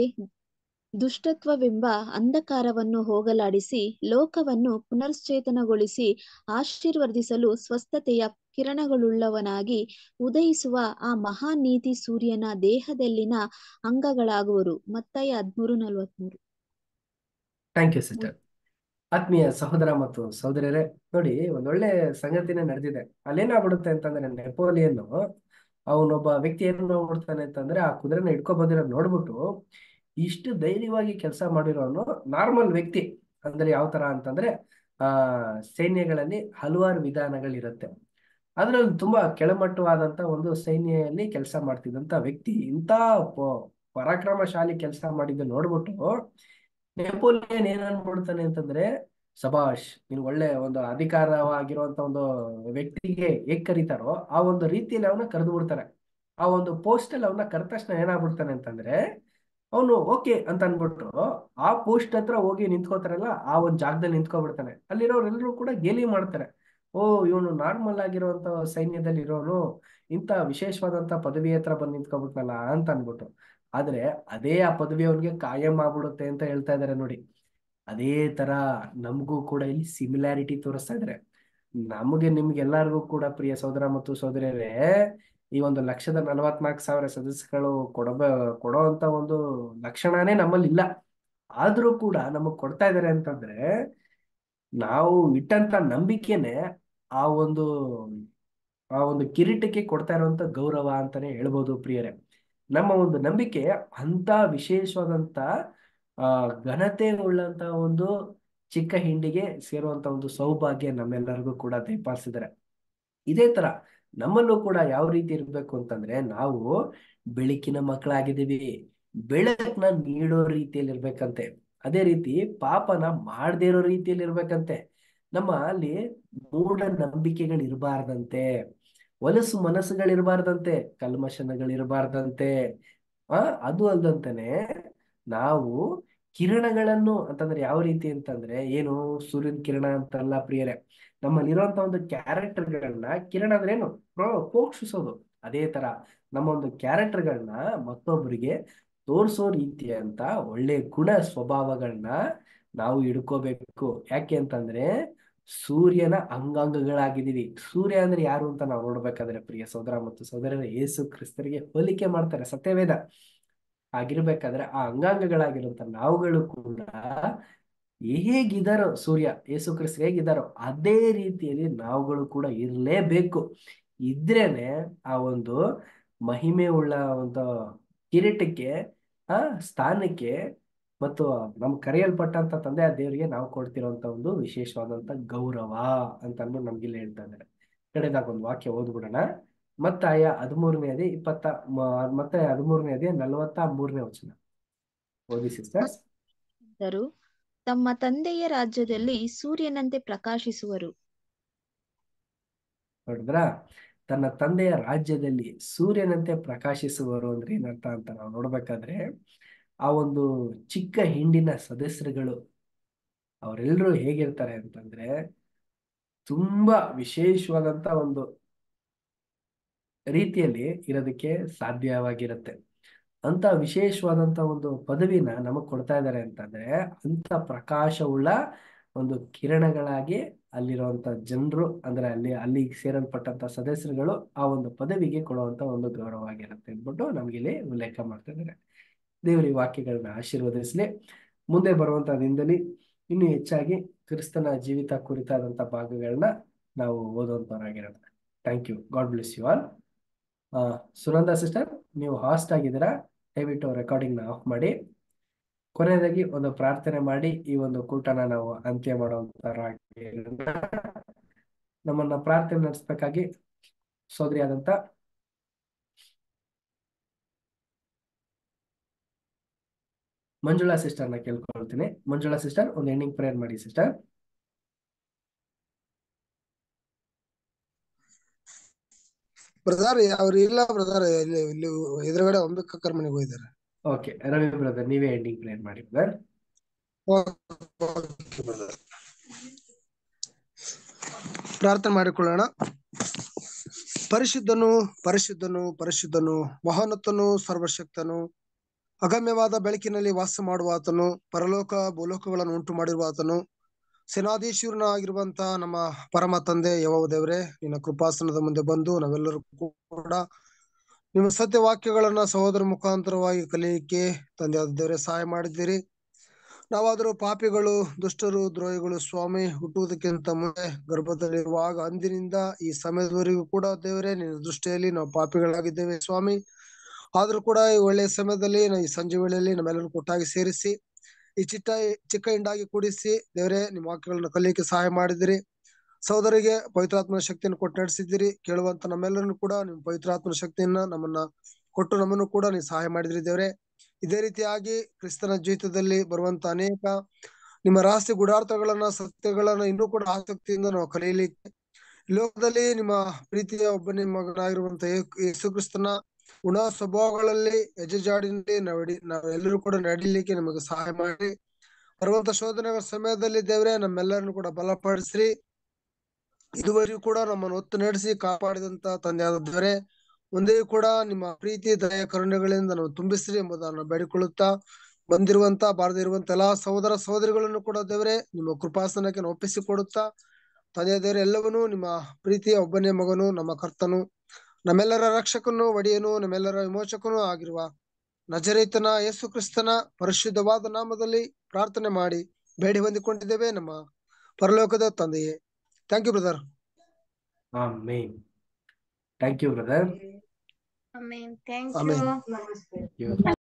Speaker 5: ದುಷ್ಟತ್ವವೆಂಬ ಅಂಧಕಾರವನ್ನು ಹೋಗಲಾಡಿಸಿ ಲೋಕವನ್ನು ಪುನಶ್ಚೇತನಗೊಳಿಸಿ ಆಶೀರ್ವದಿಸಲು ಸ್ವಸ್ಥತೆಯ ಕಿರಣಗಳುಳ್ಳವನಾಗಿ ಉದಯಿಸುವ ಆ ಮಹಾನೀತಿ ಸೂರ್ಯನ ದೇಹದಲ್ಲಿನ ಅಂಗಗಳಾಗುವರು ಮತ್ತಾಯ ಹದ್ಮೂರು ನಲ್ವತ್ಮೂರು
Speaker 1: ಥ್ಯಾಂಕ್ ಯು ಸಿಸ್ಟರ್ ಆತ್ಮೀಯ ಸಹೋದರ ಮತ್ತು ಸಹೋದರಿಯರೇ ನೋಡಿ ಒಂದೊಳ್ಳೆ ಸಂಗತಿನೇ ನಡೆದಿದೆ ಅಲ್ಲೇನಾಗ್ಬಿಡುತ್ತೆ ಅಂತಂದ್ರೆ ನೆಪೋಲಿಯನ್ ಅವನೊಬ್ಬ ವ್ಯಕ್ತಿ ಏನ್ ಮಾಡ್ಬಿಡ್ತಾನೆ ಅಂತಂದ್ರೆ ಆ ಕುದುರೆನ ಇಟ್ಕೊ ಬಂದಿರೋದ್ ನೋಡ್ಬಿಟ್ಟು ಇಷ್ಟು ಧೈರ್ಯವಾಗಿ ಕೆಲಸ ಮಾಡಿರೋನು ನಾರ್ಮಲ್ ವ್ಯಕ್ತಿ ಅಂದ್ರೆ ಯಾವ ತರ ಅಂತಂದ್ರೆ ಆ ಸೈನ್ಯಗಳಲ್ಲಿ ಹಲವಾರು ವಿಧಾನಗಳಿರುತ್ತೆ ಅದ್ರಲ್ಲಿ ತುಂಬಾ ಕೆಳಮಟ್ಟವಾದಂತ ಒಂದು ಸೈನ್ಯದಲ್ಲಿ ಕೆಲಸ ಮಾಡ್ತಿದ್ದಂತ ವ್ಯಕ್ತಿ ಇಂಥ ಪ- ಪರಾಕ್ರಮಶಾಲಿ ಕೆಲಸ ಮಾಡಿದ್ದು ನೋಡ್ಬಿಟ್ಟು ನೆಪೋಲಿಯನ್ ಏನ್ ಅನ್ಬಿಡ್ತಾನೆ ಅಂತಂದ್ರೆ ಸಬಾಷ್ ನೀನ್ ಒಳ್ಳೆ ಒಂದು ಅಧಿಕಾರವಾಗಿರುವಂತ ಒಂದು ವ್ಯಕ್ತಿಗೆ ಹೇಗ್ ಕರೀತಾರೋ ಆ ಒಂದು ರೀತಿಯಲ್ಲಿ ಅವನ ಕರೆದು ಬಿಡ್ತಾರೆ ಆ ಒಂದು ಪೋಸ್ಟ್ ಅಲ್ಲಿ ಅವನ ಕರೆದ ತಕ್ಷಣ ಏನಾಗ್ಬಿಡ್ತಾನೆ ಅಂತಂದ್ರೆ ಅವನು ಓಕೆ ಅಂತ ಅನ್ಬಿಟ್ಟು ಆ ಪೋಸ್ಟ್ ಹತ್ರ ಹೋಗಿ ನಿಂತ್ಕೋತಾರಲ್ಲ ಆ ಒಂದು ಜಾಗದಲ್ಲಿ ನಿಂತ್ಕೊಬಿಡ್ತಾನೆ ಅಲ್ಲಿರೋರೆಲ್ಲರೂ ಕೂಡ ಗೇಲಿ ಮಾಡ್ತಾರೆ ಓ ಇವನು ನಾರ್ಮಲ್ ಆಗಿರುವಂತ ಸೈನ್ಯದಲ್ಲಿ ಇರೋನು ಇಂಥ ವಿಶೇಷವಾದಂತ ಪದವಿ ಹತ್ರ ಬಂದು ನಿಂತ್ಕೊಬಿಟ್ನಲ್ಲ ಅಂತ ಅನ್ಬಿಟ್ಟು ಆದ್ರೆ ಅದೇ ಆ ಪದವಿ ಅವ್ನಿಗೆ ಕಾಯಂ ಆಗ್ಬಿಡುತ್ತೆ ಅಂತ ಹೇಳ್ತಾ ಇದಾರೆ ನೋಡಿ ಅದೇ ತರ ನಮಗೂ ಕೂಡ ಇಲ್ಲಿ ಸಿಮಿಲಾರಿಟಿ ತೋರಿಸ್ತಾ ಇದಾರೆ ನಮಗೆ ನಿಮ್ಗೆ ಎಲ್ಲರಿಗೂ ಕೂಡ ಪ್ರಿಯ ಸಹೋದರ ಮತ್ತು ಸಹೋದರಿಯರೇ ಈ ಒಂದು ಲಕ್ಷದ ನಲವತ್ನಾಲ್ಕು ಸಾವಿರ ಸದಸ್ಯಗಳು ಕೊಡಬ ಕೊಡೋಂತ ಒಂದು ಲಕ್ಷಣನೇ ನಮ್ಮಲ್ಲಿ ಇಲ್ಲ ಆದ್ರೂ ಕೂಡ ನಮಗ್ ಕೊಡ್ತಾ ಇದಾರೆ ಅಂತಂದ್ರೆ ನಾವು ಇಟ್ಟಂತ ನಂಬಿಕೆನೆ ಆ ಒಂದು ಆ ಒಂದು ಕಿರೀಟಕ್ಕೆ ಕೊಡ್ತಾ ಇರುವಂತ ಗೌರವ ಅಂತಾನೆ ಹೇಳ್ಬೋದು ಪ್ರಿಯರೇ ನಮ್ಮ ಒಂದು ನಂಬಿಕೆ ಅಂತ ವಿಶೇಷವಾದಂತ ಆ ಘನತೆ ಉಳ್ಳಂತ ಒಂದು ಚಿಕ್ಕ ಹಿಂಡಿಗೆ ಸೇರುವಂತ ಒಂದು ಸೌಭಾಗ್ಯ ನಮ್ಮೆಲ್ಲರಿಗೂ ಕೂಡ ದಯಪಾಲಿಸಿದ್ದಾರೆ ಇದೇ ತರ ನಮ್ಮಲ್ಲೂ ಕೂಡ ಯಾವ ರೀತಿ ಇರ್ಬೇಕು ಅಂತಂದ್ರೆ ನಾವು ಬೆಳಕಿನ ಮಕ್ಕಳಾಗಿದ್ದೀವಿ ಬೆಳಕನ್ನ ನೀಡೋ ರೀತಿಯಲ್ಲಿ ಇರ್ಬೇಕಂತೆ ಅದೇ ರೀತಿ ಪಾಪನ ಮಾಡದೇ ಇರೋ ರೀತಿಯಲ್ಲಿ ಇರ್ಬೇಕಂತೆ ನಮ್ಮ ಅಲ್ಲಿ ಮೂಢ ನಂಬಿಕೆಗಳು ಇರಬಾರ್ದಂತೆ ಹೊಲಸು ಮನಸ್ಸುಗಳಿರಬಾರ್ದಂತೆ ಕಲ್ಮಶನಗಳಿರಬಾರ್ದಂತೆ ಆ ಅದು ಅಲ್ದಂತಾನೆ ನಾವು ಕಿರಣಗಳನ್ನು ಅಂತಂದ್ರೆ ಯಾವ ರೀತಿ ಅಂತಂದ್ರೆ ಏನು ಸೂರ್ಯನ ಕಿರಣ ಅಂತಲ್ಲ ಪ್ರಿಯರೇ ನಮ್ಮಲ್ಲಿರುವಂತ ಒಂದು ಕ್ಯಾರೆಕ್ಟರ್ಗಳನ್ನ ಕಿರಣ ಅಂದ್ರೆ ಏನು ಪ್ರೋ- ಪೋಷಿಸೋದು ಅದೇ ತರ ನಮ್ಮ ಒಂದು ಕ್ಯಾರೆಕ್ಟರ್ಗಳನ್ನ ಮತ್ತೊಬ್ಬರಿಗೆ ತೋರಿಸೋ ರೀತಿಯಂತ ಒಳ್ಳೆ ಗುಣ ಸ್ವಭಾವಗಳನ್ನ ನಾವು ಹಿಡ್ಕೋಬೇಕು ಯಾಕೆ ಅಂತಂದ್ರೆ ಸೂರ್ಯನ ಅಂಗಾಂಗಗಳಾಗಿದ್ದೀವಿ ಸೂರ್ಯ ಅಂದ್ರೆ ಯಾರು ಅಂತ ನಾವು ನೋಡ್ಬೇಕಾದ್ರೆ ಪ್ರಿಯ ಸೋದರ ಮತ್ತು ಸೋದರರ ಯೇಸು ಕ್ರಿಸ್ತರಿಗೆ ಹೋಲಿಕೆ ಮಾಡ್ತಾರೆ ಸತ್ಯವೇದ ಆಗಿರ್ಬೇಕಾದ್ರೆ ಆ ಅಂಗಾಂಗಗಳಾಗಿರುವಂತ ನಾವುಗಳು ಕೂಡ ಹೇಗಿದಾರೋ ಸೂರ್ಯ ಯೇಸು ಕ್ರಿಸ್ತ ಹೇಗಿದಾರೋ ಅದೇ ರೀತಿಯಲ್ಲಿ ನಾವುಗಳು ಕೂಡ ಇರಲೇಬೇಕು ಇದ್ರೇನೆ ಆ ಒಂದು ಮಹಿಮೆ ಉಳ್ಳ ಒಂದು ಕಿರೀಟಕ್ಕೆ ಆ ಸ್ಥಾನಕ್ಕೆ ಮತ್ತು ನಮ್ ಕರೆಯಲ್ಪಟ್ಟಂತ ತಂದೆ ಆ ದೇವರಿಗೆ ನಾವು ಕೊಡ್ತಿರೋಂತ ಒಂದು ವಿಶೇಷವಾದಂತ ಗೌರವ ಅಂತ ಅಂದ್ಬಿಟ್ಟು ನಮ್ಗೆ ಇಲ್ಲಿ ಹೇಳ್ತಾ ಇದ್ದಾರೆ ಕಡೆದಾಗ ಒಂದು ವಾಕ್ಯ ಓದ್ಬಿಡೋಣ ಮತ್ತಾಯ ಹದಿಮೂರನೇ ಅದೇ ಇಪ್ಪತ್ತ ಮ- ಮತ್ತೆ ಹದಿಮೂರನೇ ಅದೇ ನಲವತ್ತ ಮೂರನೇ ವಚನ ಓದಿ ಸಿಸ್ಟರ್ಸ್
Speaker 5: ದರು ತಮ್ಮ ತಂದೆಯ ರಾಜ್ಯದಲ್ಲಿ ಸೂರ್ಯನಂತೆ ಪ್ರಕಾಶಿಸುವರು
Speaker 1: ನೋಡಿದ್ರಾ ತನ್ನ ತಂದೆಯ ರಾಜ್ಯದಲ್ಲಿ ಸೂರ್ಯನಂತೆ ಪ್ರಕಾಶಿಸುವರು ಅಂದ್ರೆ ಏನರ್ಥ ಅಂತ ನಾವು ನೋಡ್ಬೇಕಾದ್ರೆ ಆ ಒಂದು ಚಿಕ್ಕ ಹಿಂಡಿನ ಸದಸ್ಯರುಗಳು ಅವರೆಲ್ಲರೂ ಹೇಗಿರ್ತಾರೆ ಅಂತಂದ್ರೆ ತುಂಬಾ ವಿಶೇಷವಾದಂತ ಒಂದು ರೀತಿಯಲ್ಲಿ ಇರೋದಕ್ಕೆ ಸಾಧ್ಯವಾಗಿರುತ್ತೆ ಅಂತ ವಿಶೇಷವಾದಂತ ಒಂದು ಪದವಿನ ನಮಗ್ ಕೊಡ್ತಾ ಇದ್ದಾರೆ ಅಂತಂದ್ರೆ ಅಂತ ಪ್ರಕಾಶವುಳ್ಳ ಒಂದು ಕಿರಣಗಳಾಗಿ ಅಲ್ಲಿರುವಂತ ಜನರು ಅಂದ್ರೆ ಅಲ್ಲಿ ಅಲ್ಲಿ ಸೇರಲ್ಪಟ್ಟಂತ ಸದಸ್ಯರುಗಳು ಆ ಒಂದು ಪದವಿಗೆ ಕೊಡುವಂತ ಒಂದು ಗೌರವ ಆಗಿರುತ್ತೆ ಅಂದ್ಬಿಟ್ಟು ನಮ್ಗೆ ಇಲ್ಲಿ ಉಲ್ಲೇಖ ಮಾಡ್ತಾ ಇದ್ದಾರೆ ದೇವರ ಈ ವಾಕ್ಯಗಳನ್ನ ಆಶೀರ್ವದಿಸ್ಲಿ ಮುಂದೆ ಬರುವಂತ ದಿನದಲ್ಲಿ ಇನ್ನು ಹೆಚ್ಚಾಗಿ ಕ್ರಿಸ್ತನ ಜೀವಿತ ಕುರಿತಾದಂತ ಭಾಗಗಳನ್ನ ನಾವು ಓದುವಂತವರಾಗಿರೋಣ thank you God bless you all Sunanda sister ನೀವು ಹಾಸ್ಟ್ ಆಗಿದ್ದೀರಾ ದಯವಿಟ್ಟು ರೆಕಾರ್ಡಿಂಗ್ ನ ಆಫ್ ಮಾಡಿ ಕೊನೆಯದಾಗಿ ಒಂದು ಪ್ರಾರ್ಥನೆ ಮಾಡಿ ಈ ಒಂದು ಕೂಟನ ನಾವು ಅಂತ್ಯ ಮಾಡುವಂತರಾಗಿರೋಣ ನಮ್ಮನ್ನ ಪ್ರಾರ್ಥನೆ ನಡೆಸಬೇಕಾಗಿ ಸೋದರಿ ಆದಂತ ಮಂಜುಳಾ ಸಿಸ್ಟರ್ ನ ಕೇಳ್ಕೊಳ್ತೀನಿ ಮಂಜುಳಾ ಸಿಸ್ಟರ್ ಒಂದು ಎಂಡಿಂಗ್ ಪ್ರೇಯರ್ ಮಾಡಿ ಸಿಸ್ಟರ್
Speaker 4: ಬ್ರದರ್ ಅವ್ರು ಇಲ್ಲ ಬ್ರದರ್ ಇಲ್ಲಿ ಇಲ್ಲಿ ಎದುರುಗಡೆ ಅಂಬೇಡ್ಕರ್ ಮನೆಗೆ ಹೋಗಿದ್ದಾರೆ
Speaker 1: ಓಕೆ ರವಿ ಬ್ರದರ್ ನೀವೇ ಎಂಡಿಂಗ್ ಪ್ರೇಯರ್ ಮಾಡಿ ಬ್ರದರ್
Speaker 4: ಓಕೆ ಬ್ರದರ್ ಪ್ರಾರ್ಥನೆ ಮಾಡಿಕೊಳ್ಳೋಣ ಪರಿಶುದ್ಧನು ಪರಿಶುದ್ಧನು ಪರಿಶುದ್ಧನು ಮಹೋನ್ನತನು ಸರ್ವಶಕ್ತನು ಅಗಮ್ಯವಾದ ಬೆಳಕಿನಲ್ಲಿ ವಾಸ ಮಾಡುವ ಆತನು ಪರಲೋಕ ಭೂಲೋಕಗಳನ್ನು ಉಂಟು ಮಾಡಿರುವ ಆತನು ಸೇನಾಧೀಶ್ವರನ ಆಗಿರುವಂತ ನಮ್ಮ ಪರಮ ತಂದೆ ಯಾವ ದೇವರೇ ನಿನ್ನ ಕೃಪಾಸನದ ಮುಂದೆ ಬಂದು ನಾವೆಲ್ಲರೂ ಕೂಡ ನಿಮ್ಮ ಸತ್ಯ ವಾಕ್ಯಗಳನ್ನ ಸಹೋದರ ಮುಖಾಂತರವಾಗಿ ಕಲಿಯಲಿಕ್ಕೆ ತಂದೆ ಆದ ದೇವರೇ ಸಹಾಯ ಮಾಡಿದ್ದೀರಿ ನಾವಾದರೂ ಪಾಪಿಗಳು ದುಷ್ಟರು ದ್ರೋಹಿಗಳು ಸ್ವಾಮಿ ಹುಟ್ಟುವುದಕ್ಕಿಂತ ಮುಂದೆ ಗರ್ಭದಲ್ಲಿರುವಾಗ ಅಂದಿನಿಂದ ಈ ಸಮಯದವರೆಗೂ ಕೂಡ ದೇವರೇ ನಿನ್ನ ದೃಷ್ಟಿಯಲ್ಲಿ ನಾವು ಪಾಪಿಗಳಾಗಿದ್ದೇವೆ ಸ್ವಾಮಿ ಆದ್ರೂ ಕೂಡ ಈ ಒಳ್ಳೆಯ ಸಮಯದಲ್ಲಿ ನಾವು ಈ ಸಂಜೆ ವೇಳೆಯಲ್ಲಿ ನಮ್ಮೆಲ್ಲರೂ ಒಟ್ಟಾಗಿ ಸೇರಿಸಿ ಈ ಚಿಟ್ಟ ಚಿಕ್ಕ ಹಿಂಡಾಗಿ ಕೂಡಿಸಿ ದೇವರೇ ನಿಮ್ಮ ವಾಕ್ಯಗಳನ್ನ ಕಲಿಯಕ್ಕೆ ಸಹಾಯ ಮಾಡಿದಿರಿ ಸಹೋದರಿಗೆ ಪವಿತ್ರಾತ್ಮನ ಶಕ್ತಿಯನ್ನು ಕೊಟ್ಟು ನಡೆಸಿದ್ದೀರಿ ಕೇಳುವಂತ ನಮ್ಮೆಲ್ಲರನ್ನು ಕೂಡ ನಿಮ್ಮ ಪವಿತ್ರಾತ್ಮನ ಶಕ್ತಿಯನ್ನ ನಮ್ಮನ್ನ ಕೊಟ್ಟು ನಮ್ಮನ್ನು ಕೂಡ ನೀವು ಸಹಾಯ ಮಾಡಿದ್ರಿ ದೇವರೇ ಇದೇ ರೀತಿಯಾಗಿ ಕ್ರಿಸ್ತನ ಜೀವಿತದಲ್ಲಿ ಬರುವಂತ ಅನೇಕ ನಿಮ್ಮ ರಹಸ್ಯ ಗುಡಾರ್ಥಗಳನ್ನ ಸತ್ಯಗಳನ್ನ ಇನ್ನೂ ಕೂಡ ಆಸಕ್ತಿಯಿಂದ ನಾವು ಕಲಿಯಲಿಕ್ಕೆ ಲೋಕದಲ್ಲಿ ನಿಮ್ಮ ಪ್ರೀತಿಯ ಒಬ್ಬನೇ ಮಗನಾಗಿರುವಂತ ಯೇಸು- ಯೇಸು ಕ್ರಿಸ್ತನ ಗುಣ ಸ್ವಭಾವಗಳಲ್ಲಿ ಹೆಜ್ಜೆಜಾಡಿನಲ್ಲಿ ನಡಿ ನಾವೆಲ್ಲರೂ ಕೂಡ ನಡೀಲಿಕ್ಕೆ ನಮಗೆ ಸಹಾಯ ಮಾಡಿ ಬರುವಂತ ಶೋಧನೆಗಳ ಸಮಯದಲ್ಲಿ ದೇವರೇ ನಮ್ಮೆಲ್ಲರನ್ನು ಕೂಡ ಬಲಪಡಿಸ್ರಿ ಇದುವರೆಗೂ ಕೂಡ ನಮ್ಮನ್ನು ಒತ್ತು ನಡೆಸಿ ಕಾಪಾಡಿದಂತ ತಂದೆಯಾದ ದೇವರೇ ಮುಂದೆ ಕೂಡ ನಿಮ್ಮ ಪ್ರೀತಿ ದಯ ಕರುಣೆಗಳಿಂದ ನಾವು ತುಂಬಿಸ್ರಿ ಎಂಬುದನ್ನು ಬೇಡಿಕೊಳ್ಳುತ್ತಾ ಬಂದಿರುವಂತ ಬಾರದೇ ಇರುವಂತ ಎಲ್ಲಾ ಸಹೋದರ ಸಹೋದರಿಗಳನ್ನು ಕೂಡ ದೇವರೇ ನಿಮ್ಮ ಕೃಪಾಸನಕ್ಕೆ ನಾವು ಒಪ್ಪಿಸಿಕೊಡುತ್ತಾ ತಂದೆಯ ದೇವರೇ ಎಲ್ಲವನ್ನೂ ನಿಮ್ಮ ಪ್ರೀತಿಯ ಒಬ್ಬನೇ ಮಗನು ನಮ್ಮ ಕರ್ತನು ನಮ್ಮೆಲ್ಲರ ರಕ್ಷಕನು ಒಡೆಯನು ನಮ್ಮೆಲ್ಲರ ವಿಮೋಚಕನೂ ಆಗಿರುವ ನಜರೇತನ ಯೇಸು ಕ್ರಿಸ್ತನ ಪರಿಶುದ್ಧವಾದ ನಾಮದಲ್ಲಿ ಪ್ರಾರ್ಥನೆ ಮಾಡಿ ಬೇಡಿ ಹೊಂದಿಕೊಂಡಿದ್ದೇವೆ ನಮ್ಮ ಪರಲೋಕದ ತಂದೆಯೇ thank you brother
Speaker 1: amen thank you brother
Speaker 9: Amen. Thank
Speaker 4: Amen.
Speaker 9: you.
Speaker 1: you